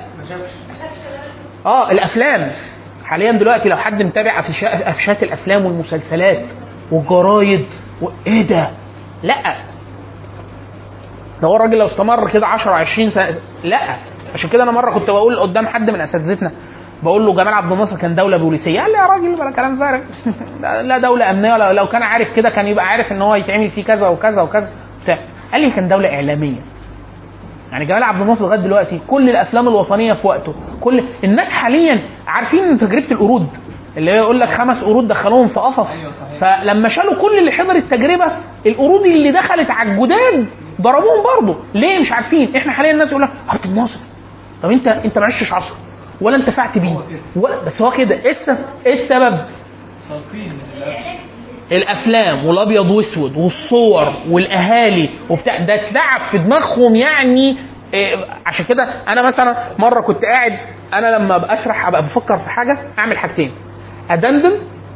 اه الافلام حاليا دلوقتي لو حد متابع أفشا- افشات الافلام والمسلسلات والجرايد وايه ده؟ لا ده هو الراجل لو استمر كده 10 20 سنه لا عشان كده انا مره كنت بقول قدام حد من اساتذتنا بقول له جمال عبد الناصر كان دوله بوليسيه قال لي يا راجل بلا كلام فارغ لا دوله امنيه ولا لو كان عارف كده كان يبقى عارف ان هو يتعمل فيه كذا وكذا وكذا بتاع قال لي كان دوله اعلاميه يعني جمال عبد الناصر لغايه دلوقتي كل الافلام الوطنيه في وقته كل الناس حاليا عارفين تجربه القرود اللي هي يقول لك خمس قرود دخلوهم في قفص فلما شالوا كل اللي حضر التجربه القرود اللي دخلت على الجداد ضربوهم برضه ليه مش عارفين احنا حاليا الناس يقول لك عبد الناصر طب انت انت ما عشتش عصره ولا انتفعت بيه ولا بس هو كده ايه السبب ايه السبب تلقين من الأب. الافلام والابيض واسود والصور والاهالي وبتاع ده اتلعب في دماغهم يعني إيه، عشان كده انا مثلا مره كنت قاعد انا لما ابقى اسرح ابقى بفكر في حاجه اعمل حاجتين ادندن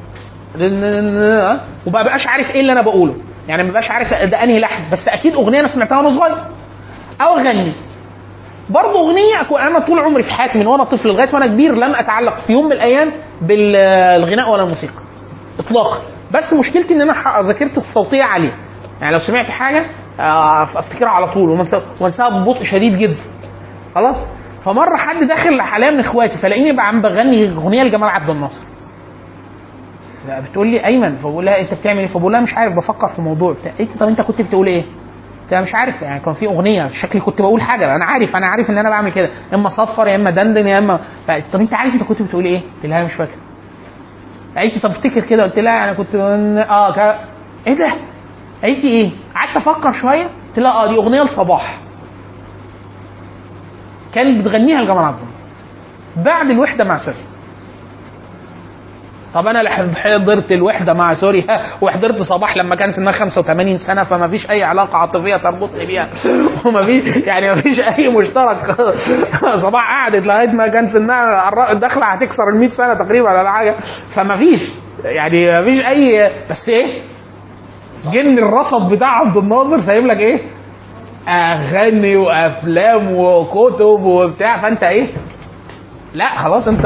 وما بقاش عارف ايه اللي انا بقوله يعني ما بقاش عارف ده انهي لحن بس اكيد اغنيه انا سمعتها وانا صغير او اغني برضه اغنيه أكون انا طول عمري في حياتي من وانا طفل لغايه وانا كبير لم اتعلق في يوم من الايام بالغناء ولا الموسيقى اطلاقا بس مشكلتي ان انا ح- ذاكرتي الصوتيه عاليه يعني لو سمعت حاجه آه، افتكرها على طول ومنسى- وانساها ببطء شديد جدا خلاص فمره حد داخل حاليا من اخواتي فلاقيني بقى عم بغني اغنيه لجمال عبد الناصر بتقول لي ايمن فبقول لها انت بتعمل ايه فبقول لها مش عارف بفكر في موضوع بتاع قالت لي طب انت كنت بتقول ايه قلت لها مش عارف يعني كان في اغنيه شكلي كنت بقول حاجه انا عارف انا عارف ان انا بعمل كده اما صفر يا اما دندن يا اما طب انت عارف انت كنت بتقول ايه قلت لها مش فاكر قالت لي طب افتكر كده قلت لها انا كنت اه ك... ايه ده قالت لي ايه قعدت افكر شويه قلت لها اه دي اغنيه لصباح كانت بتغنيها لجمال عبد الناصر بعد الوحده مع سوري طب انا اللي حضرت الوحده مع سوريا وحضرت صباح لما كان سنها 85 سنه فما فيش اي علاقه عاطفيه تربطني بيها وما فيش يعني ما فيش اي مشترك صباح قعدت لغايه ما كان سنها الر- داخله هتكسر ال 100 سنه تقريبا ولا حاجه فما فيش يعني ما فيش اي بس ايه جن الرصد بتاع عبد الناصر سايب لك ايه اغاني وافلام وكتب وبتاع فانت ايه لا خلاص انت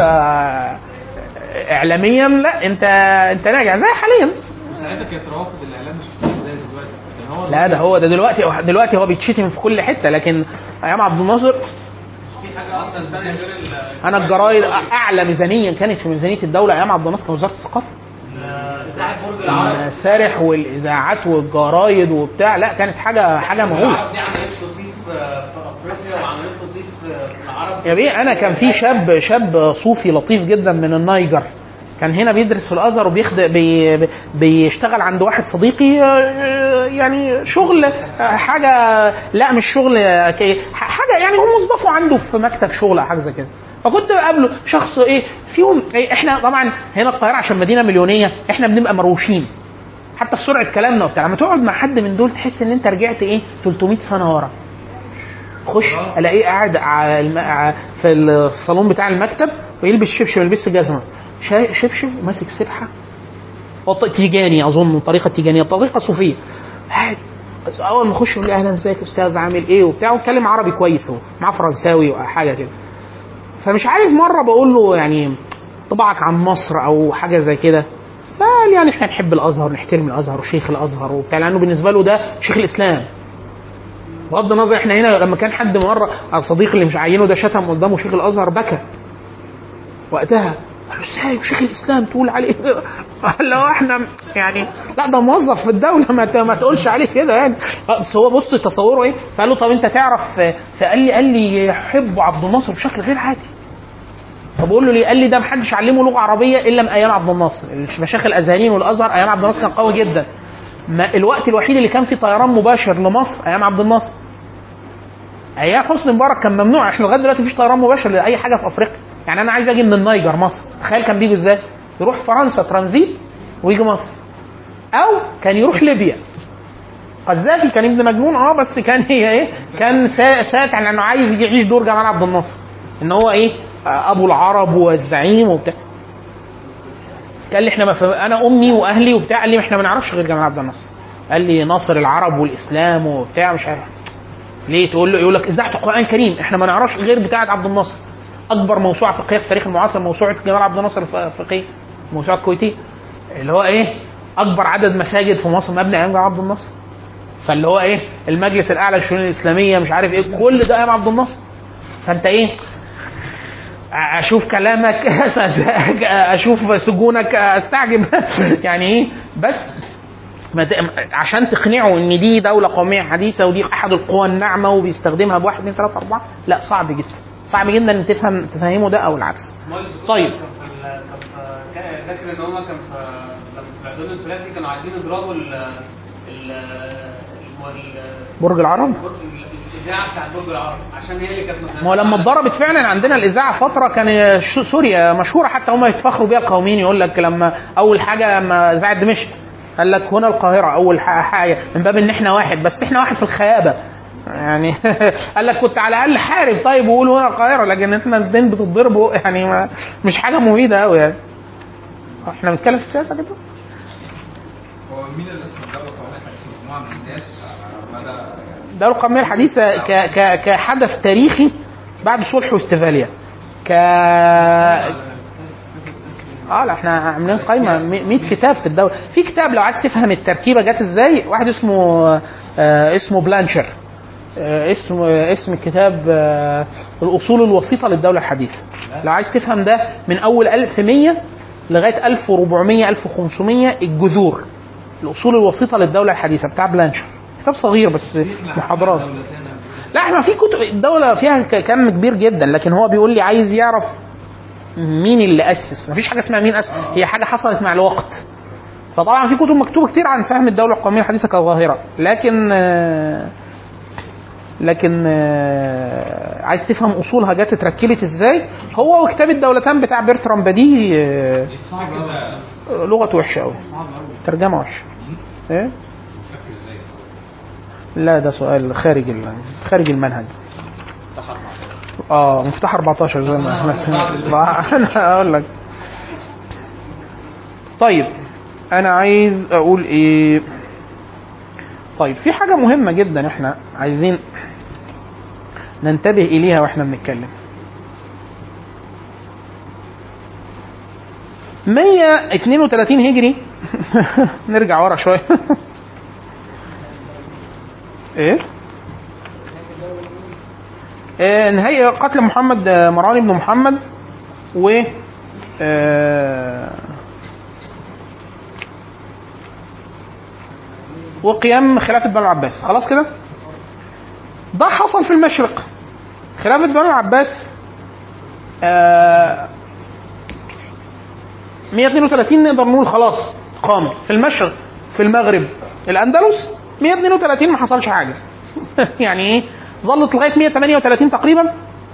اعلاميا لا انت انت راجع زي حاليا وساعتها كانت روافد الاعلام مش كتير زي دلوقتي يعني هو لا ده هو ده دلوقتي دلوقتي هو بيتشتم في كل حته لكن ايام عبد الناصر في حاجه اصلا ثانيه غير ال- انا الجرايد اعلى ميزانيا كانت في ميزانيه الدوله ايام عبد الناصر كان وزاره الثقافه اذاعه برج العرب المسارح والاذاعات والجرايد وبتاع لا كانت حاجه حاجه مهوله العرب دي عملت تصيف في افريقيا وعملت تصيف في العرب يا بيه انا كان في شاب شاب صوفي لطيف جدا من النيجر كان هنا بيدرس في الازهر وبيخد بي بي- بيشتغل عند واحد صديقي آه، يعني شغل آه، حاجه لا مش شغل آه، كي- ح- حاجه يعني هو موظفه عنده في مكتب شغل او حاجه زي كده فكنت بقابله شخص ايه فيهم إيه احنا طبعا هنا القاهره عشان مدينه مليونيه احنا بنبقى مروشين حتى في سرعه كلامنا وبتاع لما تقعد مع حد من دول تحس ان انت رجعت ايه 300 سنه ورا خش الاقيه قاعد على الم... ع- في الصالون بتاع المكتب ويلبس شبشب ما يلبسش جزمه شا- شبشب وماسك سبحه هو ط- تيجاني اظن طريقه تيجانيه طريقه صوفيه قاعد بس اول ما اخش يقول لي اهلا ازيك يا استاذ عامل ايه وبتاع واتكلم عربي كويس هو معاه فرنساوي وحاجه كده فمش عارف مره بقول له يعني طبعك عن مصر او حاجه زي كده فقال يعني احنا نحب الازهر نحترم الازهر وشيخ الازهر وبتاع لانه بالنسبه له ده شيخ الاسلام بغض النظر احنا هنا لما كان حد مره صديق اللي مش عينه ده شتم قدامه شيخ الازهر بكى وقتها قال له ازاي وشيخ الاسلام تقول عليه كده؟ قال له احنا يعني لا ده موظف في الدوله ما ت- ما تقولش عليه كده يعني آه، بس هو بص تصوره ايه فقال له طب انت تعرف فقال لي قال لي يحب عبد الناصر بشكل غير عادي طب بقول له ليه؟ قال لي ده محدش علمه لغه عربيه الا من ايام عبد الناصر، المشايخ الازهريين والازهر ايام عبد الناصر كان قوي جدا. ما الوقت الوحيد اللي كان فيه طيران مباشر لمصر ايام عبد الناصر. ايام حسني مبارك كان ممنوع احنا لغايه دلوقتي مفيش طيران مباشر لاي حاجه في افريقيا. يعني انا عايز اجي من النيجر مصر، تخيل كان بيجي ازاي؟ يروح فرنسا ترانزيت ويجي مصر. او كان يروح ليبيا. قذافي كان ابن مجنون اه بس كان هي ايه؟ كان سا- ساتع لانه عايز يعيش دور جمال عبد الناصر. ان هو ايه؟ آه، ابو العرب والزعيم وبتاع. قال لي احنا ما ف... انا امي واهلي وبتاع قال لي احنا ما نعرفش غير جمال عبد الناصر. قال لي ناصر العرب والاسلام وبتاع مش عارف. ليه تقول له يقول لك اذاعه القران الكريم احنا ما نعرفش غير بتاعه عبد الناصر. اكبر موسوعه فقهيه في التاريخ المعاصر موسوعه جمال عبد الناصر الفقهيه موسوعه كويتيه اللي هو ايه اكبر عدد مساجد في مصر مبني ايام جمال عبد الناصر. فاللي هو ايه المجلس الاعلى للشؤون الاسلاميه مش عارف ايه كل ده ايام عبد الناصر. فانت ايه اشوف كلامك أصدقك، اشوف سجونك استعجب يعني ايه بس ما ت- عشان تقنعه ان دي دوله قوميه حديثه ودي احد القوى الناعمه وبيستخدمها بواحد اثنين ثلاثه اربعه لا صعب جدا صعب جدا ان تفهم تفهمه ده او العكس أمال السكوت طيب. كان في ال- كان في- كان- فاكر ان هم كان في لما في العدوان الثلاثي كانوا عايزين يضربوا ال ال الم- ال- برج العرب الاذاعه بتاعت برج العرب عشان هي اللي كانت مثلا ما هو لما اتضربت فعلا عندنا الاذاعه فتره كان ش- سوريا مشهوره حتى هم يتفخروا بيها القوميين يقول لك لما اول حاجه لما اذاعه دمشق قال لك هنا القاهره اول ح- حاجه من باب ان احنا واحد بس احنا واحد في الخيابه يعني قال لك كنت على الاقل حارب طيب وقول هنا القاهره لكن احنا الاثنين بتتضربوا يعني ما مش حاجه مفيده قوي يعني احنا بنتكلم في السياسه كده هو مين اللي اسم الدولة القومية الحديثة مجموعة من الناس على مدى الدولة القومية الحديثة ك... ك... كحدث تاريخي بعد صلح واستفالية ك اه لا احنا عاملين قايمه 100 كتاب في الدوله في كتاب لو عايز تفهم التركيبه جت ازاي واحد اسمه آه اسمه بلانشر آه اسم آه اسم الكتاب آه الاصول الوسيطه للدوله الحديثه لو عايز تفهم ده من اول 1100 لغايه 1400 1500 الجذور الاصول الوسيطه للدوله الحديثه بتاع بلانشر كتاب صغير بس محاضرات لا احنا في كتب الدوله فيها ك- كم كبير جدا لكن هو بيقول لي عايز يعرف مين اللي اسس مفيش حاجه اسمها مين اسس هي حاجه حصلت مع الوقت فطبعا في كتب مكتوبه كتير عن فهم الدوله القوميه الحديثه كظاهره لكن آه، لكن آه، عايز تفهم اصولها جت اتركبت ازاي هو وكتاب الدولتان بتاع بيرترام بديه آه، لغته وحشه قوي ترجمه وحشه ايه لا ده سؤال خارج ال- خارج المنهج اه مفتاح 14 زي ما ما- انا اقول لك طيب انا عايز اقول ايه طيب في حاجه مهمه جدا احنا عايزين ننتبه اليها واحنا بنتكلم 132 هجري نرجع ورا شويه ايه آه، نهاية قتل محمد آه، مروان بن محمد و آه، وقيام خلافة بنو العباس خلاص كده ده حصل في المشرق خلافة بنو العباس آه، 132 نقدر نقول خلاص قامت في المشرق في المغرب الاندلس 132 ما حصلش حاجه يعني ايه ظلت لغايه 138 تقريبا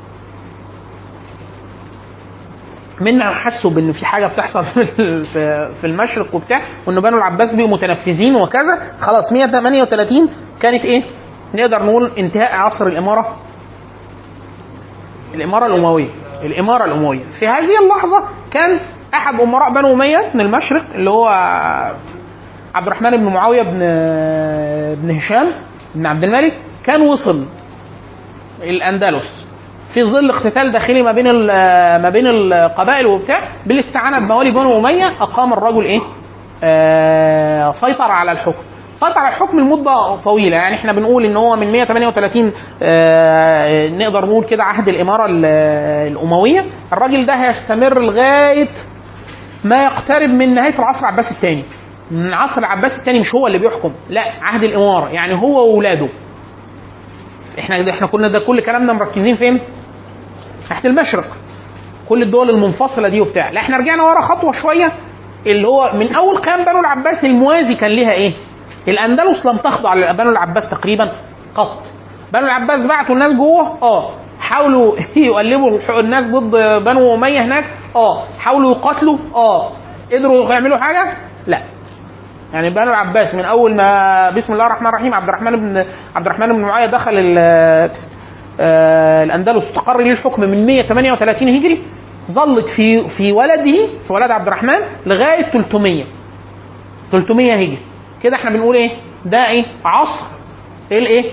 منا حسوا بان في حاجه بتحصل في في- في المشرق وبتاع وان بنو العباس بيبقوا متنفذين وكذا خلاص 138 كانت ايه؟ نقدر نقول انتهاء عصر الاماره الاماره الامويه الاماره الامويه في هذه اللحظه كان احد امراء بنو اميه من المشرق اللي هو عبد الرحمن بن معاويه بن بن هشام بن عبد الملك كان وصل الاندلس في ظل اقتتال داخلي ما بين ال- ما بين القبائل وبتاع بالاستعانه بموالي بنو اميه اقام الرجل ايه؟ آه سيطر على الحكم سيطر على الحكم لمده طويله يعني احنا بنقول ان هو من 138 آه، نقدر نقول كده عهد الاماره ال- الامويه الراجل ده هيستمر لغايه ما يقترب من نهايه العصر العباسي الثاني من العصر العباسي الثاني مش هو اللي بيحكم لا عهد الاماره يعني هو واولاده احنا احنا كنا ده كل كلامنا مركزين فين؟ تحت المشرق كل الدول المنفصله دي وبتاع لا احنا رجعنا ورا خطوه شويه اللي هو من اول قيام بنو العباس الموازي كان ليها ايه؟ الاندلس لم تخضع لبنو العباس تقريبا قط بنو العباس بعتوا الناس جوه اه حاولوا يقلبوا الح- الناس ضد بنو اميه هناك اه حاولوا يقاتلوا اه قدروا يعملوا حاجه لا يعني بنو العباس من اول ما بسم الله الرحمن الرحيم عبد الرحمن بن عبد الرحمن بن معاويه دخل ال- آه، الاندلس استقر ليه الحكم من 138 هجري ظلت في في ولده في ولد عبد الرحمن لغايه 300 300 هجري كده احنا بنقول ايه ده ايه عصر الايه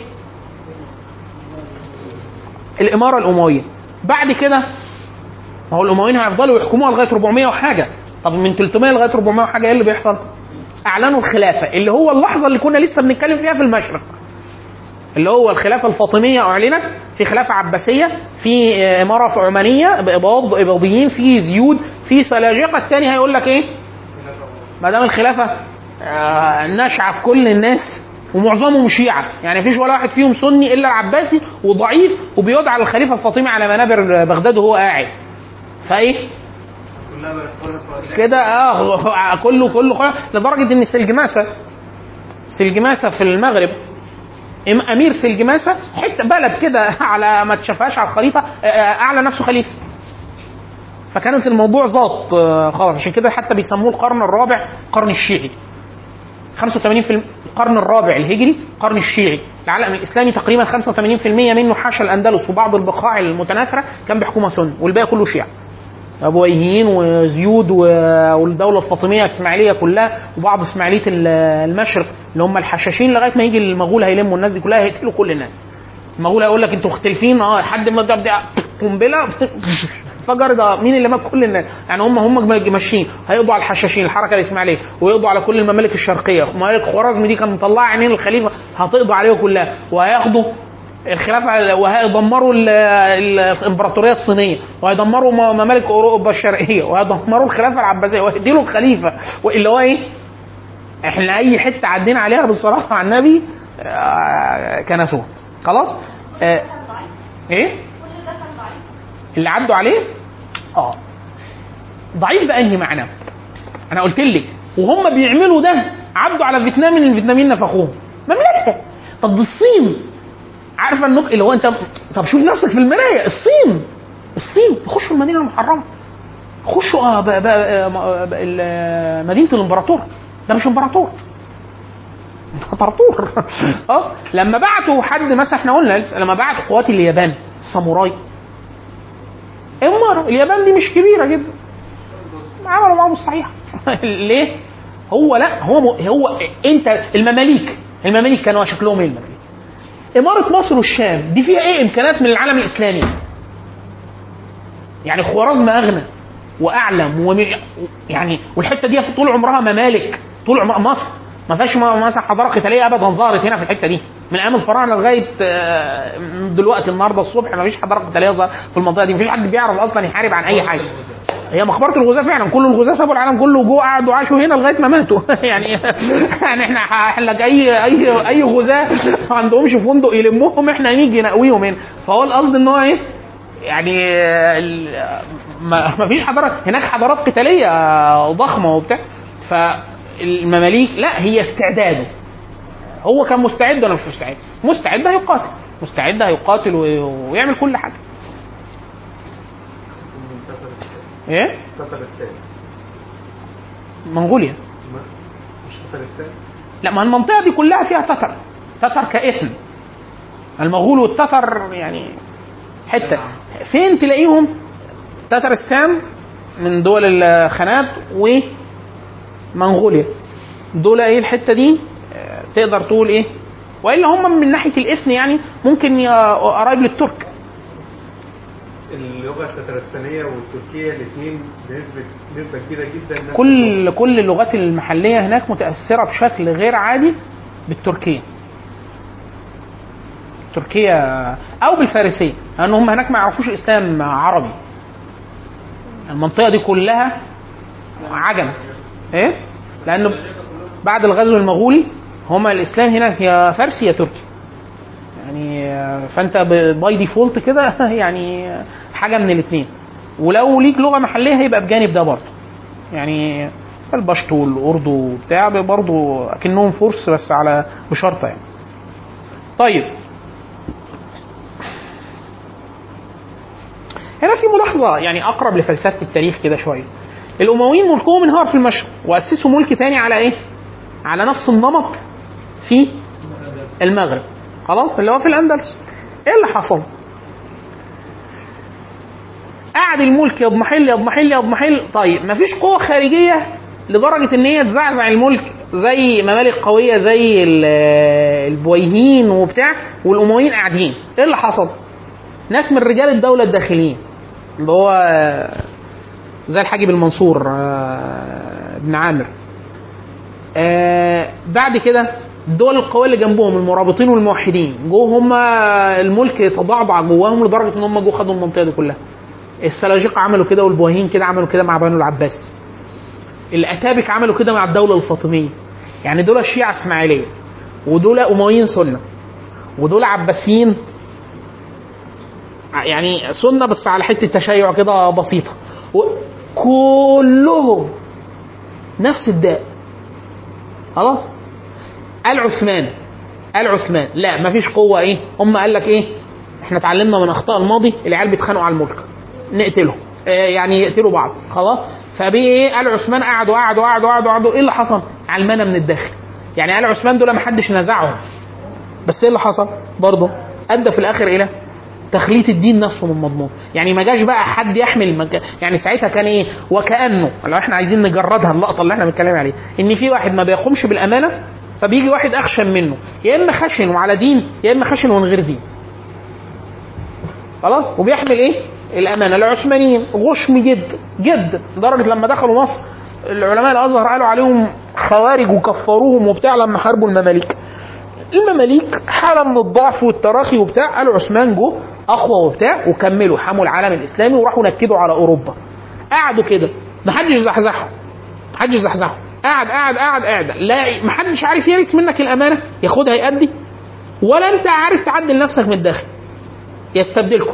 الاماره الامويه بعد كده ما هو الامويين هيفضلوا يحكموها لغايه 400 وحاجه طب من 300 لغايه 400 وحاجه ايه اللي بيحصل اعلنوا الخلافه اللي هو اللحظه اللي كنا لسه بنتكلم فيها في المشرق اللي هو الخلافه الفاطميه اعلنت في خلافه عباسيه في آه، اماره في عمانيه باباض اباضيين في زيود في سلاجقه الثاني هيقول لك ايه ما دام الخلافه آه، ناشعه في كل الناس ومعظمهم شيعه يعني مفيش ولا واحد فيهم سني الا العباسي وضعيف وبيدعى الخليفه الفاطمي على منابر بغداد وهو قاعد فايه كلها بقت كده اه كله كله خلاص لدرجه ان سلجماسه سلجماسه في المغرب إم- امير سلجماسه حته بلد كده على ما تشافهاش على الخريطه آه، آه، اعلى نفسه خليفه فكانت الموضوع ظابط آه، خلاص عشان كده حتى بيسموه القرن الرابع قرن الشيعي 85 في القرن الرابع الهجري قرن الشيعي العالم الاسلامي تقريبا 85% منه حاشا الاندلس وبعض البقاع المتناثره كان بيحكمها سنه والباقي كله شيعه ابويهيين وزيود و- والدوله الفاطميه الاسماعيليه كلها وبعض اسماعيليه ال- المشرق اللي هم الحشاشين لغايه ما يجي المغول هيلموا الناس دي كلها هيقتلوا كل الناس المغول هيقول لك انتوا مختلفين اه لحد ما تبدا قنبله فجر ده مين اللي مات كل الناس يعني هم هم ماشيين هيقضوا على الحشاشين الحركه الاسماعيليه ويقضوا على كل الممالك الشرقيه ممالك خوارزم دي كانت مطلعه عينين الخليفه هتقضوا عليها كلها وهياخدوا الخلافه وهيدمروا ال- ال- الامبراطوريه الصينيه وهيدمروا م- ممالك اوروبا الشرقيه وهيدمروا الخلافه العباسيه وهيديله الخليفه واللي هو ايه احنا اي حته عدينا عليها بالصلاه على النبي آه، كنسوها خلاص آه، ايه كل ده كان ضعيف اللي عدوا عليه اه ضعيف بانهي معنى انا قلت لك وهم بيعملوا ده عدوا على فيتنام ان الفيتناميين نفخوهم مملكه طب دي الصين عارفه النقطه اللي هو انت طب شوف نفسك في المرايه الصين الصين يخشوا المدينه المحرمه خشوا آه ب- ب- آه ب- ال- مدينه الامبراطور ده مش امبراطور امبراطور اه لما بعتوا حد مثلا احنا قلنا لسه لما بعتوا قوات اليابان الساموراي امارة اليابان دي مش كبيره جدا عملوا معاهم الصحيح ليه؟ هو لا هو م... هو انت المماليك المماليك كانوا شكلهم ايه المماليك؟ اماره مصر والشام دي فيها ايه امكانات من العالم الاسلامي؟ يعني خوارزم اغنى واعلم وم... يعني والحته دي طول عمرها ممالك طول عمرها مصر ما فيهاش م- مثلا حضاره قتاليه ابدا ظهرت هنا في الحته دي من ايام الفراعنه لغايه آه، دلوقتي النهارده الصبح ما فيش حضاره قتاليه ظهرت في المنطقه دي ما فيش حد بيعرف اصلا يحارب عن اي حاجه هي مقبره الغزاة فعلا كل الغزاة سابوا العالم كله جوه قعدوا عاشوا هنا لغايه ما ماتوا يعني يعني احنا هحل لك اي اي اي غزاة ما عندهمش فندق يلموهم احنا نيجي نقويهم هنا فهو القصد ان هو ايه يعني ال- ما ما فيش حضارات هناك حضارات قتاليه ضخمه وبتاع فالمماليك لا هي استعداده هو كان مستعد ولا مش مستعد؟ مستعد هيقاتل مستعد هيقاتل وي- ويعمل كل حاجه ايه؟ تترستان منغوليا مش تترستان لا ما المنطقه دي كلها فيها تتر تتر كاسم المغول والتتر يعني حته فين تلاقيهم تترستان من دول الخانات ومنغوليا دول ايه الحته دي آه، تقدر تقول ايه والا هم من ناحيه الاثن يعني ممكن يا- قرايب للترك اللغه التترستانيه والتركيه الاثنين بنسبه نسبه كبيره جدا كل كل اللغات المحليه هناك متاثره بشكل غير عادي بالتركيه تركيا او بالفارسيه لان هم هناك ما يعرفوش اسلام عربي المنطقه دي كلها عجم ايه لانه بعد الغزو المغولي هما الاسلام هناك يا فارسي يا تركي يعني آه، فانت باي ديفولت كده يعني حاجه من الاثنين ولو ليك لغه محليه هيبقى بجانب ده برضه يعني البشتو والاردو وبتاع برضه اكنهم فرس بس على بشرطه يعني طيب هنا في ملاحظه يعني اقرب لفلسفه التاريخ كده شويه الامويين ملكهم انهار في المشرق واسسوا ملك تاني على ايه على نفس النمط في المغرب خلاص اللي هو في الاندلس ايه اللي حصل قعد الملك يضمحل يضمحل يضمحل طيب مفيش قوة خارجية لدرجة ان هي تزعزع الملك زي ممالك قوية زي ال- البويهين وبتاع والامويين قاعدين ايه اللي حصل ناس من رجال الدولة الداخليين اللي هو زي الحاجب المنصور آه، ابن عامر آه، بعد كده الدول القوية اللي جنبهم المرابطين والموحدين جو هم الملك تضعضع جواهم لدرجة ان هم جو خدوا المنطقة دي كلها السلاجقة عملوا كده والبويهين كده عملوا كده مع بنو العباس الاتابك عملوا كده مع الدولة الفاطمية يعني دول الشيعة اسماعيلية ودول امويين سنة ودول عباسيين يعني سنة بس على حتة تشيع كده بسيطة كلهم نفس الداء خلاص قال عثمان قال عثمان لا مفيش قوة ايه هم قال لك ايه احنا اتعلمنا من اخطاء الماضي العيال بيتخانقوا على الملك نقتلهم اه يعني يقتلوا بعض خلاص فبيه ايه قال عثمان قعدوا قعدوا قعدوا قعدوا قعدوا ايه اللي حصل علمانة من الداخل يعني قال عثمان دول ما حدش نزعهم بس ايه اللي حصل برضه ادى في الاخر الى تخليط الدين نفسه من مضمون يعني ما جاش بقى حد يحمل مك... يعني ساعتها كان ايه وكانه لو احنا عايزين نجردها اللقطه اللي احنا بنتكلم عليها ان في واحد ما بيقومش بالامانه فبيجي واحد اخشن منه يا اما خشن وعلى دين يا اما خشن ومن غير دين خلاص وبيحمل ايه الامانه العثمانيين غشم جدا جدا لدرجه لما دخلوا مصر العلماء الازهر قالوا عليهم خوارج وكفروهم وبتاع لما حاربوا المماليك المماليك حاله من الضعف والتراخي وبتاع قالوا عثمان جو اقوى وبتاع وكملوا حموا العالم الاسلامي وراحوا نكدوا على اوروبا قعدوا كده محدش زحزحهم محدش زحزحهم قاعد قاعد قاعد قاعد لا محدش عارف يرث منك الامانه ياخدها يأدي ولا انت عارف تعدل نفسك من الداخل يستبدلكم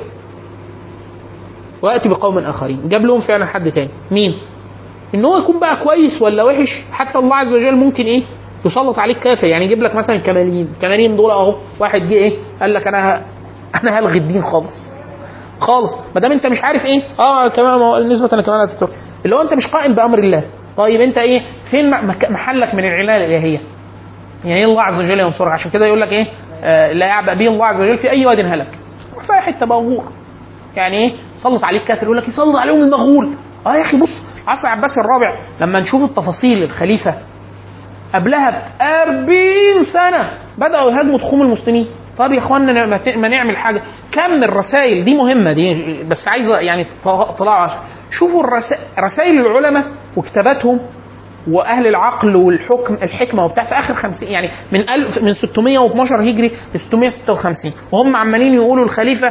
وياتي بقوم اخرين جاب لهم فعلا حد تاني مين ان هو يكون بقى كويس ولا وحش حتى الله عز وجل ممكن ايه يسلط عليك كافر يعني يجيب لك مثلا الكماليين الكماليين دول اهو واحد جه ايه قال لك انا ه... انا هلغي الدين خالص خالص ما دام انت مش عارف ايه اه كمان نسبه كمان هتترك اللي هو انت مش قائم بامر الله طيب انت ايه فين مك- محلك من العنايه الالهيه يعني ايه الله عز وجل ينصرك عشان كده يقول لك ايه آه لا يعبأ به الله عز وجل في اي واد هلك روح في أي حته مغور يعني ايه سلط عليك كافر يقول لك يسلط عليهم المغول اه يا اخي بص عصر عباس الرابع لما نشوف التفاصيل الخليفه قبلها ب 40 سنه بداوا يهاجموا تخوم المسلمين طب يا اخوانا ما ت- ما نعمل حاجه كم من الرسائل دي مهمه دي بس عايزه يعني طلعوا عشان شوفوا رسائل العلماء وكتاباتهم واهل العقل والحكم الحكمه وبتاع في اخر 50 يعني من 1000 من 612 هجري ل 656 وهم عمالين يقولوا الخليفه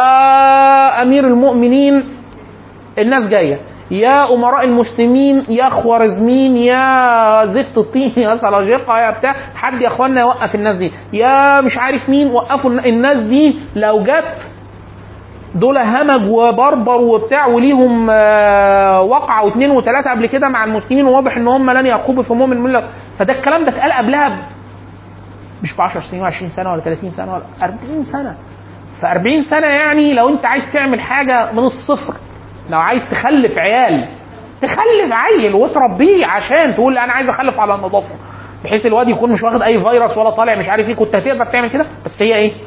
يا امير المؤمنين الناس جايه يا امراء المسلمين يا خوارزمين يا زفت الطين يا سلاجقه يا بتاع حد يا اخوانا يوقف الناس دي يا مش عارف مين وقفوا الناس دي لو جت دول همج وبربر وبتاع وليهم آه، وقعه واثنين وثلاثه قبل كده مع المسلمين وواضح ان هم لن يعقبوا في من المله فده الكلام ده اتقال قبلها ب- مش ب 10 سنين و20 سنه ولا 30 سنه ولا 40 سنه ف 40 سنه يعني لو انت عايز تعمل حاجه من الصفر لو عايز تخلف عيال تخلف عيل وتربيه عشان تقول انا عايز اخلف على النظافه بحيث الواد يكون مش واخد اي فيروس ولا طالع مش عارف ايه كنت هتقدر تعمل كده بس هي ايه؟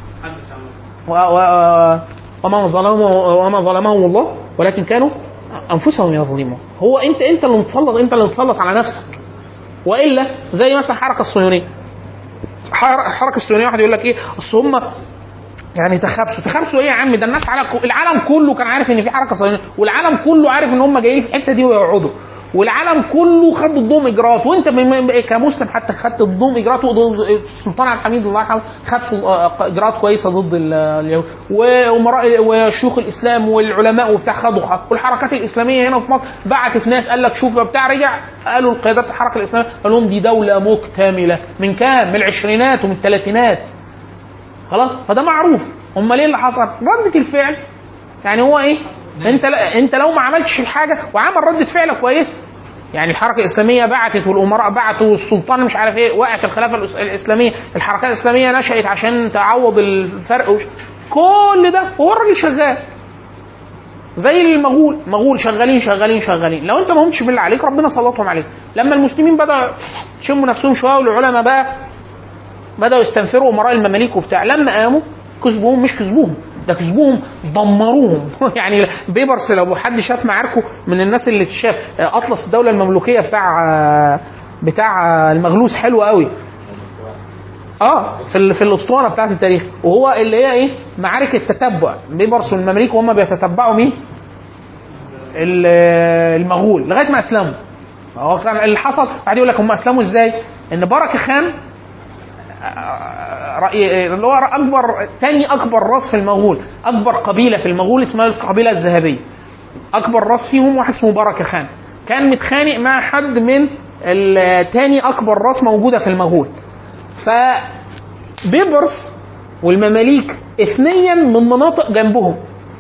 و و وما ظلمهم وما ظلمهم الله ولكن كانوا انفسهم يظلمون هو انت انت اللي متسلط انت اللي متسلط على نفسك والا زي مثلا الحركه الصهيونيه حر- الحركه الصهيونيه واحد يقول لك ايه اصل هم يعني تخابسوا تخابسوا ايه يا عم ده الناس على العالم كله كان عارف ان في حركه صهيونيه والعالم كله عارف ان هم جايين في الحته دي ويقعدوا والعالم كله خد ضدهم اجراءات وانت بم- كمسلم حتى خدت ضدهم اجراءات وضد السلطان عبد الحميد الله يرحمه خد سل- آه، اجراءات كويسه ضد ال- اليهود وامراء وشيوخ الاسلام والعلماء وبتاع خدوا حق والحركات الاسلاميه هنا في مصر بعتت ناس قال لك شوف بتاع رجع قالوا القيادات الحركه الاسلاميه قال لهم دي دوله مكتمله من كام؟ من العشرينات ومن الثلاثينات خلاص فده معروف امال ايه اللي حصل؟ رده الفعل يعني هو ايه؟ انت لا انت لو ما عملتش الحاجه وعمل رده فعل كويسه يعني الحركه الاسلاميه بعتت والامراء بعتوا والسلطان مش عارف ايه وقعت الخلافه الإس- الاسلاميه الحركات الاسلاميه نشات عشان تعوض الفرق وش كل ده وهو الراجل شغال زي المغول مغول شغالين شغالين شغالين لو انت ما قمتش باللي عليك ربنا سلطهم عليك لما المسلمين بدأوا يشموا نفسهم شويه والعلماء بقى بدأوا يستنفروا امراء المماليك وبتاع لما قاموا كسبوهم مش كسبوهم ده كسبوهم دمروهم يعني بيبرس لو حد شاف معاركه من الناس اللي شاف اطلس الدوله المملوكيه بتاع بتاع المغلوس حلو قوي اه في ال- في الاسطوانه بتاعت التاريخ وهو اللي هي ايه معارك التتبع بيبرس والمماليك وهم بيتتبعوا مين ال- المغول لغايه ما اسلموا هو كان اللي حصل بعد يقول لك هم اسلموا ازاي ان بركه خان رأي اللي هو اكبر تاني اكبر راس في المغول اكبر قبيله في المغول اسمها القبيله الذهبيه اكبر راس فيهم واحد اسمه بركه خان كان متخانق مع حد من ال- تاني اكبر راس موجوده في المغول فبيبرس والمماليك اثنيا من مناطق جنبهم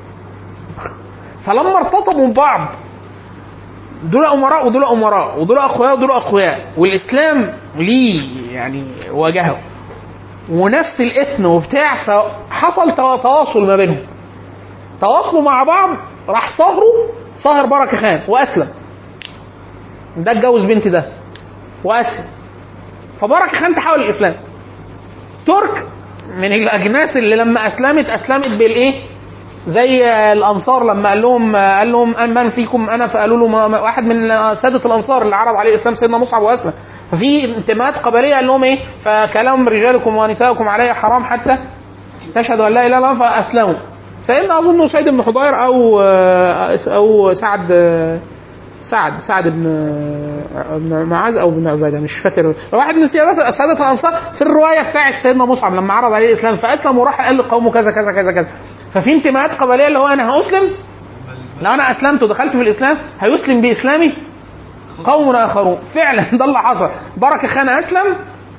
فلما ارتطموا ببعض دول امراء ودول امراء ودول اقوياء ودول اقوياء والاسلام ليه يعني واجهه ونفس الاثم وبتاع فحصل تو- تواصل ما بينهم تواصلوا مع بعض راح صهروا صهر بركه خان واسلم ده اتجوز بنت ده واسلم فبركه خان تحول الاسلام ترك من الاجناس اللي لما اسلمت اسلمت بالايه زي الانصار لما قال لهم قال لهم من فيكم انا فقالوا له ما- ما- واحد من ساده الانصار اللي عرض عليه الاسلام سيدنا مصعب واسلم ففي انتماءات قبليه قال لهم ايه فكلام رجالكم ونساؤكم علي حرام حتى تشهدوا ان لا اله الا الله فاسلموا سيدنا اظن سيد بن حضير او او سعد سعد سعد بن بن معاذ او بن عباده مش فاكر واحد من سيادات سادة الانصار في الروايه بتاعت سيدنا مصعب لما عرض عليه الاسلام فاسلم وراح قال لقومه كذا كذا كذا كذا ففي انتماءات قبليه اللي هو انا هاسلم لو انا اسلمت ودخلت في الاسلام هيسلم باسلامي قوم اخرون فعلا ده اللي حصل بركه خان اسلم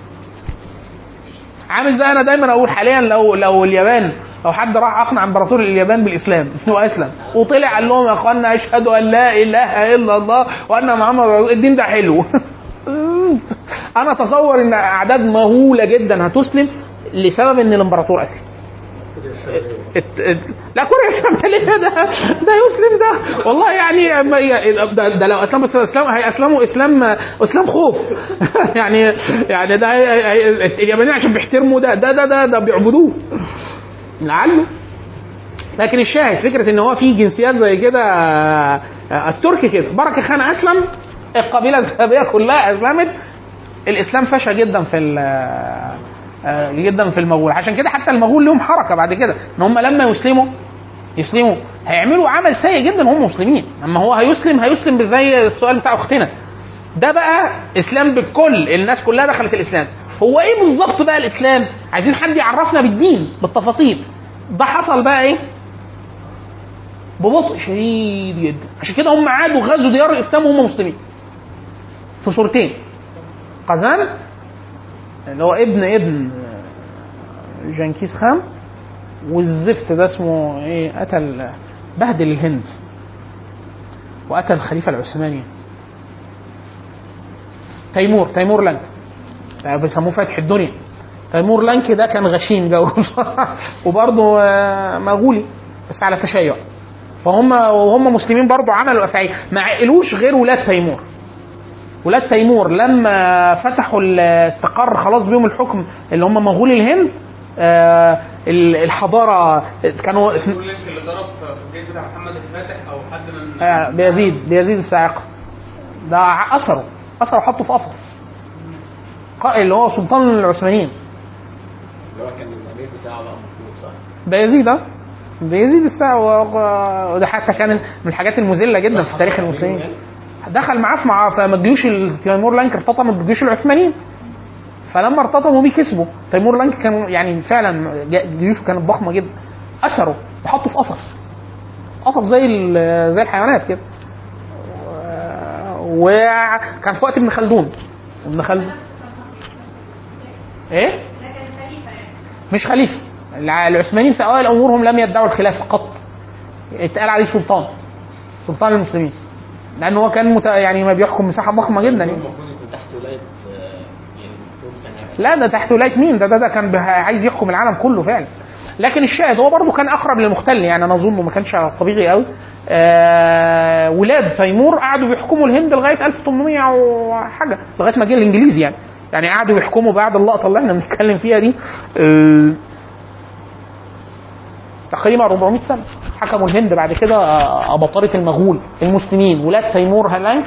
عامل زي انا دايما اقول حاليا لو لو اليابان لو حد راح اقنع امبراطور اليابان بالاسلام واسلم وطلع قال لهم يا اخوانا اشهد ان لا اله الا الله وان محمد رسول الله، الدين ده حلو انا اتصور ان اعداد مهوله جدا هتسلم لسبب ان الامبراطور اسلم ات- ات- لا كوريا الشماليه ده ده يسلم ده والله يعني ما- يعني ده, ده لو اسلموا بس اسلام هيسلموا اسلام اسلام خوف يعني يعني ده هي- هي- اليابانيين عشان بيحترموا ده ده ده ده, ده بيعبدوه لعله لكن الشاهد فكره ان هو في جنسيات زي كده آه، التركي كده بركه خان اسلم القبيله الذهبيه كلها اسلمت الاسلام فشى جدا في ال- آه، جدا في المغول عشان كده حتى المغول لهم حركه بعد كده ان هم لما يسلموا يسلموا هيعملوا عمل سيء جدا وهم مسلمين اما هو هيسلم هيسلم زي السؤال بتاع اختنا ده بقى اسلام بالكل الناس كلها دخلت الاسلام هو ايه بالظبط بقى الاسلام عايزين حد يعرفنا بالدين بالتفاصيل ده حصل بقى ايه ببطء شديد جدا عشان كده هم عادوا غزوا ديار الاسلام وهم مسلمين في صورتين قزان اللي هو ابن ابن جنكيز خان والزفت ده اسمه ايه قتل بهدل الهند وقتل الخليفه العثماني تيمور تيمور لانك ده بيسموه فاتح الدنيا تيمور لانك ده كان غشيم جو وبرضه آه، مغولي بس على تشيع فهم وهم مسلمين برضه عملوا افعال ما عقلوش غير ولاد تيمور ولاد تيمور لما فتحوا ال- استقر خلاص بيهم الحكم اللي هم مغولي الهند آه، ال- الحضاره كانوا يقول لك اللي ضرب في الجيش بتاع محمد الفاتح او حد من آه، بيزيد بيزيد الصاعقه ده ع- اثره اثره حطه في قفص ق- اللي هو سلطان العثمانيين اللي هو كان الامير بتاعه بقى المفروض صح؟ بيزيد اه بيزيد الساعة و- وده حتى كان من الحاجات المذلة جدا في تاريخ المسلمين دخل معاه في مع في جيوش ال- تيمور لانك ارتطم بالجيوش العثمانيين فلما ارتطموا بيه كسبوا تيمور لانك كان يعني فعلا ج- جيوشه كانت ضخمه جدا اثروا وحطوا في قفص قفص زي ال- زي الحيوانات كده و- وكان في وقت ابن خلدون ابن خلدون ايه مش خليفه الع- العثمانيين في اوائل امورهم لم يدعوا الخلافه قط اتقال عليه سلطان سلطان المسلمين لانه هو كان مت... يعني ما بيحكم مساحه ضخمه جدا يعني المفروض يكون تحت ولايه آه، يعني المفروض كان لا ده تحت ولايه مين ده ده, ده كان به- عايز يحكم العالم كله فعلا لكن الشاهد هو برضه كان اقرب للمحتل يعني انا اظن ما كانش طبيعي قوي آه ولاد تيمور قعدوا بيحكموا الهند لغايه 1800 وحاجه لغايه ما جه الانجليز يعني يعني قعدوا يحكموا بعد اللقطه اللي احنا بنتكلم فيها دي آه تقريبا 400 سنه حكموا الهند بعد كده آه، اباطره المغول المسلمين ولاد تيمور هلاين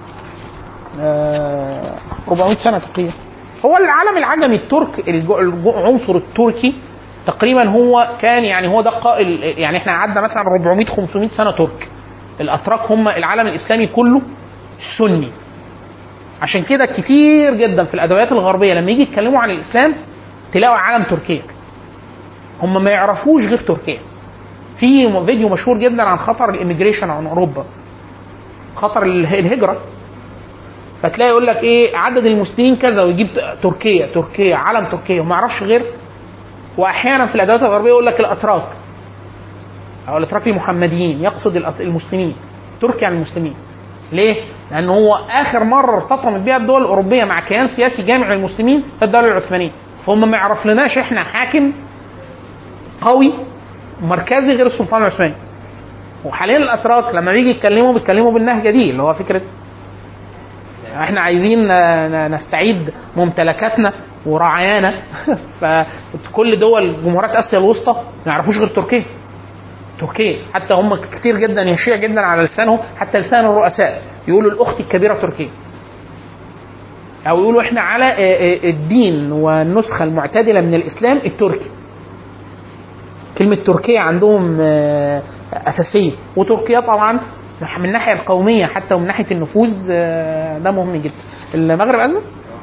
آه 400 سنه تقريبا هو العالم العجمي الترك الج- الج- العنصر التركي تقريبا هو كان يعني هو ده قائل يعني احنا قعدنا مثلا 400 500 سنه ترك الاتراك هم العالم الاسلامي كله سني عشان كده كتير جدا في الادبيات الغربيه لما يجي يتكلموا عن الاسلام تلاقوا عالم تركيا هم ما يعرفوش غير تركيا في فيديو مشهور جدا عن خطر الاميجريشن عن اوروبا خطر اله- الهجره فتلاقي يقول لك ايه عدد المسلمين كذا ويجيب ت- تركيا تركيا علم تركيا وما يعرفش غير واحيانا في الادوات الغربيه يقول لك الاتراك او الاتراك المحمديين يقصد الأت- المسلمين تركيا عن المسلمين ليه؟ لان هو اخر مره ارتطمت بها الدول الاوروبيه مع كيان سياسي جامع للمسلمين في الدوله العثمانيه فهم ما يعرفلناش احنا حاكم قوي مركزي غير السلطان العثماني وحاليا الاتراك لما بيجي يتكلموا بيتكلموا بالنهجه دي اللي هو فكره احنا عايزين ن- ن- نستعيد ممتلكاتنا ورعايانا فكل دول جمهوريات اسيا الوسطى ما يعرفوش غير تركيا تركيا حتى هم كتير جدا يشيع جدا على لسانهم حتى لسان الرؤساء يقولوا الاخت الكبيره تركيا او يقولوا احنا على آه، آه، الدين والنسخه المعتدله من الاسلام التركي كلمه تركيا عندهم آه، اساسيه وتركيا طبعا من الناحيه القوميه حتى ومن ناحيه النفوذ آه، ده مهم جدا المغرب اذن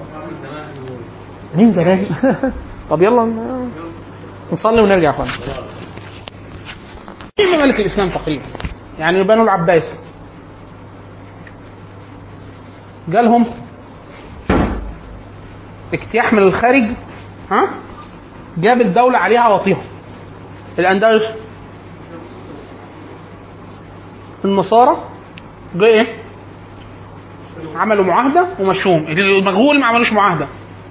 مين زمان طب يلا ن- نصلي ونرجع يا اخوانا مين ملك الاسلام تقريبا يعني بنو العباس جالهم اجتياح من الخارج ها جاب الدولة عليها وطيهم الأندلس النصارى جه ايه؟ عملوا معاهدة ومشوهم المغول ما عملوش معاهدة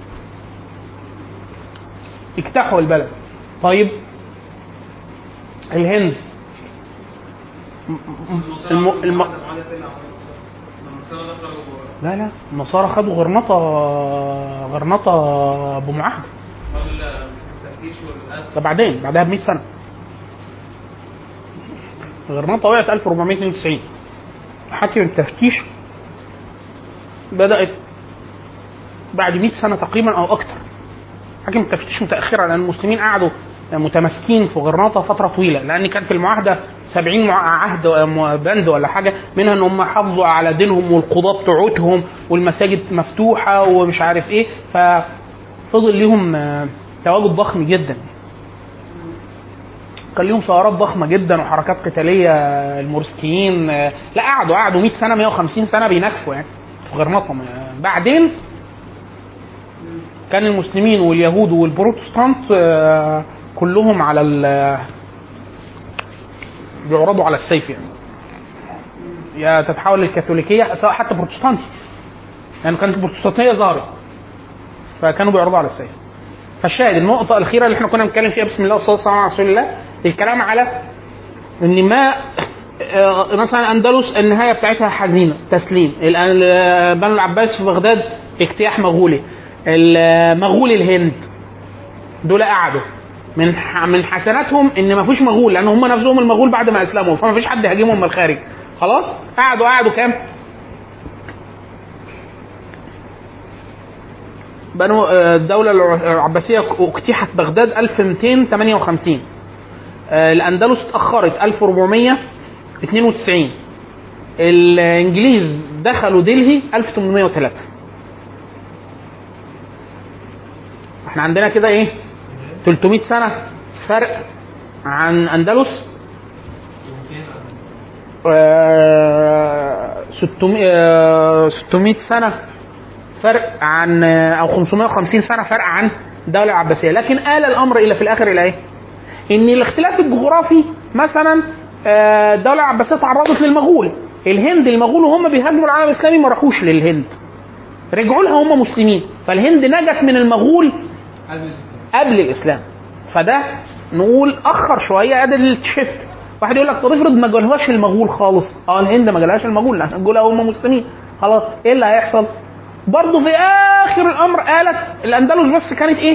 اجتاحوا البلد طيب الهند الم... الم... لا لا النصارى خدوا غرنطة غرنطة بمعاهدة ده بعدين بعدها ب 100 سنة غرناطة وقعت 1492 حاكم التفتيش بدأت بعد 100 سنة تقريبا أو أكثر حاكم التفتيش متأخرة لأن المسلمين قعدوا متماسكين في غرناطة فترة طويلة لأن كان في المعاهدة 70 مع- عهد م- بند ولا حاجة منها إن هم حافظوا على دينهم والقضاة بتوعتهم والمساجد مفتوحة ومش عارف إيه ففضل ليهم آه، تواجد ضخم جدا كان ليهم ثورات ضخمه جدا وحركات قتاليه المورسكيين آه، لا قعدوا قعدوا 100 سنه 150 سنه بينكفوا يعني في غرناطه آه، بعدين كان المسلمين واليهود والبروتستانت آه، كلهم على ال بيعرضوا على السيف يعني يا تتحول للكاثوليكيه سواء حتى بروتستانتي يعني كانت البروتستانتيه ظهرت فكانوا بيعرضوا على السيف فالشاهد النقطة الأخيرة اللي احنا كنا بنتكلم فيها بسم الله والصلاة والسلام على رسول الله الكلام على إن ما آه، مثلا أندلس النهاية بتاعتها حزينة تسليم الآن آه، بنو العباس في بغداد اجتياح مغولي مغول الهند دول قعدوا من ح- من حسناتهم ان ما فيش مغول لان هم نفسهم المغول بعد ما اسلموا فما فيش حد هاجمهم من الخارج خلاص قعدوا قعدوا كام بنو آه، الدولة العباسية اجتيحت بغداد 1258 آه، الأندلس اتأخرت 1492 الإنجليز دخلوا دلهي 1803 احنا عندنا كده ايه 300 سنه فرق عن اندلس آه، 600 آه، 600 سنه فرق عن آه، او 550 سنه فرق عن الدوله العباسيه لكن آل الامر الى في الاخر الى ايه؟ ان الاختلاف الجغرافي مثلا آه، الدوله العباسيه تعرضت للمغول الهند المغول وهم بيهاجموا العالم الاسلامي ما راحوش للهند رجعوا لها هم مسلمين فالهند نجت من المغول قبل الاسلام قبل الاسلام فده نقول اخر شويه ادي الشفت واحد يقول لك طب افرض ما جالهاش المغول خالص اه الهند ما جالهاش المغول لان جولها هم مسلمين خلاص ايه اللي هيحصل برضه في اخر الامر قالت الاندلس بس كانت ايه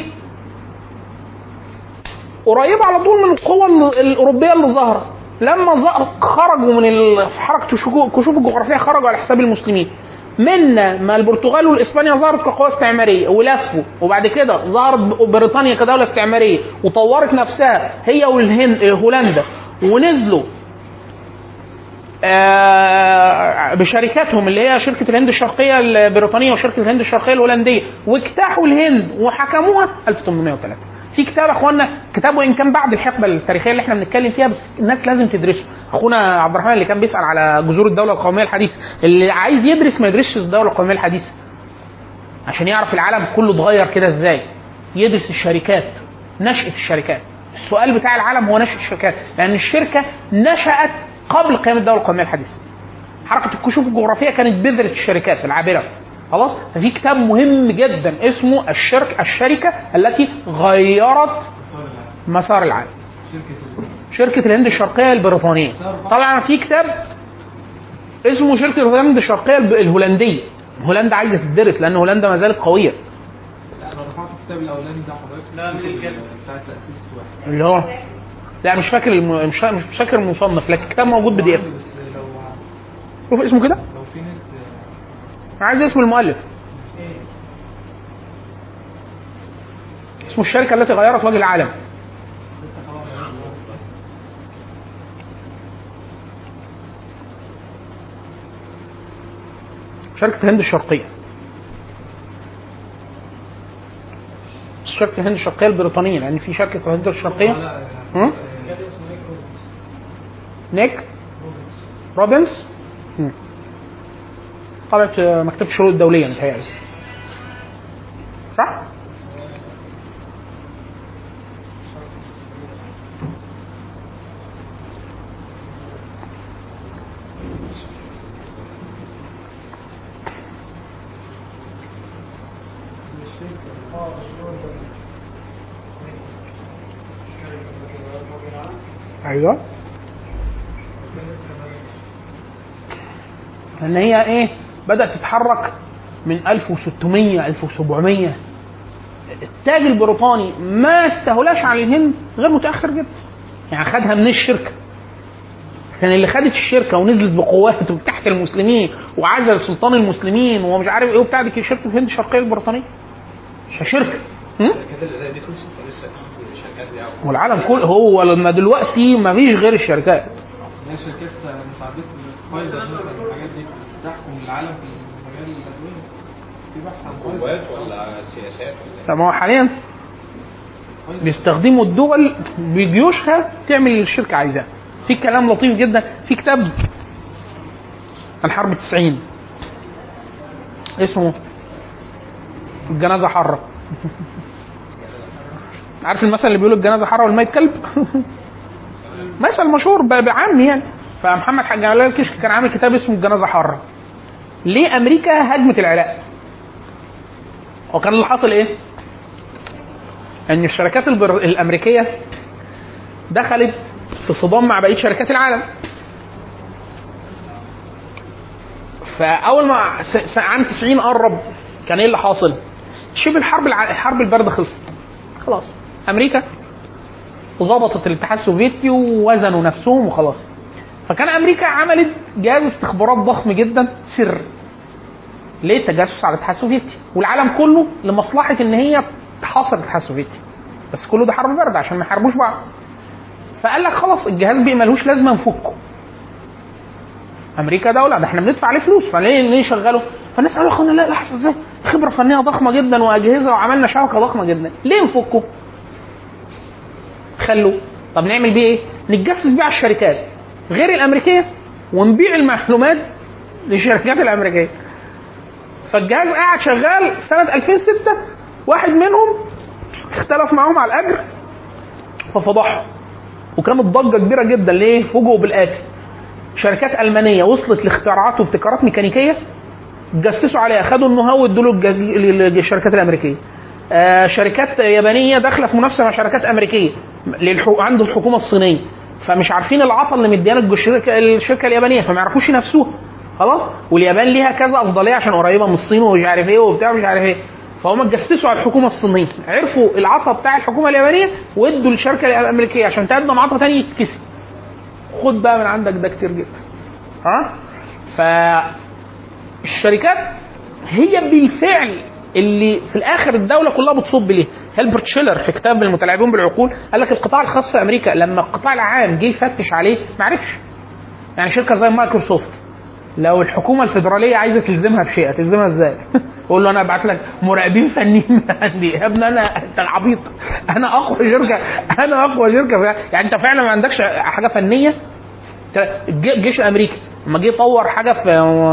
قريبه على طول من القوى ال- الاوروبيه اللي ظاهره لما ظهر- خرجوا من ال- في حركه الشكو- الكشوف الجغرافيه خرجوا على حساب المسلمين من ما البرتغال والاسبانيا ظهرت كقوى استعماريه ولفوا وبعد كده ظهرت ب- بريطانيا كدوله استعماريه وطورت نفسها هي والهند هولندا ونزلوا آه، بشركاتهم اللي هي شركه الهند الشرقيه البريطانيه وشركه الهند الشرقيه الهولنديه واجتاحوا الهند وحكموها 1803 في كتاب يا اخوانا كتاب وان كان بعد الحقبه التاريخيه اللي احنا بنتكلم فيها بس الناس لازم تدرسه اخونا عبد الرحمن اللي كان بيسال على جذور الدوله القوميه الحديثه اللي عايز يدرس ما يدرسش الدوله القوميه الحديثه عشان يعرف العالم كله اتغير كده ازاي يدرس الشركات نشأة الشركات السؤال بتاع العالم هو نشأة الشركات لأن الشركة نشأت قبل قيام الدولة القومية الحديثة حركة الكشوف الجغرافية كانت بذرة الشركات العابرة خلاص ففي كتاب مهم جدا اسمه الشرك الشركة التي غيرت مسار العالم مسار العالم شركه الهند. شركة الهند الشرقية البريطانية طبعا في كتاب اسمه شركة الهند الشرقية الب- الهولندية هولندا عايزة تدرس لأن هولندا ما زالت قوية لا انا رفعت الكتاب الاولاني ده حضرتك لا، من الكتاب. بتاع تاسيس واحد اللي هو لا مش فاكر الم... مش فا- مش فاكر المصنف لكن الكتاب موجود بي دي اف بس لو شوف اسمه كده لو في نت انا عايز اسم المؤلف اسمه الشركة التي غيرت وجه العالم شركة الهند الشرقية شركة الهند الشرقية البريطانية لأن في شركة الهند الشرقية هم؟ نيك روبنز هم. طبعة مكتبة الشروط الدولية متهيألي صح؟ ايوه ان هي ايه بدات تتحرك من 1600 1700 التاج البريطاني ما استهلاش على الهند غير متاخر جدا يعني خدها من الشركه كان اللي خدت الشركه ونزلت بقوات تحت المسلمين وعزل سلطان المسلمين ومش عارف ايه وبتاع دي كانت شركه الهند الشرقيه البريطانيه شركه هم؟ الشركات اللي زي دي خلصت لسه في شركات دي أو- والعالم كله هو لما دلوقتي ما فيش غير الشركات هي شركات متعدده فايزر مثلا الحاجات دي تحكم العالم في مجال الادويه في بحث عن فايزر قوات ولا سياسات ولا طب ما هو حاليا بيستخدموا الدول بجيوشها تعمل اللي الشركه عايزاه في كلام لطيف جدا في كتاب عن حرب 90 اسمه الجنازه حره عارف المثل اللي بيقول الجنازه حره والميت كلب مثل مشهور ب- بعام يعني فمحمد حاج جلال الكشك كان عامل كتاب اسمه الجنازه حره ليه امريكا هاجمت العراق هو كان اللي حاصل ايه ان الشركات البر... الامريكيه دخلت في صدام مع بقيه شركات العالم فاول ما س... س... عام 90 قرب كان ايه اللي حاصل شبه الحرب الع... الحرب البارده خلصت خلاص امريكا ظبطت الاتحاد السوفيتي ووزنوا نفسهم وخلاص فكان امريكا عملت جهاز استخبارات ضخم جدا سر ليه التجسس على الاتحاد السوفيتي والعالم كله لمصلحه ان هي تحاصر الاتحاد السوفيتي بس كله ده حرب بارده عشان ما يحاربوش بعض فقال لك خلاص الجهاز بقى ملوش لازمه نفكه امريكا دوله ده احنا بندفع عليه فلوس فليه ليه نشغله؟ فالناس قالوا يا اخوانا لا لحظه ازاي؟ خبره فنيه ضخمه جدا واجهزه وعملنا شبكه ضخمه جدا، ليه نفكه؟ خلوه طب نعمل بيه ايه؟ نتجسس بيه على الشركات غير الامريكيه ونبيع المعلومات للشركات الامريكيه. فالجهاز قاعد شغال سنه 2006 واحد منهم اختلف معاهم على الاجر ففضحهم وكانت ضجه كبيره جدا ليه؟ فوجئوا بالاتي شركات المانيه وصلت لاختراعات وابتكارات ميكانيكيه جسسوا عليها خدوا النو هاو وادوا له الج- للشركات الامريكيه آه شركات يابانيه داخله في منافسه مع شركات امريكيه للحو... عند الحكومه الصينيه فمش عارفين العطل اللي مديانا الشركه الشركه اليابانيه فما يعرفوش ينافسوها خلاص واليابان ليها كذا افضليه عشان قريبه من الصين ومش عارف ايه وبتاع مش عارف ايه فهم اتجسسوا على الحكومه الصينيه عرفوا العطا بتاع الحكومه اليابانيه وادوا للشركه الامريكيه عشان تقدم عطا تاني يتكسب خد بقى من عندك ده كتير جدا ها فالشركات هي بالفعل اللي في الاخر الدوله كلها بتصب ليه هيلبرت شيلر في كتاب المتلاعبون بالعقول قال لك القطاع الخاص في امريكا لما القطاع العام جه يفتش عليه ما عرفش يعني شركه زي مايكروسوفت لو الحكومه الفيدراليه عايزه تلزمها بشيء هتلزمها ازاي؟ قول له انا ابعت لك مراقبين فنيين من عندي يا ابني انا انت العبيط انا اقوى شركه انا اقوى شركه في... يعني انت فعلا ما عندكش حاجه فنيه الج- الجيش الامريكي لما جه يطور حاجه في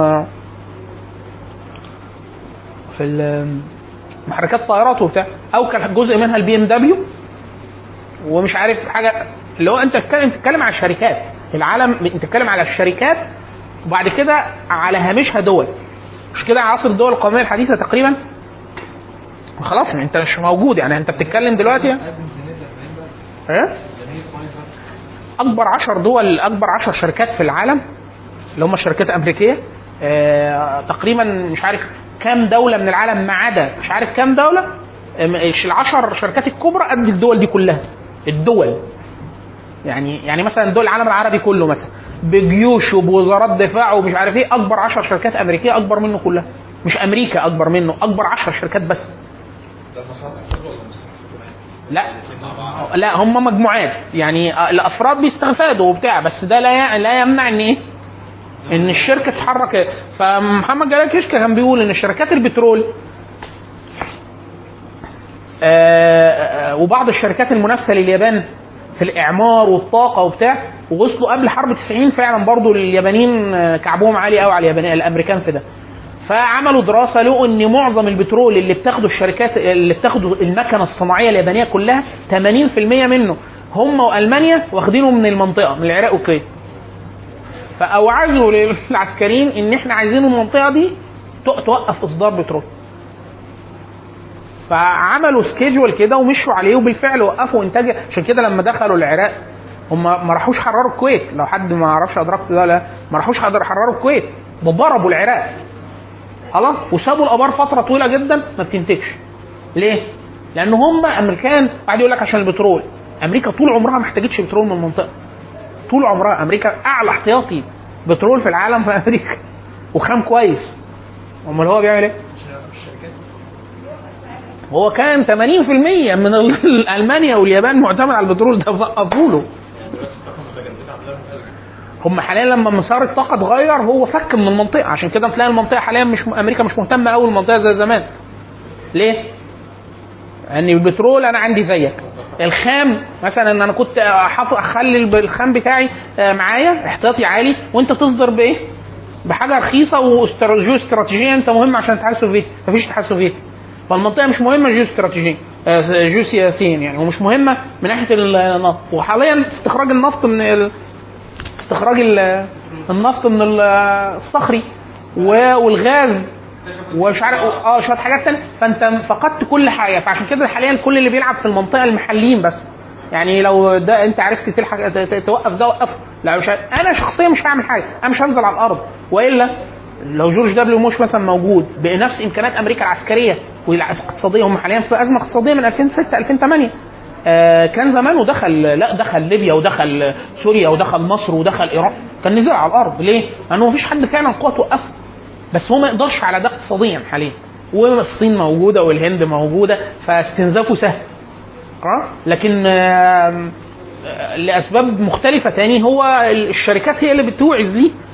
في ال- محركات طائرات وبتاع او كان جزء منها البي ام دبليو ومش عارف حاجه اللي هو انت بتتكلم بتتكلم على الشركات العالم انت بتتكلم على الشركات وبعد كده على هامشها دول مش كده عصر الدول القوميه الحديثه تقريبا خلاص يعني انت مش موجود يعني انت بتتكلم دلوقتي قد ميزانيه 40 بقى ايه ميزانيه فايزر اكبر 10 دول اكبر 10 شركات في العالم اللي هم الشركات الامريكيه آه تقريبا مش عارف كام دوله من العالم ما عدا مش عارف كام دوله العشر شركات الكبرى قد الدول دي كلها الدول يعني يعني مثلا دول العالم العربي كله مثلا بجيوش وبوزارات دفاع ومش عارف ايه اكبر 10 شركات امريكيه اكبر منه كلها مش امريكا اكبر منه اكبر 10 شركات بس ده مصالح كله ولا مصالح حكومات؟ لا الاثنين مع بعض لا هم مجموعات يعني آه، الافراد بيستفادوا وبتاع بس ده لا ي- لا يمنع ان ايه ان الشركه تتحرك فمحمد جلال كشكه كان بيقول ان شركات البترول آه، آه، وبعض الشركات المنافسه لليابان في الاعمار والطاقه وبتاع ووصلوا قبل حرب 90 فعلا برضو اليابانيين آه، كعبهم عالي قوي على اليابانيين الامريكان في ده فعملوا دراسه لقوا ان معظم البترول اللي بتاخده الشركات اللي بتاخده المكنه الصناعيه اليابانيه كلها 80% منه هم والمانيا واخدينه من المنطقه من العراق والكويت فاوعزوا للعسكريين ان احنا عايزين المنطقه دي تو- توقف اصدار بترول فعملوا سكيجول كده ومشوا عليه وبالفعل وقفوا انتاج عشان كده لما دخلوا العراق هم ما راحوش حرروا الكويت لو حد ما يعرفش ادركت ده لا ما راحوش حضر- حرروا الكويت ده ضربوا العراق خلاص وسابوا الابار فتره طويله جدا ما بتنتجش ليه؟ لان هم امريكان بعد يقول لك عشان البترول امريكا طول عمرها ما احتاجتش بترول من المنطقه طول عمرها امريكا اعلى احتياطي بترول في العالم في امريكا وخام كويس امال هو بيعمل ايه؟ الشركات هو كان 80% من ال- المانيا واليابان معتمد على البترول ده وقفوا له هم حاليا لما مسار الطاقه اتغير هو فك من المنطقه عشان كده تلاقي المنطقه حاليا مش امريكا مش مهتمه قوي المنطقه زي زمان ليه؟ ان البترول انا عندي زيك الخام مثلا ان انا كنت حافظ اخلي الب- الخام بتاعي آه، معايا احتياطي عالي وانت تصدر بايه؟ بحاجه رخيصه وجيو استراتيجيه انت مهم عشان الاتحاد السوفيتي مفيش اتحاد سوفيتي فالمنطقه مش مهمه جيو استراتيجيا آه، جيو سياسيا يعني ومش مهمه من ناحيه النفط وحاليا استخراج النفط من ال... استخراج ال- النفط من ال- الصخري و- والغاز ومش عارف اه شويه حاجات تانية فانت فقدت كل حاجه فعشان كده حاليا كل اللي بيلعب في المنطقه المحليين بس يعني لو ده انت عرفت تلحق ت- ت- توقف ده وقفه لا مش عارف. انا شخصيا مش هعمل حاجه انا مش هنزل على الارض والا لو جورج دبليو موش مثلا موجود بنفس امكانيات امريكا العسكريه والاقتصاديه هم حاليا في ازمه اقتصاديه من 2006 2008 آه كان زمان ودخل لا دخل ليبيا ودخل سوريا ودخل مصر ودخل ايران كان نزل على الارض ليه؟ لانه مفيش حد فعلا قوه توقفه بس هو ما يقدرش على ده اقتصاديا حاليا والصين موجوده والهند موجوده فاستنزافه سهل اه لكن آم، آه، لاسباب مختلفه تاني هو الشركات هي اللي بتوعز ليه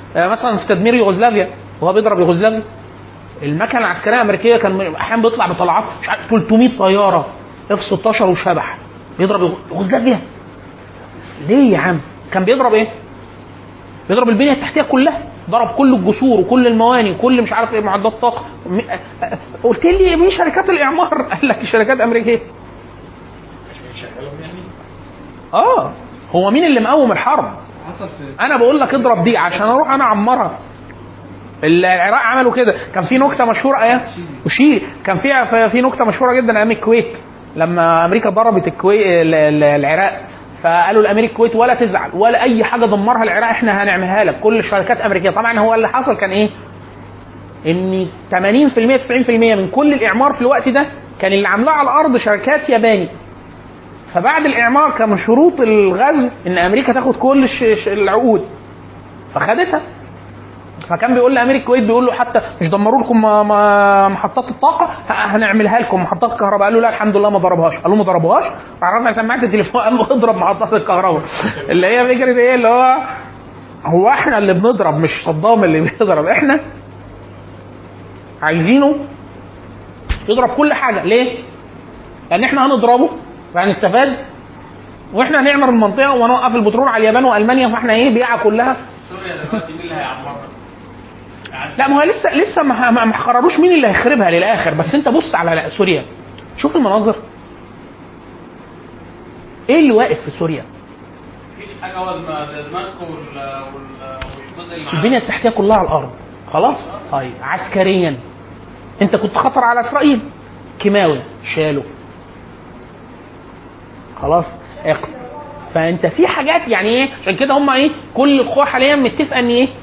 آه، مثلا في تدمير يوغوسلافيا وهو بيضرب يوغوسلافيا المكنه العسكريه الامريكيه كان احيانا بيطلع بطلعات مش عارف 300 طياره اف 16 وشبح بيضرب يوغوسلافيا ليه يا عم؟ كان بيضرب ايه؟ بيضرب البنيه التحتيه كلها ضرب كل الجسور وكل المواني وكل مش عارف ايه معدات طاقه م- أ- أ- قلت لي مين شركات الاعمار؟ قال لك شركات امريكيه عشان يشغلهم يعني اه هو مين اللي مقوم الحرب؟ حصل في انا بقول لك اضرب دي عشان اروح انا اعمرها العراق عملوا كده كان في نكته مشهوره ايام وشيلي كان في في- في نكته مشهوره جدا ايام الكويت لما امريكا ضربت الكويت العراق فقالوا لامير الكويت ولا تزعل ولا اي حاجه دمرها العراق احنا هنعملها لك كل الشركات امريكيه طبعا هو اللي حصل كان ايه؟ ان 80% 90% من كل الاعمار في الوقت ده كان اللي عاملاه على الارض شركات ياباني فبعد الاعمار كان من شروط الغزو ان امريكا تاخد كل الش- الش- العقود فخدتها فكان بيقول لامير الكويت بيقول له حتى مش دمروا لكم م- م- محطات الطاقه ه- هنعملها لكم محطات الكهرباء قال له لا الحمد لله ما ضربهاش قال له ما ضربوهاش راح رافع سماعه التليفون قال له اضرب محطات الكهرباء اللي هي فكره ايه اللي هو هو احنا اللي بنضرب مش صدام اللي بيضرب احنا عايزينه يضرب كل حاجه ليه؟ لان احنا هنضربه فهنستفاد واحنا هنعمر المنطقه ونوقف البترول على اليابان والمانيا فاحنا ايه بيعه كلها سوريا دلوقتي مين اللي هيعمرها؟ لا ما هو لسه لسه ما ما- ما قرروش مين اللي هيخربها للاخر بس انت بص على سوريا شوف المناظر ايه اللي واقف في سوريا مفيش حاجه هو الم- دمشق وال- وال- والجزء اللي معاه البنيه التحتيه كلها على الارض خلاص طيب عسكريا انت كنت خطر على اسرائيل كيماوي شالوا خلاص اق- فانت في حاجات يعني ايه عشان كده هم ايه كل القوى حاليا متفقه ان ايه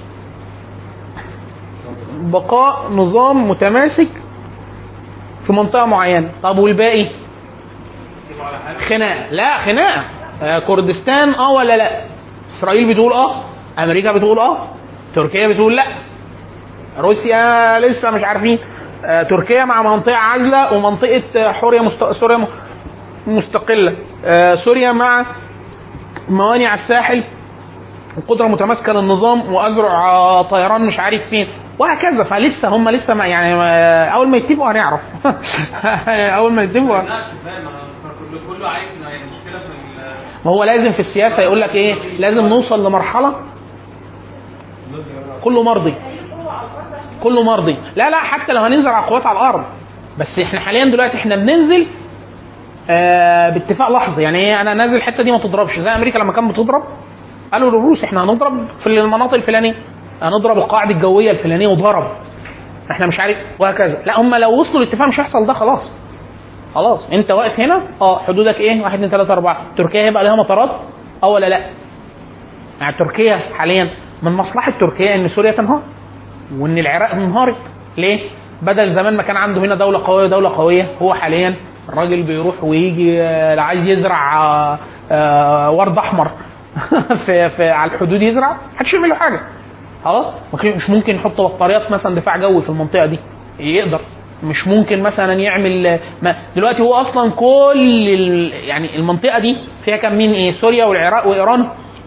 بقاء نظام متماسك في منطقه معينه طب والباقي سيبوا على حاجه خناقه لا خناقه آه كردستان اه ولا لا اسرائيل بتقول اه امريكا بتقول اه تركيا بتقول لا روسيا لسه مش عارفين آه تركيا مع منطقه عازله ومنطقه آه، حوريه مست... سوريا م- مستقله آه سوريا مع موانئ على الساحل وقدره متماسكه للنظام واذرع آه، طيران مش عارف فين وهكذا فلسه هم لسه ما يعني آه، اول ما يتفقوا هنعرف اول ما يتفقوا لا كفايه ما كله كله عايز ما هي المشكله في ال- ما هو لازم في السياسه يقول لك ايه لازم نوصل لمرحله كله مرضي كله مرضي لا لا حتى لو هننزل قوات على الارض بس احنا حاليا دلوقتي احنا بننزل آه باتفاق لحظي يعني ايه انا نازل الحته دي ما تضربش زي امريكا لما كانت بتضرب قالوا للروس احنا هنضرب في المناطق الفلانيه هنضرب القاعده الجويه الفلانيه وضرب احنا مش عارف وهكذا لا هم لو وصلوا لاتفاق مش هيحصل ده خلاص خلاص انت واقف هنا اه حدودك ايه 1 2 3 4 تركيا هيبقى لها مطارات اه ولا لا يعني تركيا حاليا من مصلحه تركيا ان سوريا تنهار وان العراق انهارت ليه بدل زمان ما كان عنده هنا دوله قويه ودوله قويه هو حاليا الراجل بيروح ويجي آه، لا عايز يزرع آه، آه، ورد احمر في, في على الحدود يزرع محدش يعمل له حاجه خلاص ممكن- مش ممكن يحط بطاريات مثلا دفاع جوي في المنطقه دي يقدر مش ممكن مثلا يعمل ما دلوقتي هو اصلا كل ال... يعني المنطقه دي فيها كم مين ايه سوريا والعراق وايران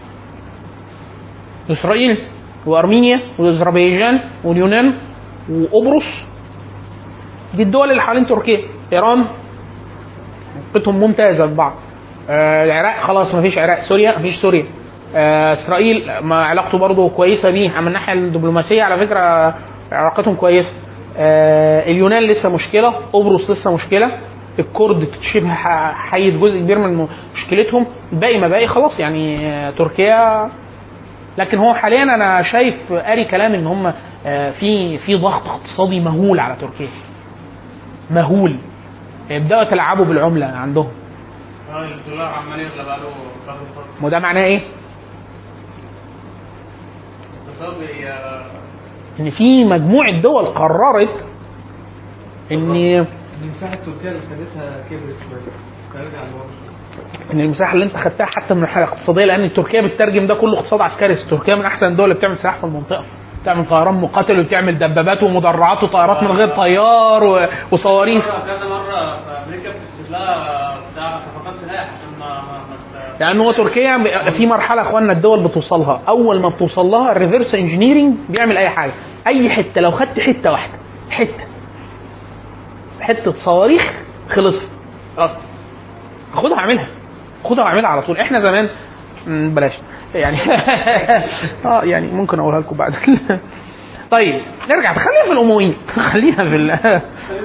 واسرائيل وارمينيا واذربيجان واليونان وقبرص دي الدول اللي حوالين تركيا ايران علاقتهم ممتازه ببعض آه العراق خلاص ما فيش عراق سوريا ما فيش سوريا آه اسرائيل ما علاقته برضه كويسه بيه من الناحيه الدبلوماسيه على فكره علاقتهم كويسه آه اليونان لسه مشكله قبرص لسه مشكله الكرد شبه ح- حيد جزء كبير من مشكلتهم الباقي ما باقي خلاص يعني آه تركيا لكن هو حاليا انا شايف قاري كلام ان هم آه، في في ضغط اقتصادي مهول على تركيا مهول يبداوا يتلاعبوا بالعمله عندهم آه، الدولار عمال يغلى بقاله بقاله فتره وده معناه ايه؟ الاقتصاد هي ان في مجموعه دول قررت ان ان مساحه تركيا اللي خدتها كبرت شويه ترجع لورا ان المساحه اللي انت خدتها حتى من الناحيه الاقتصاديه لان تركيا بتترجم ده كله اقتصاد عسكري تركيا من احسن الدول اللي بتعمل سلاح في المنطقه بتعمل طيران مقاتل وبتعمل دبابات ومدرعات وطيارات من غير طيار و- وصواريخ مرة كذا مرة في أمريكا بتسيب لها بتاع صفقات سلاح عشان ما ما ما ت- لان هو تركيا ب- في مرحله يا اخوانا الدول بتوصلها اول ما بتوصل لها الريفرس انجينيرنج بيعمل اي حاجه اي حته لو خدت حته واحده حته حته صواريخ خلصت خلاص خدها اعملها خدها واعملها على طول احنا زمان مم، بلاش يعني اه يعني ممكن اقولها لكم بعد طيب نرجع خلينا في الامويين خلينا في ال...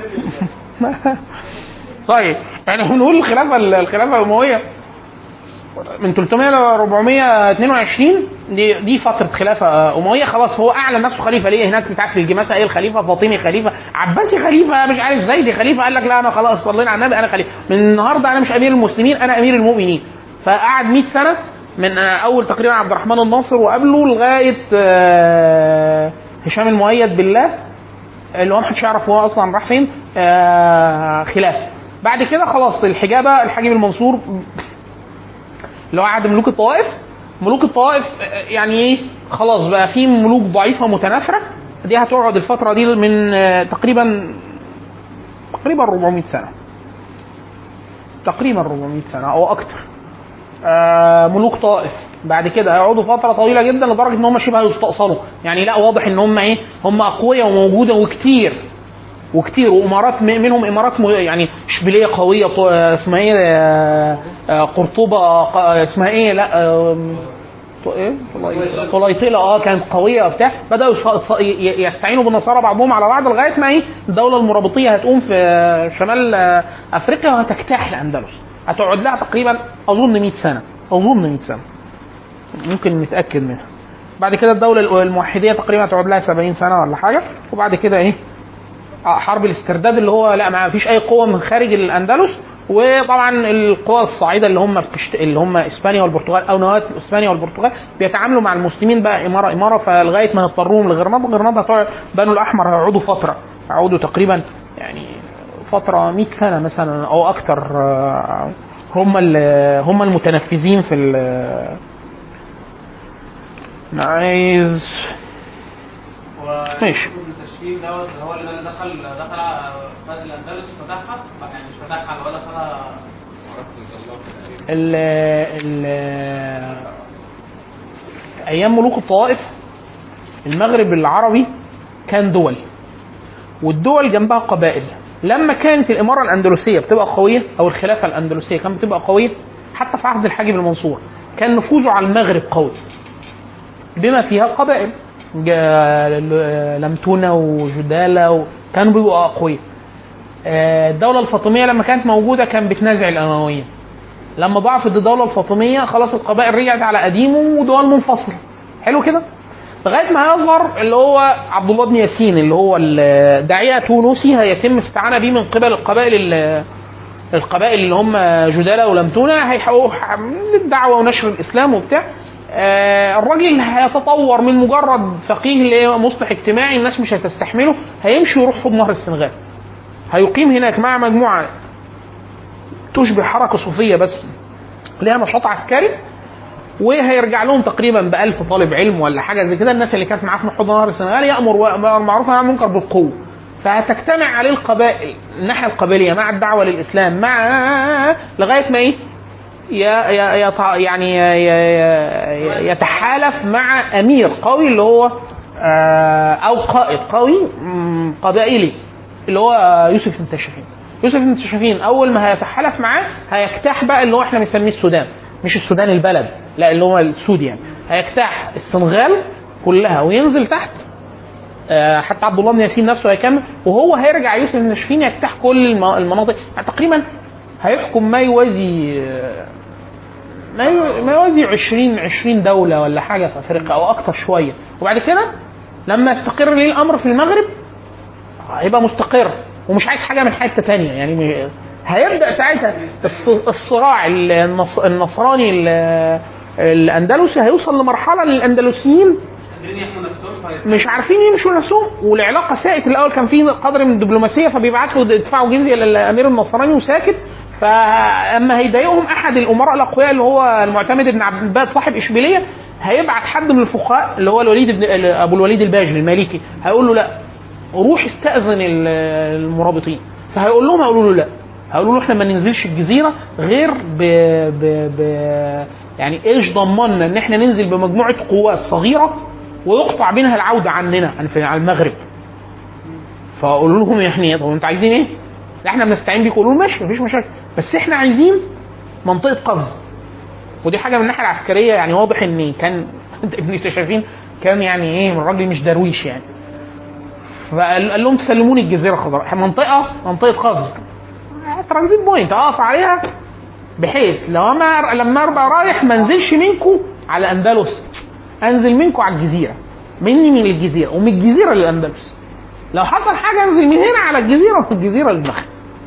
طيب يعني بنقول الخلافه الخلافه الامويه من 300 ل 422 دي دي فتره خلافه امويه خلاص هو اعلن نفسه خليفه ليه هناك بتاع في الجماسه ايه الخليفه فاطمي خليفه عباسي خليفه مش عارف زيدي خليفه قال لك لا انا خلاص صلينا على النبي انا خليفه من النهارده انا مش امير المسلمين انا امير المؤمنين فقعد 100 سنه من آه، اول تقريبا عبد الرحمن الناصر وقبله لغايه آه، هشام المؤيد بالله اللي هو محدش يعرف هو اصلا راح فين آه خلافه بعد كده خلاص الحجابه الحاجب المنصور اللي هو عهد ملوك الطوائف ملوك الطوائف آه، يعني ايه خلاص بقى في ملوك ضعيفه متناثره دي هتقعد الفتره دي من آه، تقريبا تقريبا 400 سنه تقريبا 400 سنه او اكتر آه، ملوك طائف بعد كده هيقعدوا فتره طويله جدا لدرجه ان هم شبه يستأصلوا يعني لا واضح ان هم ايه هم اقوياء وموجوده وكتير وكتير وامارات م- منهم امارات م- يعني اشبيليه قويه ط- اسمها ايه آه، آه، قرطبه ق- اسمها ايه لا آم، ط- ايه طلي- طليطله اه كانت قويه وبتاع بداوا يص- ي- ي- يستعينوا بالنصارى بعضهم على بعض لغايه ما ايه الدوله المرابطيه هتقوم في آه، شمال آه، افريقيا وهتجتاح الاندلس هتقعد لها تقريبا اظن 100 سنه اظن 100 سنه ممكن نتاكد منها بعد كده الدوله الموحديه تقريبا هتقعد لها 70 سنه ولا حاجه وبعد كده ايه آه، حرب الاسترداد اللي هو لا ما فيش اي قوه من خارج الاندلس وطبعا القوى الصاعده اللي هم بتشت... اللي هم اسبانيا والبرتغال او نواه اسبانيا والبرتغال بيتعاملوا مع المسلمين بقى اماره اماره فلغايه ما يضطروهم لغرناطه غرناطه هتقعد بنو الاحمر هيقعدوا فتره هيقعدوا تقريبا يعني فتره 100 سنه مثلا او اكتر آه، هم ال- هم المتنفذين في ال- أنا عايز ماشي. التشكيل دوت هو اللي دخل دخل خد الاندلس فتحها يعني مش فتحها اللي هو دخلها ال ال ايام ملوك الطوائف المغرب العربي كان دول والدول جنبها قبائل لما كانت الاماره الاندلسيه بتبقى قويه او الخلافه الاندلسيه كانت بتبقى قويه حتى في عهد الحاجب المنصور كان نفوذه على المغرب قوي بما فيها قبائل جا- ل- لمتونه وجداله و... كانوا بيبقوا اقوياء آه، الدوله الفاطميه لما كانت موجوده كان بتنازع الامويين لما ضعفت الدوله الفاطميه خلاص القبائل رجعت على قديمه ودول منفصله حلو كده لغايه ما هيظهر اللي هو عبد الله بن ياسين اللي هو الداعيه تونسي هيتم استعانه بيه من قبل القبائل ال- القبائل اللي هم جداله ولمتونه هيحققوا للدعوه ونشر الاسلام وبتاع آه، الراجل هيتطور من مجرد فقيه لمصلح اجتماعي الناس مش هتستحمله هيمشي ويروح حوض نهر السنغال هيقيم هناك مع مجموعه تشبه حركه صوفيه بس ليها نشاط عسكري وهيرجع لهم تقريبا ب 1000 طالب علم ولا حاجه زي كده الناس اللي كانت معاه في حوض نهر السنغال يامر بالمعروف والنهي عن المنكر بالقوه فهتجتمع عليه القبائل الناحيه القبليه مع الدعوه للاسلام مع لغايه ما ايه ي- ي- يتع- يعني ي- ي- ي- يتحالف مع امير قوي اللي هو آه، او قائد قوي مم، قبائلي اللي هو يوسف بن تشفين يوسف بن تشفين اول ما هيتحالف معاه هيجتاح بقى اللي هو احنا بنسميه السودان مش السودان البلد لا اللي هو السود يعني هيجتاح السنغال كلها وينزل تحت آه، حتى عبد الله بن ياسين نفسه هيكمل وهو هيرجع يوسف بن تشفين يجتاح كل الم- المناطق يعني تقريبا هيحكم ما يوازي آه، ما يو- ما يوازي 20 20 دوله ولا حاجه في افريقيا او اكتر شويه وبعد كده لما يستقر ليه الامر في المغرب هيبقى مستقر ومش عايز حاجه من حته تانية يعني م- هيبدا ساعتها الص- الصراع النص- النصراني ال- الاندلسي هيوصل لمرحله للاندلسيين قادرين يحموا نفسهم فهيت- مش عارفين يمشوا نفسهم والعلاقه ساءت الاول كان في قدر من الدبلوماسيه فبيبعتوا يدفعوا جزيه للامير النصراني وساكت فاما هيضايقهم احد الامراء الاقوياء اللي هو المعتمد بن عبد الباد صاحب اشبيليه هيبعت حد من الفقهاء اللي هو الوليد بن ابو الوليد الباجلي المالكي هيقول له لا روح استاذن ال- المرابطين فهيقول لهم هيقولوا له لا هيقولوا له احنا ما ننزلش الجزيره غير ب, ب... ب... يعني ايش ضمننا ان احنا ننزل بمجموعه قوات صغيره ويقطع بينها العوده عننا عن في- على المغرب فقولوا لهم يعني طب انتوا عايزين ايه؟ لا احنا بنستعين بيكم قولوا له ماشي مفيش مشاكل بس احنا عايزين منطقه قفز ودي حاجه من الناحيه العسكريه يعني واضح ان كان ابن تشافين كان يعني ايه الراجل مش درويش يعني فقال قال لهم تسلموني الجزيره الخضراء منطقه منطقه قفز ترانزيت بوينت اقف عليها بحيث لو انا لما ابقى رايح ما انزلش منكم على اندلس انزل منكم على الجزيره مني من الجزيره ومن الجزيره للاندلس لو حصل حاجه انزل من هنا على الجزيره ومن الجزيره للمغرب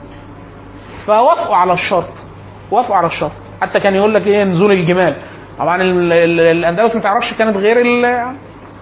فوافقوا على الشرط وافقوا على الشرط حتى كان يقول لك ايه نزول الجمال طبعا ال- ال- الاندلس ما تعرفش كانت غير ال-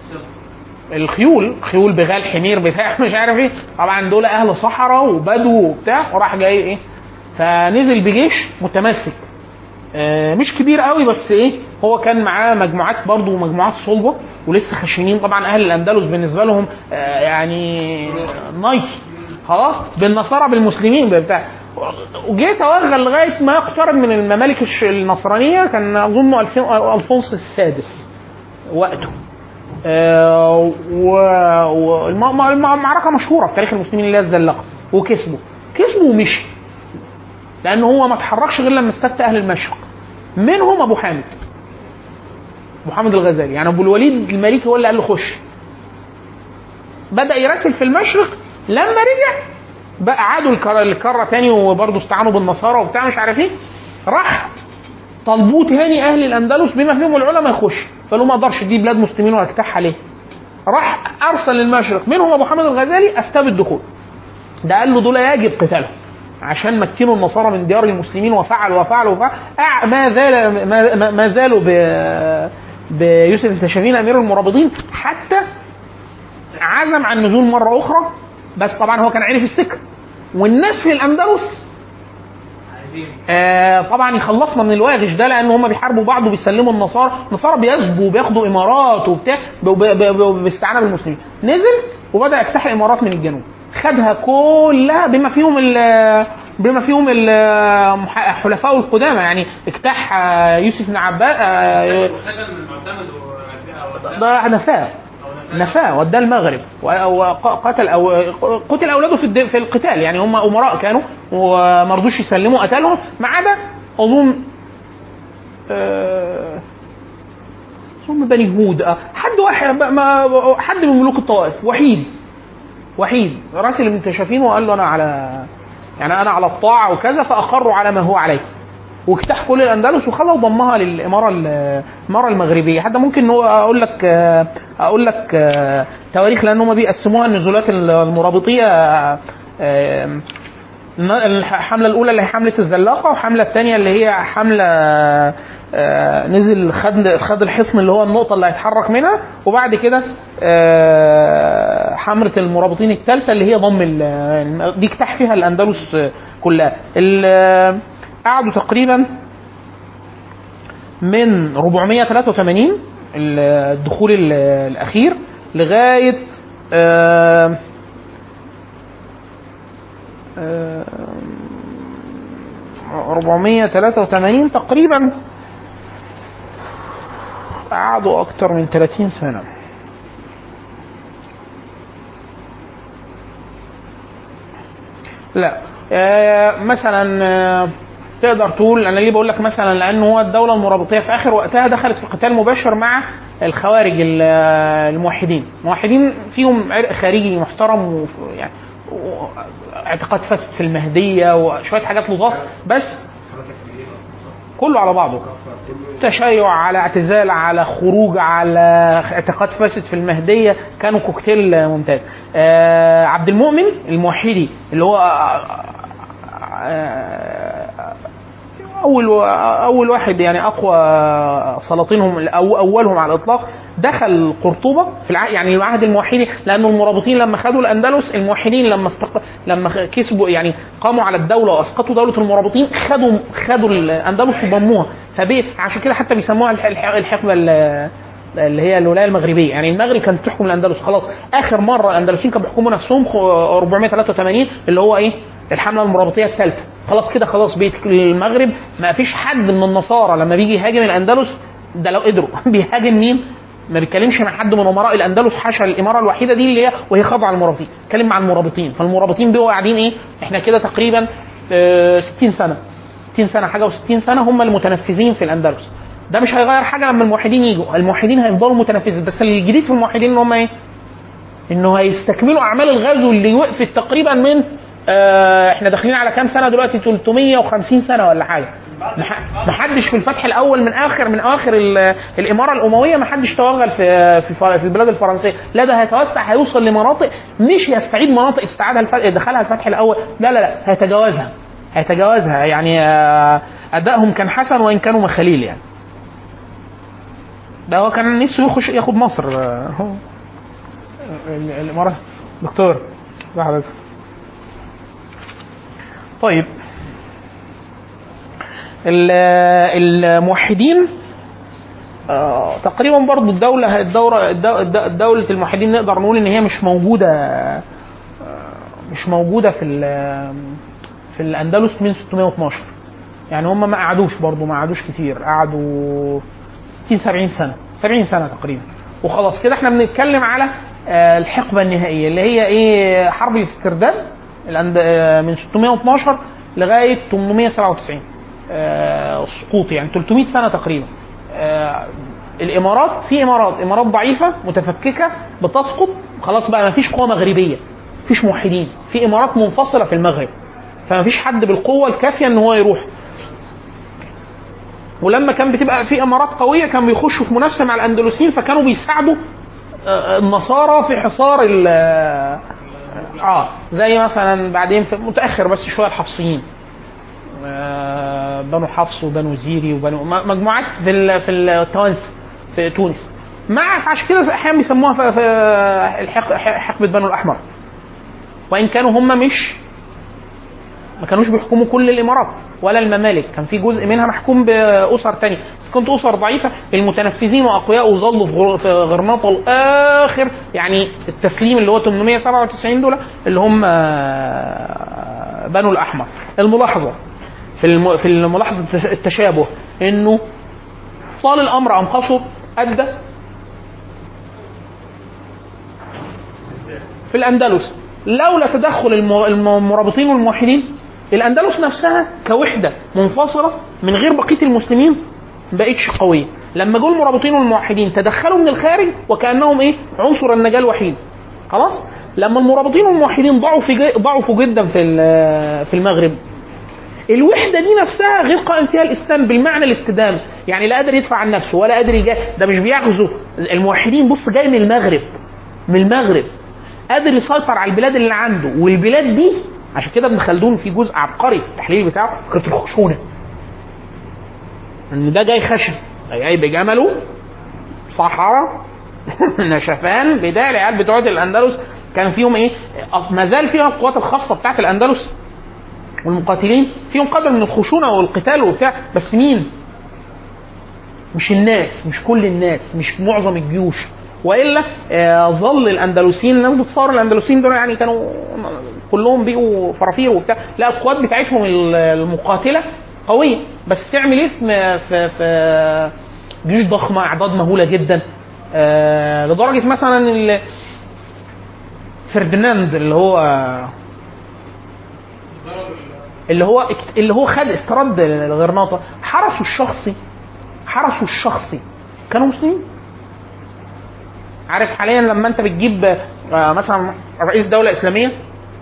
الخيول خيول بغال حمير بتاع مش عارف ايه طبعا دول اهل صحراء وبدو وبتاع وراح جاي ايه فنزل بجيش متمسك آه، مش كبير قوي بس ايه هو كان معاه مجموعات برضه مجموعات صلبه ولسه خشنين طبعا اهل الاندلس بالنسبه لهم آه، يعني نايكي خلاص بالنصارى بالمسلمين بتاع وجه توغل لغايه ما يقترب من الممالك الش- النصرانيه كان اظن الفين- الفونس السادس وقته آه، و- والم- م- الم- معركه مشهوره في تاريخ المسلمين اللي هي الزلاقه وكسبوا كسبوا ومشي لان هو ما اتحركش غير لما استفتى اهل المشرق منهم ابو حامد ابو حامد الغزالي يعني ابو الوليد المالكي هو اللي قال له خش بدا يراسل في المشرق لما رجع بقى عادوا الكره الكره تاني وبرضه استعانوا بالنصارى وبتاع مش عارف ايه راح طلبوه تاني اهل الاندلس بما فيهم العلماء يخش فقالوا ما اقدرش دي بلاد مسلمين واجتاح عليه راح ارسل للمشرق منهم ابو حامد الغزالي افتى بالدخول ده قال له دول يجب قتالهم عشان مكنوا النصارى من ديار المسلمين وفعل وفعل وفعل أع- ما زال ما, ما- ما زالوا ب بيوسف التشافين امير المرابطين حتى عزم عن النزول مره اخرى بس طبعا هو كان عارف السكه والناس في الاندلس عايزين آه طبعا يخلصنا من الواغش ده لان هم بيحاربوا بعض وبيسلموا النصارى، النصارى بيسبوا وبياخدوا امارات وبتاع ب- ب- ب- باستعانه بالمسلمين، نزل وبدا يجتاح الامارات من الجنوب، خدها كلها بما فيهم ال بما فيهم الحلفاء القدامى يعني اجتاح آه، يوسف بن عباس آه، وسجن المعتمد ورجع ده نفاه نفاه وداه المغرب وقتل أو قتل اولاده في الد- في القتال يعني هم امراء كانوا وما رضوش يسلموا قتلهم ما عدا اظن آه، اظن بني هود آه، حد واحد ما حد من ملوك الطوائف وحيد وحيد راسل ابن تشافين وقال له انا على يعني انا على الطاعه وكذا فاقروا على ما هو عليه واجتاح كل الاندلس وخلى وضمها للاماره ال- الاماره المغربيه حتى ممكن نقول- اقول لك آه، اقول لك آه، تواريخ لان هم بيقسموها النزولات المرابطيه آه، الحمله الاولى اللي هي حمله الزلاقه والحمله الثانيه اللي هي حمله آه، نزل خد خد الحصن اللي هو النقطه اللي هيتحرك منها وبعد كده آه، حمله المرابطين الثالثه اللي هي ضم ال- دي اجتاح فيها الاندلس كلها ال- قعدوا تقريبا من 483 الدخول ال- الاخير لغايه آه، آه، 483 تقريبا قعدوا اكتر من 30 سنه لا آه، مثلا آه، تقدر تقول انا ليه بقول لك مثلا لان هو الدوله المرابطيه في اخر وقتها دخلت في قتال مباشر مع الخوارج ال- الموحدين الموحدين فيهم عرق خارجي محترم وف- يعني و- اعتقاد فاسد في المهديه وشويه حاجات لطاف بس كله على بعضه تشيع على اعتزال على خروج على اعتقاد فاسد في المهديه كانوا كوكتيل ممتاز آه عبد المؤمن الموحدي اللي هو آه، آه، اول اول واحد يعني اقوى سلاطينهم او اولهم على الاطلاق دخل قرطبه في الع... يعني العهد الموحدي لانه المرابطين لما خدوا الاندلس الموحدين لما استق... لما كسبوا يعني قاموا على الدوله واسقطوا دوله المرابطين خدوا خدوا الاندلس وضموها فبقي عشان كده حتى بيسموها الح... الح... الحقبه ال- اللي هي الولايه المغربيه يعني المغرب كانت تحكم الاندلس خلاص اخر مره الاندلسيين كانوا بيحكموا نفسهم خ- 483 اللي هو ايه الحمله المرابطيه الثالثه خلاص كده خلاص بيت المغرب ما فيش حد من النصارى لما بيجي يهاجم الاندلس ده لو قدروا بيهاجم مين؟ ما بيتكلمش مع حد من امراء الاندلس حاشا الاماره الوحيده دي اللي هي وهي خاضعه للمرابطين، اتكلم مع المرابطين، فالمرابطين بيبقوا قاعدين ايه؟ احنا كده تقريبا آه، 60 سنه 60 سنه حاجه و60 سنه هم المتنفذين في الاندلس. ده مش هيغير حاجه لما الموحدين يجوا، الموحدين هيفضلوا متنفذين بس الجديد في الموحدين ان هم ايه؟ انه هيستكملوا اعمال الغزو اللي وقفت تقريبا من آه احنا داخلين على كام سنه دلوقتي 350 سنه ولا حاجه مح- محدش في الفتح الاول من اخر من اخر ال- الاماره الامويه محدش توغل في في في البلاد الفرنسيه لا ده هيتوسع هيوصل لمناطق مش يستعيد مناطق استعادها الفتح دخلها الفتح الاول لا لا لا هيتجاوزها هيتجاوزها يعني آه، ادائهم كان حسن وان كانوا مخاليل يعني ده هو كان نفسه يخش ياخد مصر آه، هو ال- الاماره دكتور ده حضرتك طيب ال- الموحدين آه، تقريبا برضو الدولة الدورة الدو- الد- دولة الموحدين نقدر نقول إن هي مش موجودة آه، مش موجودة في ال- في الأندلس من 612 يعني هم ما قعدوش برضو ما قعدوش كتير قعدوا 60 70 سنة 70 سنة تقريبا وخلاص كده احنا بنتكلم على آه، الحقبة النهائية اللي هي ايه حرب الاسترداد الأند- آه، من 612 لغاية 897 آه، سقوط يعني 300 سنة تقريبا آه، الامارات في امارات امارات ضعيفه متفككه بتسقط خلاص بقى ما فيش قوه مغربيه فيش موحدين في امارات منفصله في المغرب فما فيش حد بالقوه الكافيه ان هو يروح ولما كان بتبقى في امارات قويه كانوا بيخشوا في منافسه مع الاندلسيين فكانوا بيساعدوا آه، النصارى في حصار ال اه زي مثلا بعدين في متاخر بس شويه الحفصيين آه، بنو حفص وبنو زيري وبنو م- مجموعات في ال- في التوانس في تونس مع عشان كده في احيانا بيسموها في في الحق حقبه بنو الاحمر وان كانوا هم مش ما كانوش بيحكموا كل الامارات ولا الممالك كان في جزء منها محكوم باسر تانية بس كنت اسر ضعيفه المتنفذين واقوياء وظلوا في غر- في غرناطه الاخر يعني التسليم اللي هو 897 دول اللي هم آه، بنو الاحمر الملاحظه في الم... في الملاحظه التش- التشابه انه طال الامر ام قصر ادى في الاندلس لولا تدخل الم- الم- المرابطين والموحدين الاندلس نفسها كوحده منفصله من غير بقيه المسلمين ما بقتش قويه لما جم المرابطين والموحدين تدخلوا من الخارج وكانهم ايه عنصر النجاه الوحيد خلاص لما المرابطين والموحدين ضعفوا ج- ضعفوا جدا في ال- في المغرب الوحده دي نفسها غير قائم فيها الاسلام بالمعنى الاستدامه يعني لا قادر يدفع عن نفسه ولا قادر يجا ده مش بيغزو الموحدين بص جاي من المغرب من المغرب قادر يسيطر على البلاد اللي عنده والبلاد دي عشان كده ابن خلدون في جزء عبقري في التحليل بتاعه فكره الخشونه ان ده جاي خشن ده جاي بجمله صحراء نشفان بدايه العيال بتوع الاندلس كان فيهم ايه ما زال فيها القوات الخاصه بتاعت الاندلس والمقاتلين فيهم قدر من الخشونه والقتال وبتاع بس مين؟ مش الناس مش كل الناس مش معظم الجيوش والا آه، ظل الاندلسيين الناس بتصور الاندلسيين دول يعني كانوا كلهم بقوا فرافير وبتاع لا القوات بتاعتهم المقاتله قويه بس تعمل ايه في في, في جيوش ضخمه اعداد مهوله جدا آه لدرجه مثلا ال- فرديناند اللي هو اللي هو اللي هو خد استرد الغرناطه حرسه الشخصي حرسه الشخصي كانوا مسلمين عارف حاليا لما انت بتجيب آه، مثلا رئيس دوله اسلاميه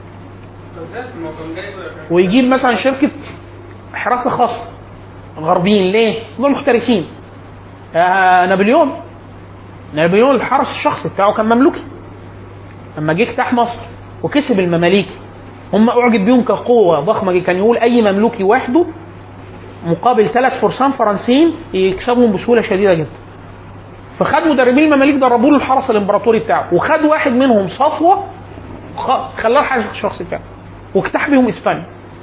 ويجيب مثلا شركه حراسه خاصه غربيين ليه؟ دول محترفين آه نابليون نابليون الحرس الشخصي بتاعه كان مملوكي لما جه اجتاح مصر وكسب المماليك هم اعجب بيهم كقوه ضخمه كان يقول اي مملوكي وحده مقابل ثلاث فرسان فرنسيين يكسبهم بسهوله شديده جدا فخد مدربين المماليك دربوا له الحرس الامبراطوري بتاعه وخد واحد منهم صفوه خ- خلاه الحارس الشخصي بتاعه واجتاح بيهم اسبانيا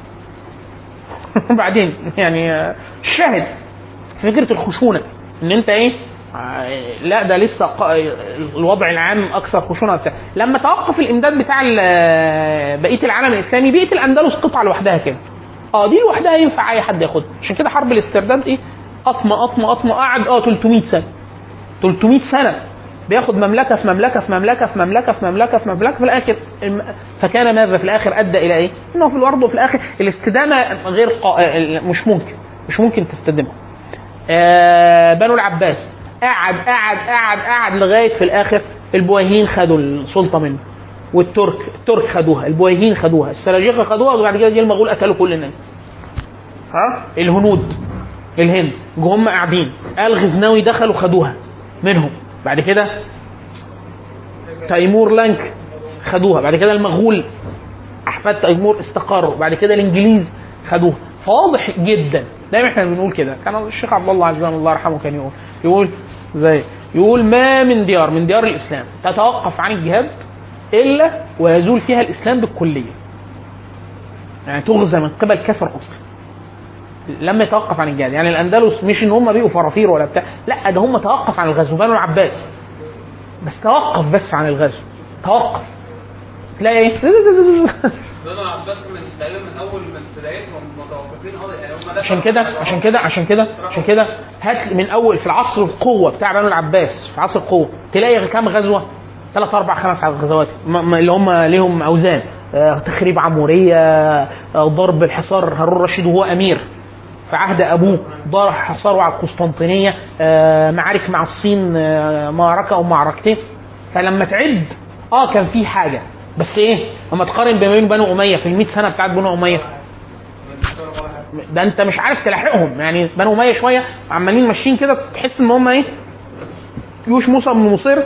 بعدين يعني آه، الشاهد فكره الخشونه ان انت ايه آه، لا ده لسه ق- الوضع العام اكثر خشونه بتاع لما توقف الامداد بتاع ال- بقيه العالم الاسلامي بقيه الاندلس قطعه لوحدها كده اه دي لوحدها ينفع اي حد ياخدها عشان كده حرب الاسترداد ايه قطمه قطمه قطمه قعد اه 300 سنه 300 سنه بياخد مملكه في مملكه في مملكه في مملكه في مملكه في مملكه في الاخر الم- فكان ماذا في الاخر ادى الى ايه؟ انه في الارض وفي الاخر الاستدامه غير قا... مش ممكن مش ممكن تستدمها. آه بنو العباس قعد قعد قعد قعد لغايه في الاخر البويهيين خدوا السلطه منه والترك الترك خدوها البويهيين خدوها السلاجقه خدوها وبعد كده جه المغول قتلوا كل الناس ها الهنود الهند جم هم قاعدين الغزناوي دخلوا خدوها منهم بعد كده تيمور لانك خدوها بعد كده المغول احفاد تيمور استقروا بعد كده الانجليز خدوها فواضح جدا دايما احنا بنقول كده كان الشيخ عبد الله عزام الله يرحمه كان يقول يقول زي يقول ما من ديار من ديار الاسلام تتوقف عن الجهاد الا ويزول فيها الاسلام بالكليه يعني تغزى من قبل كافر اصلا لم يتوقف عن الجهاد يعني الاندلس مش ان هم بقوا فرافير ولا بتاع لا ده هم توقف عن الغزو بنو العباس بس توقف بس عن الغزو توقف تلاقي ايه بنو العباس من تقريبا من اول من بدايتهم متوقفين قوي يعني هم عشان كده عشان كده عشان كده عشان كده هات من اول في العصر القوه بتاع بنو العباس في عصر القوه تلاقي كام غزوه ثلاث اربع خمس غزوات م- م- اللي هم ليهم اوزان آه، تخريب عموريه آه، ضرب الحصار هارون الرشيد وهو امير في عهد ابوه ضرب حصاره على القسطنطينيه آه، معارك مع الصين آه، معركه او معركتين فلما تعد اه كان في حاجه بس ايه لما تقارن بين بنو اميه في ال سنه بتاعت بنو اميه ده انت مش عارف تلاحقهم يعني بنو اميه شويه عمالين ماشيين كده تحس ان هم ايه جيوش موسى بن نصير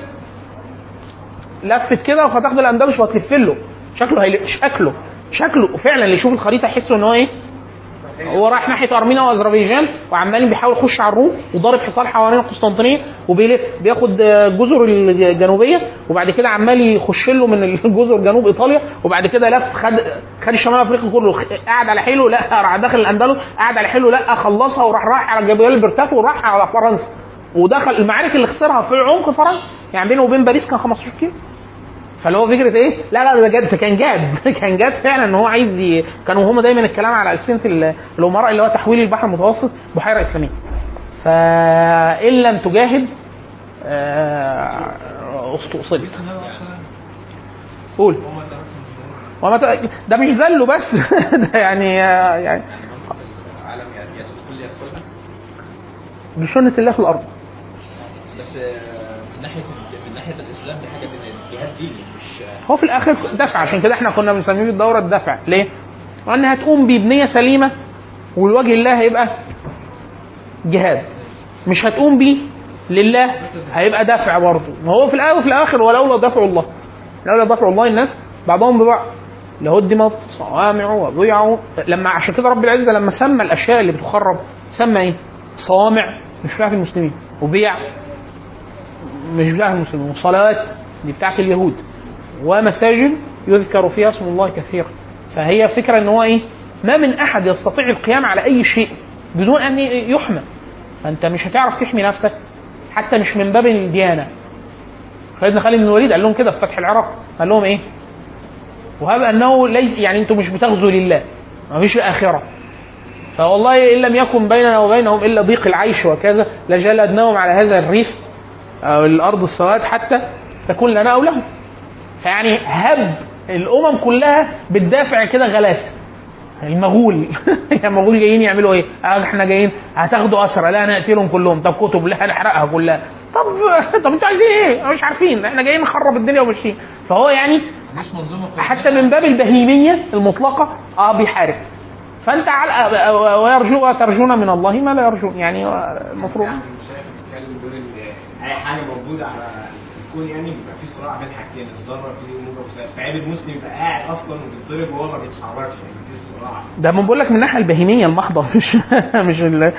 لفت كده وهتاخد الاندلس وهتلف له شكله هيل... شكله شكله فعلا اللي يشوف الخريطه يحس ان هو ايه هو رايح ناحيه ارمينيا واذربيجان وعمال بيحاول يخش على الروم وضارب حصار حوالين القسطنطينيه وبيلف بياخد آه، الجزر الجنوبيه وبعد كده عمال يخش له من الجزر جنوب ايطاليا وبعد كده لف خد خد الشمال افريقيا كله قعد على حيله لا راح داخل الاندلس قعد على حيله لا خلصها وراح راح على جبال البرتاف وراح على فرنسا ودخل المعارك اللي خسرها في عمق فرنسا يعني بينه وبين باريس كان 15 كيلو فاللي هو فكره ايه؟ لا لا ده جد ده كان جاد كان جاد فعلا ان هو عايز ي... كانوا هم دايما الكلام على السنه ال- الامراء اللي هو تحويل البحر المتوسط بحيره اسلاميه. فان لم تجاهد آه، اصبت. قول وما ت... ده مش ذله بس ده يعني يعني العالم يعني يدخل يدخلها بسنه الله في الارض. بس آه، من ناحيه من ناحيه الاسلام دي حاجه دينية، جهاد ديني مش هو في الاخر دفع عشان كده احنا كنا بنسميه بالدوره الدفع ليه؟ لان هتقوم ببنيه سليمه والوجه الله هيبقى جهاد مش هتقوم بيه لله هيبقى دفع برضه ما هو في الاول وفي الاخر ولولا دفع الله لولا دفع الله الناس بعضهم ببعض لهدمت صوامع وبيع لما عشان كده رب العزه لما سمى الاشياء اللي بتخرب سمى ايه؟ صوامع مش بتاعت المسلمين وبيع مش بتاعت المسلمين وصلوات دي بتاعت اليهود ومساجد يذكر فيها اسم الله كثيرا فهي فكرة ان هو ايه ما من احد يستطيع القيام على اي شيء بدون ان يحمى فانت مش هتعرف تحمي نفسك حتى مش من باب الديانة سيدنا خالد بن الوليد قال لهم كده في فتح العراق قال لهم ايه وهب انه ليس يعني انتم مش بتغزوا لله ما فيش اخره فوالله ان لم يكن بيننا وبينهم الا ضيق العيش وكذا لجلدناهم على هذا الريف او الارض السواد حتى تكون لنا او لهم فيعني هب الامم كلها بتدافع كده غلاسه المغول يا المغول جايين يعملوا ايه؟ آه احنا جايين هتاخدوا اسرى لا نقتلهم كلهم طب كتب لا هنحرقها كلها طب طب انتوا عايزين ايه؟ مش عارفين احنا جايين نخرب الدنيا وماشيين فهو يعني مش منظومه حتى من باب البهيميه المطلقه اه بيحارب فانت على ويرجو وترجون من الله ما لا يرجون يعني المفروض يعني مش شايف بتتكلم دول ان اي حاجه موجوده على الكون يعني بيبقى في صراع بين حاجتين الذره في موجب وسالب فعيب المسلم يبقى قاعد اصلا وبيتضرب وهو ما بيتحركش يعني في صراع ده من بقول لك من الناحيه البهيميه المحضه مش مش ال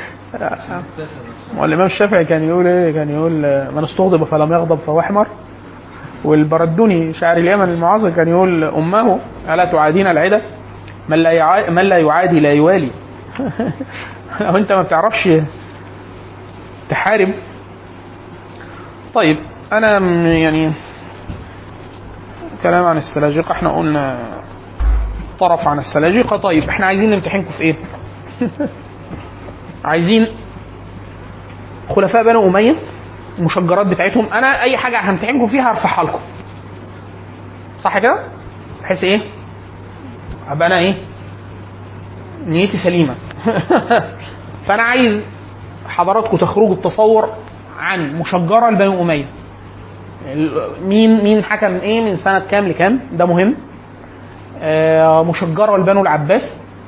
والامام الشافعي كان يقول ايه؟ كان يقول من استغضب فلم يغضب فهو احمر والبردوني شاعر اليمن المعاصر كان يقول امه الا تعادين العدا من لا يعا... من لا يعادي لا يوالي لو انت ما بتعرفش تحارب طيب انا م- يعني كلام عن السلاجقه احنا قلنا طرف عن السلاجقه طيب احنا عايزين نمتحنكم في ايه؟ عايزين خلفاء بني اميه المشجرات بتاعتهم انا اي حاجه همتحنكم فيها هرفعها لكم صح كده؟ بحيث ايه؟ ابقى انا ايه؟ نيتي سليمه فانا عايز حضراتكم تخرجوا بتصور عن مشجره لبني اميه ال- مين مين حكم ايه من سنه كام لكام ده مهم آه، مشجره لبنو العباس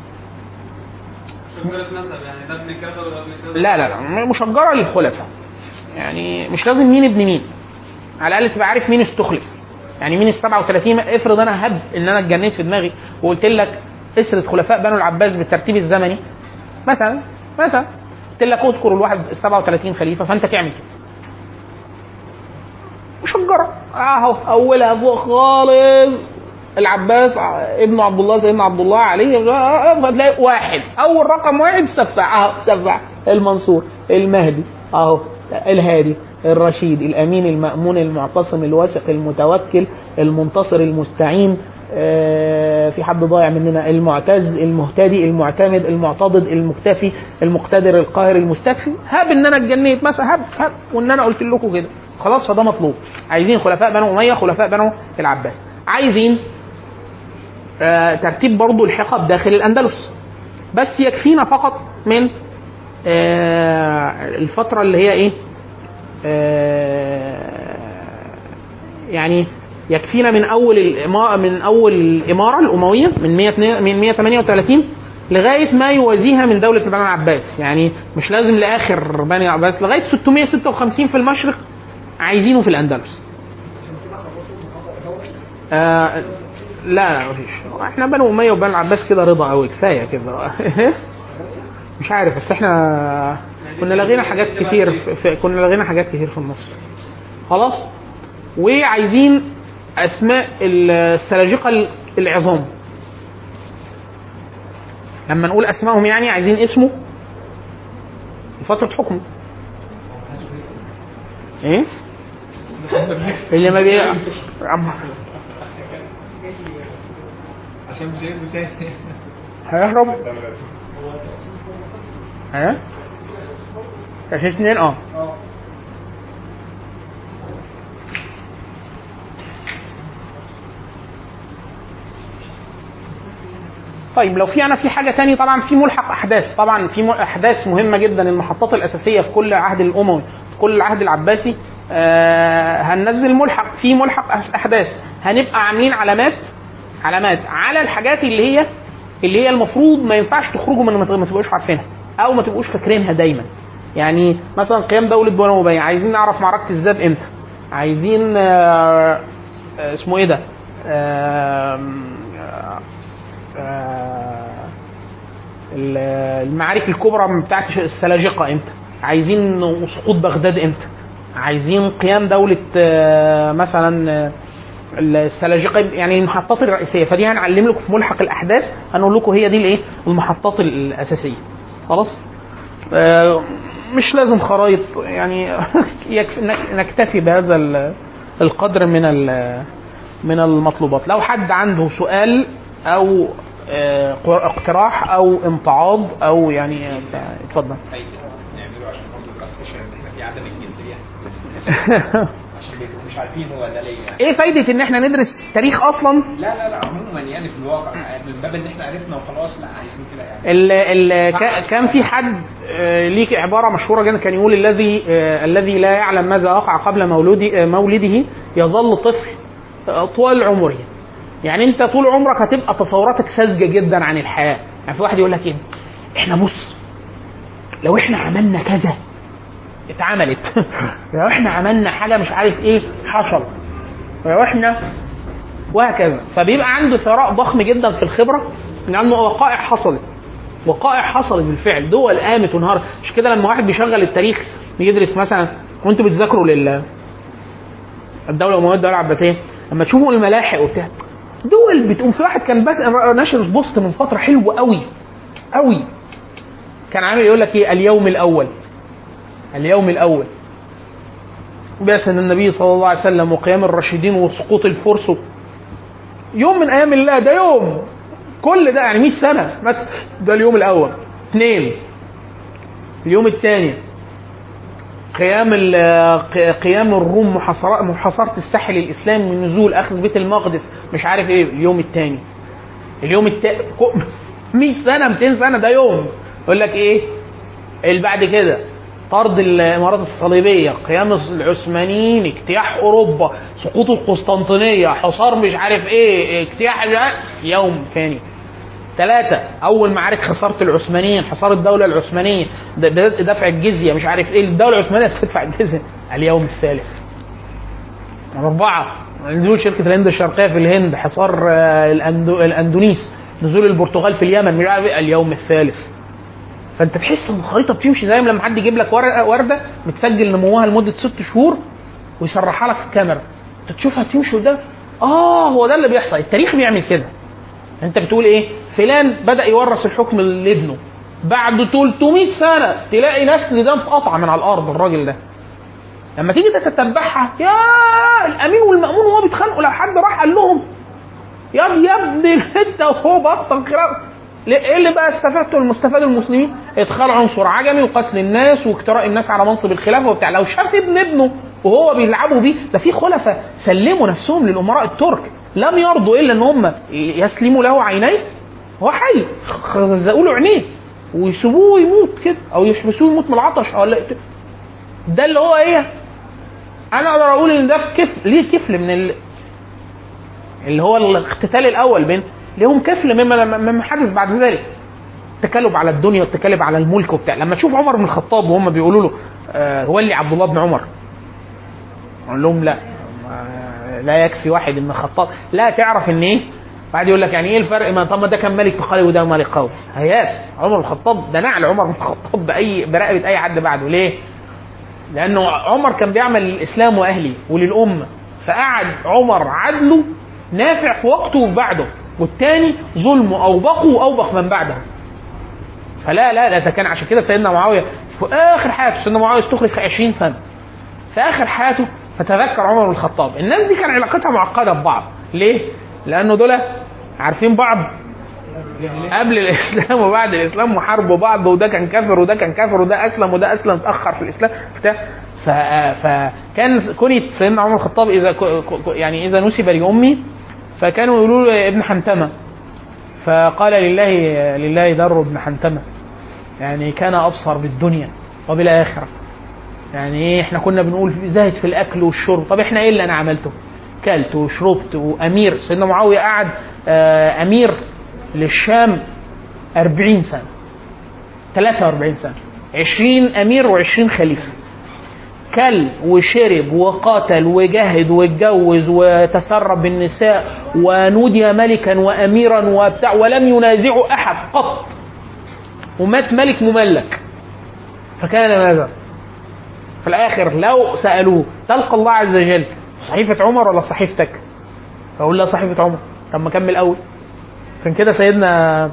شجرة نسب يعني ده ابن كذا وده ابن كذا لا لا لا مشجره للخلفاء يعني مش لازم مين ابن مين على الاقل تبقى عارف مين استخلف يعني مين ال 37 افرض انا هب ان انا اتجننت في دماغي وقلت لك اسرة خلفاء بنو العباس بالترتيب الزمني مثلا مثلا قلت لك اذكر الواحد ال 37 خليفه فانت تعمل كده مشجره اهو اولها فوق خالص العباس ابن عبد الله سيدنا عبد الله عليه فتلاقي واحد اول رقم واحد سفاح اهو سفاح المنصور المهدي اهو الهادي الرشيد الامين المامون المعتصم الواثق المتوكل المنتصر المستعين آه، في حد ضايع مننا المعتز المهتدي المعتمد المعتضد المكتفي المقتدر القاهر المستكفي هاب ان انا اتجنيت مثلا هاب هاب وان انا قلت لكم كده خلاص فده مطلوب عايزين خلفاء بنو اميه خلفاء بنو العباس عايزين آه، ترتيب برضو الحقب داخل الاندلس بس يكفينا فقط من آه، الفتره اللي هي ايه آه، يعني يكفينا من اول الإمارة من اول الاماره الامويه من 100 من 138 لغايه ما يوازيها من دوله بني العباس يعني مش لازم لاخر بني العباس لغايه 656 في المشرق عايزينه في الاندلس آه لا لا مفيش احنا بنو اميه وبني العباس كده رضا قوي كفايه كده مش عارف بس احنا كنا لغينا حاجات كتير في في- كنا لغينا حاجات كتير في النص خلاص وعايزين اسماء السلاجقه العظام لما نقول اسمائهم يعني عايزين اسمه وفتره حكمه ايه اللي ما بي عشان مش هيبقوا تاني هيهرب ها كاش اتنين اه طيب لو في انا في حاجه تاني طبعا في ملحق احداث طبعا في م- احداث مهمه جدا المحطات الاساسيه في كل عهد الاموي في كل العهد العباسي آه هننزل ملحق في ملحق أس- احداث هنبقى عاملين علامات علامات على الحاجات اللي هي اللي هي المفروض ما ينفعش تخرجوا من ما تبقوش عارفينها او ما تبقوش فاكرينها دايما يعني مثلا قيام دوله بنو اميه عايزين نعرف معركه الذئب امتى عايزين آه آه، اسمه ايه ده آم، آه آه، ال- المعارك الكبرى بتاعت السلاجقه امتى عايزين سقوط بغداد امتى عايزين قيام دوله آه، مثلا آه، السلاجقه يعني المحطات الرئيسيه فدي هنعلم لكم في ملحق الاحداث هنقول لكم هي دي الايه المحطات الاساسيه خلاص آه، مش لازم خرايط يعني يكفي نك- نكتفي بهذا ال- القدر من ال- من المطلوبات لو حد عنده سؤال او آه، اقتراح او امتعاض او يعني آه، اتفضل فايدة نعمله عشان برضه نكتشف ان احنا في عدم الجنسية عشان بيبقوا مش عارفين هو ده ليه يعني. ايه فايده ان احنا ندرس تاريخ اصلا لا لا لا عموما يعني في الواقع من باب ان احنا عرفنا وخلاص لا عايزين كده يعني ال ال كا- كان في حد آه، ليك عباره مشهوره جدا كان يقول الذي آه، الذي لا يعلم ماذا وقع قبل مولودي آه، مولده يظل طفل آه، طوال عمره يعني انت طول عمرك هتبقى تصوراتك ساذجه جدا عن الحياه يعني في واحد يقول لك ايه احنا بص لو احنا عملنا كذا اتعملت لو احنا عملنا حاجه مش عارف ايه حصل لو احنا وهكذا فبيبقى عنده ثراء ضخم جدا في الخبره لانه وقائع حصلت وقائع حصلت بالفعل دول قامت وانهارت مش كده لما واحد بيشغل التاريخ يدرس مثلا وانتوا بتذاكروا لل الدوله الامويه الدوله العباسيه لما تشوفوا الملاحق وبتاع دول بتقوم في واحد كان بس ناشر بوست من فتره حلوه قوي قوي كان عامل يقول لك ايه اليوم الاول اليوم الاول بعثة النبي صلى الله عليه وسلم وقيام الراشدين وسقوط الفرس يوم من ايام الله ده يوم كل ده يعني 100 سنه بس ده اليوم الاول اثنين اليوم الثاني قيام ال- ق- قيام الروم محاصرة محاصرة الساحل الإسلامي من نزول أخذ بيت المقدس مش عارف إيه اليوم الثاني اليوم الثاني 100 سنة 200 سنة ده يوم يقول لك إيه اللي بعد كده طرد الامارات الصليبيه قيام العثمانيين اجتياح اوروبا سقوط القسطنطينيه حصار مش عارف ايه اجتياح مش عارف- يوم ثاني ثلاثة أول معارك خسارة العثمانيين حصار الدولة العثمانية د- بدء دفع الجزية مش عارف إيه الدولة العثمانية تدفع الجزية اليوم الثالث أربعة نزول شركة الهند الشرقية في الهند حصار آه، الأندو... الأندونيس نزول البرتغال في اليمن مش عارف إيه اليوم الثالث فانت تحس ان الخريطه بتمشي زي ما لما حد يجيب لك ورقه ورده متسجل نموها لمده ست شهور ويشرحها لك في الكاميرا انت تشوفها تمشي قدام اه هو ده اللي بيحصل التاريخ بيعمل كده انت بتقول ايه فلان بدا يورث الحكم لابنه بعد 300 سنه تلاقي نسل ده اتقطع من على الارض الراجل ده لما تيجي تتتبعها يا الامين والمامون وهو بيتخانقوا لو حد راح قال لهم يا يا ابني انت وهو بطل خلاف ليه- ايه اللي بقى استفدته المستفاد المسلمين؟ ادخال عنصر عجمي وقتل الناس واجتراء الناس على منصب الخلافه وبتاع لو شاف ابن ابنه وهو بيلعبوا بيه ده في خلفاء سلموا نفسهم للامراء الترك لم يرضوا الا ان هم يسلموا له عينيه هو حي خزقوا له عينيه ويسيبوه يموت كده او يحبسوه يموت من العطش او لا ده اللي هو ايه؟ انا اقدر اقول ان ده كفل ليه كفل من ال... اللي هو الاقتتال الاول بين ليهم كفل مما مما حدث بعد ذلك التكالب على الدنيا والتكالب على الملك وبتاع لما تشوف عمر بن الخطاب وهم بيقولوا له آه ولي عبد الله بن عمر اقول لهم لا ما- لا يكفي واحد ان خطاب لا تعرف ان ايه بعد يقول لك يعني ايه الفرق ما طب ما ده كان ملك قوي وده ملك قوي هيات عمر بن الخطاب ده نعل عمر بن الخطاب باي برقبه اي حد بعده ليه؟ لانه عمر كان بيعمل للاسلام واهله وللامه فقعد عمر عدله نافع في وقته وبعده والتاني ظلمه اوبقه واوبق من بعده فلا لا لا ده كان عشان كده سيدنا معاويه في اخر حياته سيدنا معاويه استخلف في 20 سنه في اخر حياته فتذكر عمر بن الخطاب الناس دي كان علاقتها معقده ببعض ليه؟ لانه دول عارفين بعض قبل الاسلام وبعد الاسلام وحاربوا بعض وده كان كافر وده كان كافر وده اسلم وده اسلم اتاخر في الاسلام بتاع ف... فكان كنية سيدنا عمر الخطاب اذا ك... ك- يعني اذا نسب لامي فكانوا يقولوا له ابن حنتمه فقال لله لله در ابن حنتمه يعني كان ابصر بالدنيا وبالاخره يعني ايه احنا كنا بنقول زاهد في الاكل والشرب طب احنا ايه اللي انا عملته كلت وشربت وامير سيدنا معاويه قعد آه، امير للشام 40 سنه 43 سنه 20 امير و20 خليفه كل وشرب وقاتل وجهد واتجوز وتسرب بالنساء ونودي ملكا واميرا وبتاع ولم ينازعه احد قط ومات ملك مملك فكان ماذا؟ في الاخر لو سالوه تلقى الله عز وجل صحيفه عمر ولا صحيفتك؟ فاقول لا صحيفه عمر طب ما كمل اول عشان كده سيدنا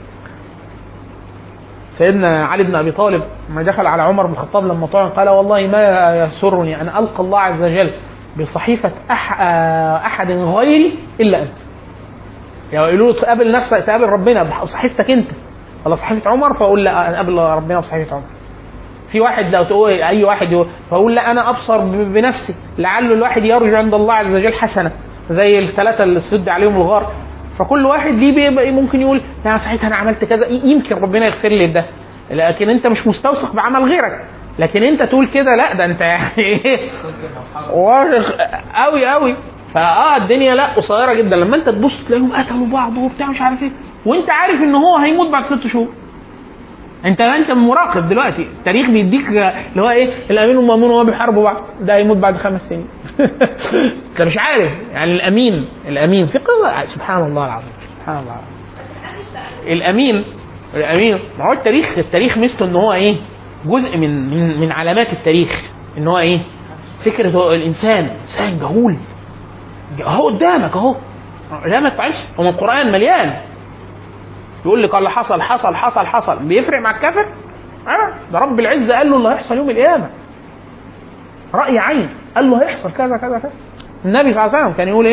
سيدنا علي بن ابي طالب لما دخل على عمر بن الخطاب لما طعن قال والله ما يسرني ان القى الله عز وجل بصحيفه أح احد غيري الا انت. يعني يقولوا له تقابل نفسك تقابل ربنا بصحيفتك انت ولا صحيفه عمر فاقول لا انا اقابل ربنا بصحيفه عمر. في واحد لو تقول اي واحد يقول فاقول لا انا ابصر ب- بنفسي لعل الواحد يرجو عند الله عز وجل حسنه زي الثلاثه اللي سد عليهم الغار فكل واحد ليه بيبقى ممكن يقول يا ساعتها انا عملت كذا ي- يمكن ربنا يغفر لي ده لكن انت مش مستوثق بعمل غيرك لكن انت تقول كده لا ده انت يعني ايه واثق قوي قوي فاه الدنيا لا قصيره جدا لما انت تبص تلاقيهم قتلوا بعض وبتاع مش عارف ايه وانت عارف ان هو هيموت بعد ست شهور انت انت مراقب دلوقتي التاريخ بيديك اللي هو ايه الامين والمامون وهو بيحاربوا بعض ده هيموت بعد خمس سنين انت مش عارف يعني الامين الامين في قصه سبحان الله العظيم سبحان الله العظيم الامين الامين ما هو التاريخ التاريخ ميزته ان هو ايه جزء من من من علامات التاريخ ان هو ايه فكره هو الانسان انسان جهول اهو قدامك اهو لا ما تفعلش هو القران مليان يقول لك اللي حصل حصل حصل حصل بيفرق مع الكافر؟ آه ده رب العزه قال له اللي هيحصل يوم القيامه رأي عين قال له هيحصل كذا كذا كذا النبي صلى الله عليه وسلم كان يقول ايه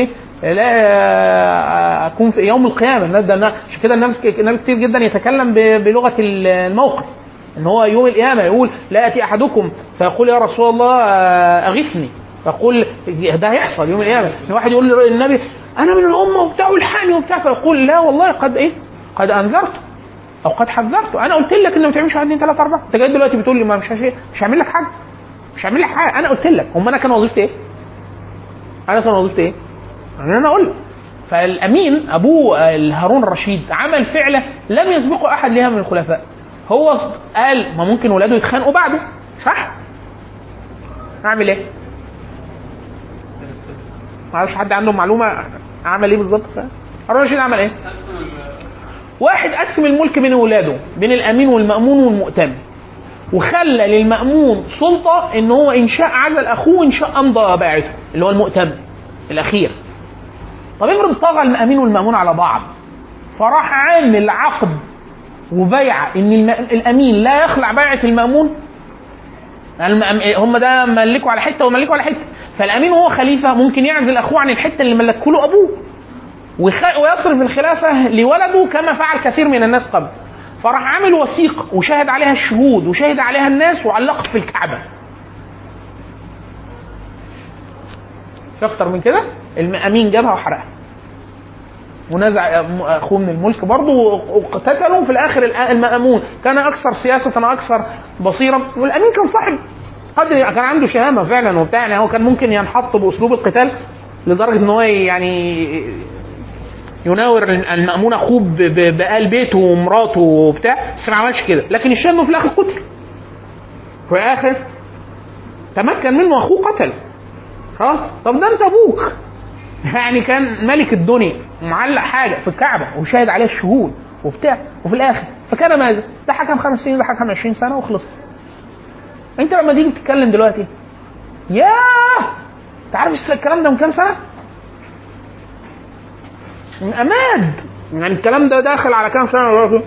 لا آه، اكون في يوم القيامه الناس ده عشان كده الناس الناس كتير جدا يتكلم ب- بلغه الموقف ان هو يوم القيامه يقول لا ياتي احدكم فيقول يا رسول الله آه، اغثني فيقول ده هيحصل يوم القيامه ان واحد يقول للنبي انا من الامه وبتاع والحقني وبتاع فيقول لا والله قد ايه قد انذرت او قد حذرت انا قلت لك ان ما تعملش واحد اثنين ثلاثه اربعه انت جاي دلوقتي بتقول لي ما مش هشي- مش هعمل لك حاجه مش هعمل لك حاجه انا قلت لك هم انا كان وظيفتي ايه؟ انا كان وظيفتي ايه؟ ان انا اقول لك فالامين ابوه آه، هارون الرشيد عمل فعله لم يسبقه احد لها من الخلفاء هو قال ما ممكن ولاده يتخانقوا بعده صح؟ اعمل ايه؟ ما اعرفش حد عنده معلومه عمل ايه بالظبط هارون الرشيد عمل ايه؟ واحد قسم الملك بين اولاده بين الامين والمامون والمؤتمن وخلى للمامون سلطه ان هو ان شاء عزل اخوه وان شاء امضى بايعته اللي هو المؤتمن الاخير طب افرض طغى المامين والمامون على بعض فراح عامل عقد وبيعه ان الم- الامين لا يخلع بيعه المامون المأم- هم ده ملكوا على حته وملكوا على حته فالامين وهو خليفه ممكن يعزل اخوه عن الحته اللي ملكه له ابوه ويخ- ويصرف الخلافه لولده كما فعل كثير من الناس قبل فراح عامل وثيقه وشاهد عليها الشهود وشاهد عليها الناس وعلقت في الكعبه في اكتر من كده الامين جابها وحرقها ونزع اخوه من الملك برضه وقتتلوا في الاخر الأ- المامون كان اكثر سياسه واكثر بصيرا والامين كان صاحب قدر كان عنده شهامه فعلا وبتاع يعني هو كان ممكن ينحط باسلوب القتال لدرجه ان هو يعني يناور المأمون اخوه ب- ب- بآل بيته ومراته وبتاع بس ما عملش كده لكن الشاهد انه في الاخر قتل في الاخر تمكن منه اخوه قتل ها طب ده انت ابوك يعني كان ملك الدنيا ومعلق حاجه في الكعبه وشاهد عليه الشهود وبتاع وفي الاخر فكان ماذا؟ ده حكم خمس سنين ده حكم 20 سنه وخلص انت لما تيجي تتكلم دلوقتي ياه انت عارف الكلام ده من كام سنه؟ من اماد يعني الكلام ده داخل على كام سنه دلوقتي؟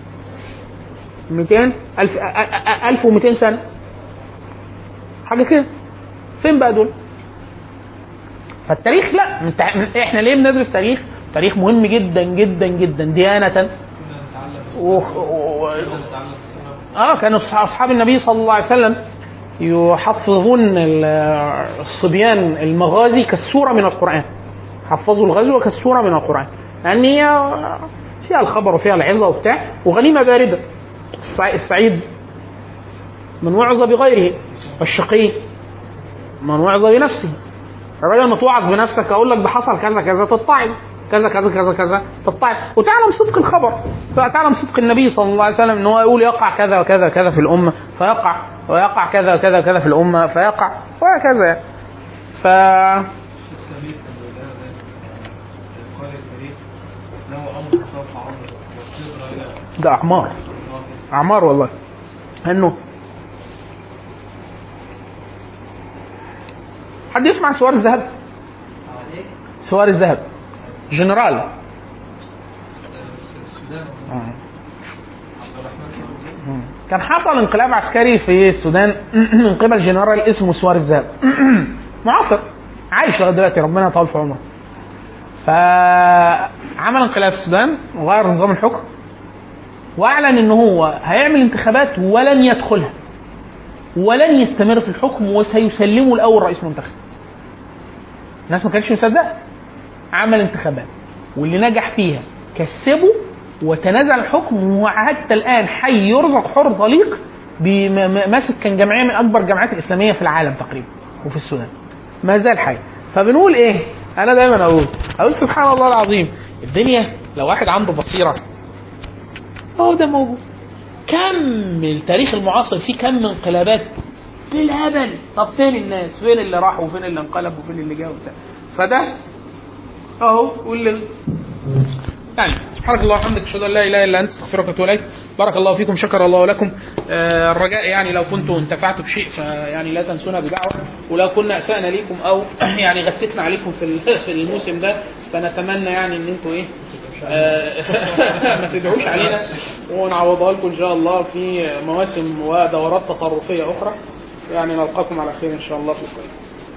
200 1000 1200 سنه حاجه كده فين بقى دول؟ فالتاريخ لا من تع- من- احنا ليه بندرس تاريخ؟ تاريخ مهم جدا جدا جدا ديانة و... و... اه كانوا أصح- اصحاب النبي صلى الله عليه وسلم يحفظون ال- الصبيان المغازي كالسوره من القران حفظوا الغزو كالسوره من القران لان هي فيها الخبر وفيها العظه وبتاع وغنيمه بارده السع- السعيد من وعظ بغيره والشقي من وعظ بنفسه الراجل ما توعظ بنفسك اقول لك ده حصل كذا كذا تتعظ كذا كذا كذا كذا تتعظ وتعلم صدق الخبر فتعلم صدق النبي صلى الله عليه وسلم ان هو يقول يقع كذا وكذا وكذا في الامه فيقع ويقع كذا وكذا وكذا في الامه فيقع وهكذا يعني. ف السبيل كان ده ده قال التاريخ له امر سوف عمر والصبر الى ده اعمار اعمار والله انه حد يسمع سوار الذهب سوار الذهب جنرال السودان آه. عبد الرحمن صبري كان حصل انقلاب عسكري في السودان من قبل جنرال اسمه سوار الذهب معاصر عايش لغايه دلوقتي ربنا يطول في عمره فعمل انقلاب في السودان وغير نظام الحكم واعلن ان هو هيعمل انتخابات ولن يدخلها ولن يستمر في الحكم وسيسلمه الاول رئيس منتخب الناس ما كانتش مصدقه عمل انتخابات واللي نجح فيها كسبه وتنازع الحكم وحتى الان حي يرزق حر طليق بم- ماسك كان جمعيه من اكبر الجامعات الاسلاميه في العالم تقريبا وفي السودان ما زال حي فبنقول ايه انا دايما اقول اقول سبحان الله العظيم الدنيا لو واحد عنده بصيره اهو ده موجود كم التاريخ المعاصر فيه كم من انقلابات بالهبل طب فين الناس فين اللي راح وفين اللي انقلب وفين اللي جه وبتاع فده اهو واللي يعني سبحانك اللهم وبحمدك اشهد ان لا اله الا انت استغفرك واتوب اليك بارك الله فيكم شكر الله لكم آه، الرجاء يعني لو كنتم انتفعتوا بشيء فيعني لا تنسونا بدعوه ولو كنا اسانا ليكم او يعني غتتنا عليكم في ال- في الموسم ده فنتمنى يعني ان انتم ايه آه، ما تدعوش علينا ونعوضها لكم ان شاء الله في مواسم ودورات تطرفيه اخرى يعني نلقاكم على خير ان شاء الله في القريب